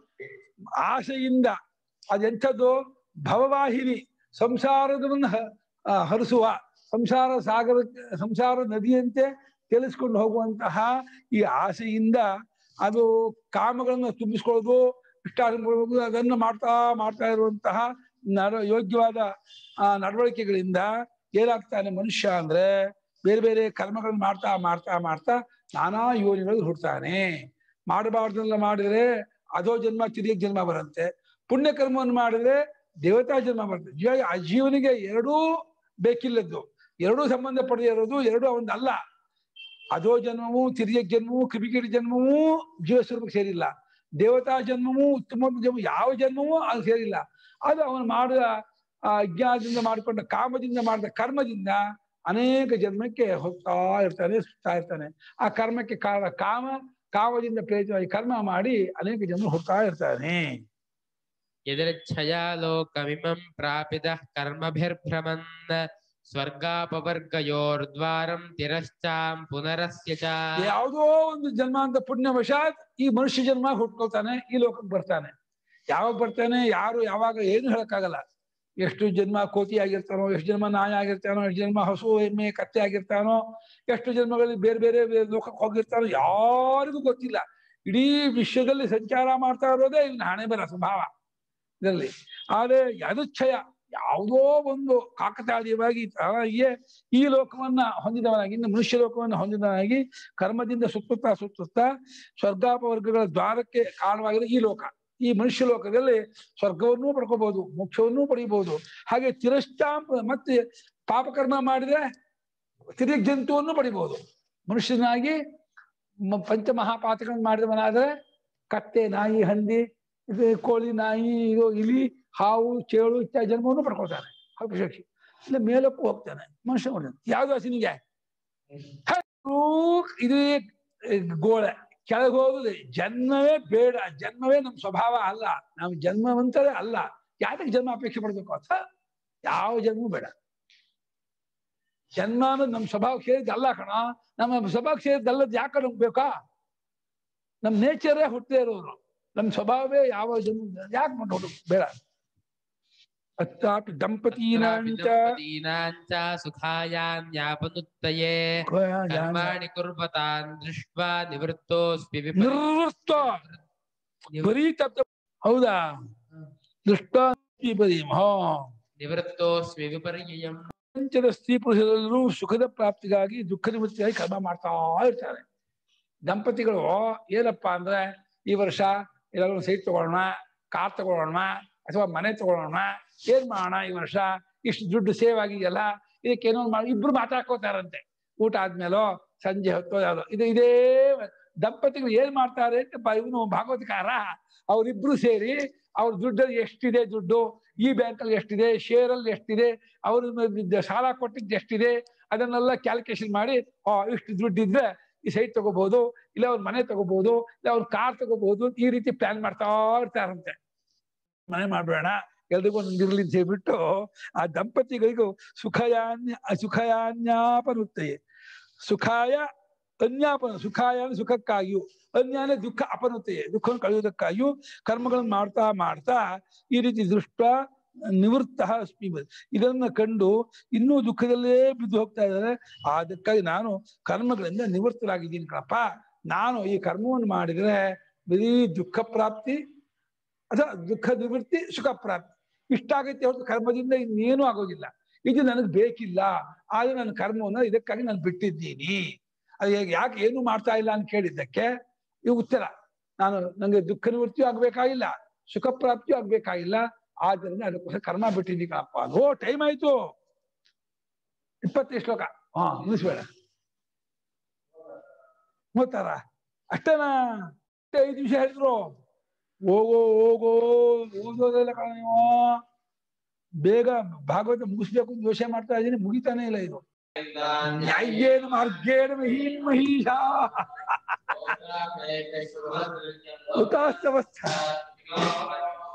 ಆಸೆಯಿಂದ ಅದೆಂಥದ್ದು ಭವವಾಹಿನಿ ಸಂಸಾರದವನ್ನ ಹ- ಆ, ಹರಿಸುವ ಸಂಸಾರ ಸಾಗರ ಸಂಸಾರ ನದಿಯಂತೆ ತಿಳಿಸ್ಕೊಂಡು ಹೋಗುವಂತಹ ಈ ಆಸೆಯಿಂದ ಅದು ಕಾಮಗಳನ್ನು ತುಂಬಿಸ್ಕೊಳ್ಳೋದು ಇಷ್ಟಾರ್ಪಣೆಗಳು ಅದನ್ನು ಮಾಡ್ತಾ ಮಾಡ್ತಾ ಇರುವಂತಹ ನಡ ಯೋಗ್ಯವಾದ ಆ ನಡವಳಿಕೆಗಳಿಂದ ಏನಾಗ್ತಾನೆ ಮನುಷ್ಯ ಅಂದ್ರೆ ಬೇರೆ ಬೇರೆ ಕರ್ಮಗಳನ್ನ ಮಾಡ್ತಾ ಮಾಡ್ತಾ ಮಾಡ್ತಾ ನಾನಾ ಯೋಜನೆಗಳು ಹುಡ್ತಾನೆ ಮಾಡಬಾರ್ದೆಲ್ಲ ಮಾಡಿದ್ರೆ ಅದೋ ಜನ್ಮ ತಿರಿಯಕ್ ಜನ್ಮ ಬರುತ್ತೆ ಪುಣ್ಯ ಕರ್ಮವನ್ನು ಮಾಡಿದ್ರೆ ದೇವತಾ ಜನ್ಮ ಬರುತ್ತೆ ಜೀವ ಆ ಜೀವನಿಗೆ ಎರಡೂ ಬೇಕಿಲ್ಲದ್ದು ಎರಡೂ ಸಂಬಂಧ ಪಡೆದೇ ಇರೋದು ಎರಡೂ ಅವನ್ ಅಲ್ಲ ಅದೋ ಜನ್ಮವೂ ತಿರಿಯಕ್ ಜನ್ಮವೂ ಕ್ರಿಮಿಕೀಟ ಜನ್ಮವೂ ಜೀವ ಸ್ವರೂಪಕ್ಕೆ ಸೇರಿಲ್ಲ ದೇವತಾ ಜನ್ಮವೂ ಉತ್ತಮ ಜನ್ಮ ಯಾವ ಜನ್ಮವೂ ಅದು ಸೇರಿಲ್ಲ ಅದು ಅವನು ಮಾಡಿದ ಆ ಅಜ್ಞಾನದಿಂದ ಮಾಡಿಕೊಂಡ ಕಾಮದಿಂದ ಮಾಡಿದ ಕರ್ಮದಿಂದ ಅನೇಕ ಜನ್ಮಕ್ಕೆ ಹೋಗ್ತಾ ಇರ್ತಾನೆ ಸುತ್ತಾ ಇರ್ತಾನೆ ಆ ಕರ್ಮಕ್ಕೆ ಕಾರಣ ಕಾಮ ಕಾಮದಿಂದ ಪ್ರೇರಿತವಾಗಿ ಕರ್ಮ ಮಾಡಿ ಅನೇಕ ಜನ್ಮ ಹೋಗ್ತಾ ಇರ್ತಾನೆ यदृच्छया लोकमिमं प्रापितः कर्मभिर्भ्रमन् स्वर्गापवर्गयोर्द्वारं तिरश्चां पुनरस्य च ಯಾವುದೋ ಒಂದು ಜನ್ಮ ಅಂತ ಪುಣ್ಯವಶಾತ್ ಈ ಮನುಷ್ಯ ಜನ್ಮ ಹುಟ್ಕೊಳ್ತಾನೆ ಈ ಲೋಕಕ್ಕೆ ಬರ್ತಾನೆ ಯಾವಾಗ ಬರ್ತಾನೆ ಯಾರು ಯಾವಾಗ ಏನು ಹೇಳಕ್ಕಾಗಲ್ಲ ಎಷ್ಟು ಜನ್ಮ ಕೋತಿ ಆಗಿರ್ತಾನೋ ಎಷ್ಟು ಜನ್ಮ ನಾಯಿ ಆಗಿರ್ತಾನೋ ಎಷ್ಟು ಜನ್ಮ ಹಸು ಎಮ್ಮೆ ಕತ್ತೆ ಆಗಿರ್ತಾನೋ ಎಷ್ಟು ಜನ್ಮಗಳಲ್ಲಿ ಬೇರೆ ಬೇರೆ ಬೇರೆ ಲೋಕಕ್ಕೆ ಹೋಗಿರ್ತಾನೋ ಯಾರಿಗೂ ಗೊತ್ತಿಲ್ಲ ಇಡೀ ವಿಶ್ವದಲ್ಲಿ ಸಂಚಾರ ಮಾಡ್ತಾ ಇರೋದೇ ಇವನ ಹಣೆ ಬರ ಸ್ವಭಾವ ಇದರಲ್ಲಿ ಆದ್ರೆ ಯದಚ್ಛಯ ಯಾವುದೋ ಒಂದು ಕಾಕತಾಳೀಯವಾಗಿ ತಾನಾಗಿಯೇ ಈ ಲೋಕವನ್ನ ಹೊಂದಿದವನಾಗಿ ಇನ್ನು ಮನುಷ್ಯ ಲೋಕವನ್ನ ಹೊಂದಿದವನಾಗಿ ಕರ್ಮದಿಂದ ಸುತ್ತುತ್ತಾ ಸುತ್ತುತ್ತಾ ಸ್ವರ್ಗಾಪವರ್ಗಗಳ ದ್ವಾರಕ್ಕೆ ಕಾರಣವಾಗಿದೆ ಈ ಲೋಕ ಈ ಮನುಷ್ಯ ಲೋಕದಲ್ಲಿ ಸ್ವರ್ಗವನ್ನೂ ಪಡ್ಕೋಬಹುದು ಮೋಕ್ಷವನ್ನೂ ಪಡೆಯಬಹುದು ಹಾಗೆ ತಿರಶ್ಚಾಂಪ ಮತ್ತೆ ಪಾಪಕರ್ಮ ಮಾಡಿದ್ರೆ ತಿರುಗಿ ಜಂತುವನ್ನು ಪಡಿಬಹುದು ಮನುಷ್ಯನಾಗಿ ಮ- ಪಂಚಮಹಾಪಾತಕಗಳನ್ನು ಮಾಡಿದವನಾದ್ರೆ ಕತ್ತೆ ನಾಯಿ ಹಂದಿ ಇದು ಕೋಳಿ ನಾಯಿ ಇದು ಇಲಿ ಹಾವು ಚೇಳು ಇತ್ಯಾದಿ ಜನ್ಮವನ್ನು ಪಡ್ಕೊಳ್ತಾನೆ ಪಶುಪಕ್ಷಿ ಇಲ್ಲ ಮೇಲಕ್ಕೂ ಹೋಗ್ತಾನೆ ಮನುಷ್ಯ ಮಾಡ್ತಾನೆ ಯಾವ್ದು ಹಸಿನಿಗೆ ಇದು ಗೋಳೆ ಕೆಳಗೆ ಹೋಗುದು ಜನ್ಮವೇ ಬೇಡ ಜನ್ಮವೇ ನಮ್ಮ ಸ್ವಭಾವ ಅಲ್ಲ ನಾವು ಜನ್ಮವಂತರೇ ಅಲ್ಲ ಯಾಕೆ ಜನ್ಮ ಅಪೇಕ್ಷೆ ಪಡ್ಬೇಕು ಅರ್ಥ ಯಾವ ಜನ್ಮ ಬೇಡ ಜನ್ಮ ಅನ್ನೋದು ನಮ್ಮ ಸ್ವಭಾವ ಸೇರಿದ ಅಲ್ಲ ಕಣ ನಮ್ಮ ಸ್ವಭಾವ ಸೇರಿದ್ದಲ್ಲದ್ ಯಾಕೆ ನಮ್ಗೆ ಬೇಕಾ ನಮ್ಮ ನೇಚರೇ ಹುಟ್ಟದೇ ಇರೋರು ನಮ್ಮ ಸ್ವಭಾವವೇ ಯಾವ ಜನ್ಮ ಯಾಕೆ ಮಾಡೋದು ಬೇಡ ಅತ್ತಾಪಿ ದಂಪತೀನಾಂಚ दम्पतीनां च सुखायान्यापनुत्तये कर्माणि कुर्वतान् दृष्ट्वा निवृत्तोऽस्मि विपरीत ನಿರ್ವೃತ್ತ ಬರೀ ತಪ್ಪ ಹೌದಾ ದುಷ್ಟ ಬರೀ ಹಾ निवृत्तोऽस्मि विपर्ययम् ಪ್ರಪಂಚದ ಸ್ತ್ರೀ ಪುರುಷರೆಲ್ಲರೂ ಸುಖದ ಪ್ರಾಪ್ತಿಗಾಗಿ ದುಃಖ ನಿವೃತ್ತಿಯಾಗಿ ಕರ್ಮ ಮಾಡ್ತಾ ಇರ್ತಾರೆ ದಂಪತಿಗಳು ಏನಪ್ಪ ಅಂದ್ರೆ ಈ ವರ್ಷ ಎಲ್ಲರೂ ಸೈಟ್ ತಗೊಳ್ಳೋಣ ಕಾರ್ ತಗೊಳ್ಳೋಣ ಅಥವಾ ಮನೆ ತಗೊಳ್ಳೋಣ ಏನ್ ಮಾಡೋಣ ಈ ವರ್ಷ ಇಷ್ಟು ದುಡ್ಡು ಸೇವ್ ಆಗಿದೆಯಲ್ಲ ಇದಕ್ಕೆ ಏನೋ ಮಾಡಿ ಇಬ್ರು ಮಾತಾಡ್ಕೋತಾರಂತೆ ಊಟ ಆದ್ಮೇಲೋ ಸಂಜೆ ಹೊತ್ತೋ ಯಾವ್ದೋ ಇದು ಇದೇ ದಂಪತಿಗಳು ಏನ್ ಮಾಡ್ತಾರೆ ಅಂತ ಬ- ಇವನು ಭಾಗವತಕಾರ ಅವರಿಬ್ರು ಸೇರಿ ಅವ್ರ ದುಡ್ಡಲ್ಲಿ ಎಷ್ಟಿದೆ ದುಡ್ಡು ಈ ಬ್ಯಾಂಕಲ್ಲಿ ಎಷ್ಟಿದೆ ಶೇರ್ ಅಲ್ಲಿ ಎಷ್ಟಿದೆ ಅವ್ರ ಸಾಲ ಕೊಟ್ಟಿದ್ದು ಎಷ್ಟಿದೆ ಅದನ್ನೆಲ್ಲ ಕ್ಯಾಲ್ಕುಲೇಷನ್ ಮಾಡಿ ಆ ಇಷ್ಟು ದುಡ್ಡಿದ್ರೆ ಈ ಸೈಟ್ ತಗೋಬಹುದು ಇಲ್ಲ ಅವ್ರ ಮನೆ ತಗೋಬಹುದು ಇಲ್ಲ ಅವ್ರ ಕಾರ್ ತಗೋಬಹುದು ಈ ರೀತಿ ಪ್ಲಾನ್ ಮಾಡ್ತಾ ಇರ್ತಾರಂತೆ ಮನೆ ಮಾಡ್ಬೇಡ ಎಲ್ರಿಗೂ ಒಂದಿರ್ಲಿ ಅಂತ ಹೇಳ್ಬಿಟ್ಟು ಆ ದಂಪತಿಗಳಿಗೂ ಸುಖಯಾನ್ಯ ಸುಖಯಾನ್ಯಾಪನುತ್ತೆ ಸುಖಾಯ ಅನ್ಯಾಪನ ಸುಖಾಯ ಅಂದ್ರೆ ಸುಖಕ್ಕಾಗಿಯೂ ಅನ್ಯ ಅಂದ್ರೆ ದುಃಖ ಅಪನುತ್ತೆ ದುಃಖವನ್ನು ಕಳೆಯುವುದಕ್ಕಾಗಿಯೂ ಕರ್ಮಗಳನ್ನು ಮಾಡ್ತಾ ಮಾಡ್ತಾ ಈ ರೀತಿ ದೃಷ್ಟ ನಿವೃತ್ತ ಅಸ್ಮಿ ಬ- ಇದನ್ನ ಕಂಡು ಇನ್ನೂ ದುಃಖದಲ್ಲೇ ಬಿದ್ದು ಹೋಗ್ತಾ ಇದ್ದಾರೆ ಅದಕ್ಕಾಗಿ ನಾನು ಕರ್ಮಗಳಿಂದ ನಿವೃತ್ತರಾಗಿದ್ದೀನಿ ಕಣಪ್ಪ ನಾನು ಈ ಕರ್ಮವನ್ನು ಮಾಡಿದ್ರೆ ಬರೀ ದುಃಖ ಪ್ರಾಪ್ತಿ ಅಥವಾ ದುಃಖ ನಿವೃತ್ತಿ ಸುಖ ಪ್ರಾಪ್ತಿ ಇಷ್ಟಾಗೈತೆ ಹೊರತು ಕರ್ಮದಿಂದ ಇನ್ನೇನು ಆಗೋದಿಲ್ಲ ಇದು ನನಗೆ ಬೇಕಿಲ್ಲ ಆದ್ರೆ ನನ್ನ ಕರ್ಮವನ್ನು ಇದಕ್ಕಾಗಿ ನಾನು ಬಿಟ್ಟಿದ್ದೀನಿ ಅದು ಹೇಗೆ ಯಾಕೆ ಏನು ಮಾಡ್ತಾ ಇಲ್ಲ ಅಂತ ಕೇಳಿದ್ದಕ್ಕೆ ಈ ಉತ್ತರ ನಾನು ನಂಗೆ ದುಃಖ ನಿವೃತ್ತಿಯೂ ಆಗ್ಬೇಕಾಗಿಲ್ಲ ಸುಖ ಪ್ರಾಪ್ತಿಯೂ ಆಗ್ಬೇಕಾಗಿಲ್ಲ ಆದ್ದರಿಂದ ಅದಕ್ಕೋಸ್ಕರ ಕರ್ಮ ಬಿಟ್ಟಿದ್ದೀನಿ ಕಣಪ್ಪ ಓ ಟೈಮ್ ಆಯ್ತು ಇಪ್ಪತ್ತೈದು ಶ್ಲೋಕ ಹಾ ಮುಗಿಸ್ಬೇಡ ಮೂವತ್ತಾರ ಅಷ್ಟೇನಾ ಅಷ್ಟೇ ಐದು ನಿಮಿಷ ಹೇಳಿದ್ರು ಹೋಗೋ ಹೋಗೋ ಓದೋದಲ್ಲ ಕಣ ನೀವು ಬೇಗ ಭಾಗವತ ಮುಗಿಸ್ಬೇಕು ಅಂತ ಯೋಚನೆ ಮಾಡ್ತಾ ಇದ್ದೀನಿ ಮುಗಿತಾನೆ ಇಲ್ಲ ಇದು ನ್ಯಾಯೇನ ಮಾರ್ಗೇಣ ಮಹೀನ್ ಮಹೀಷ ಹುತಾಸ್ತವಸ್ಥ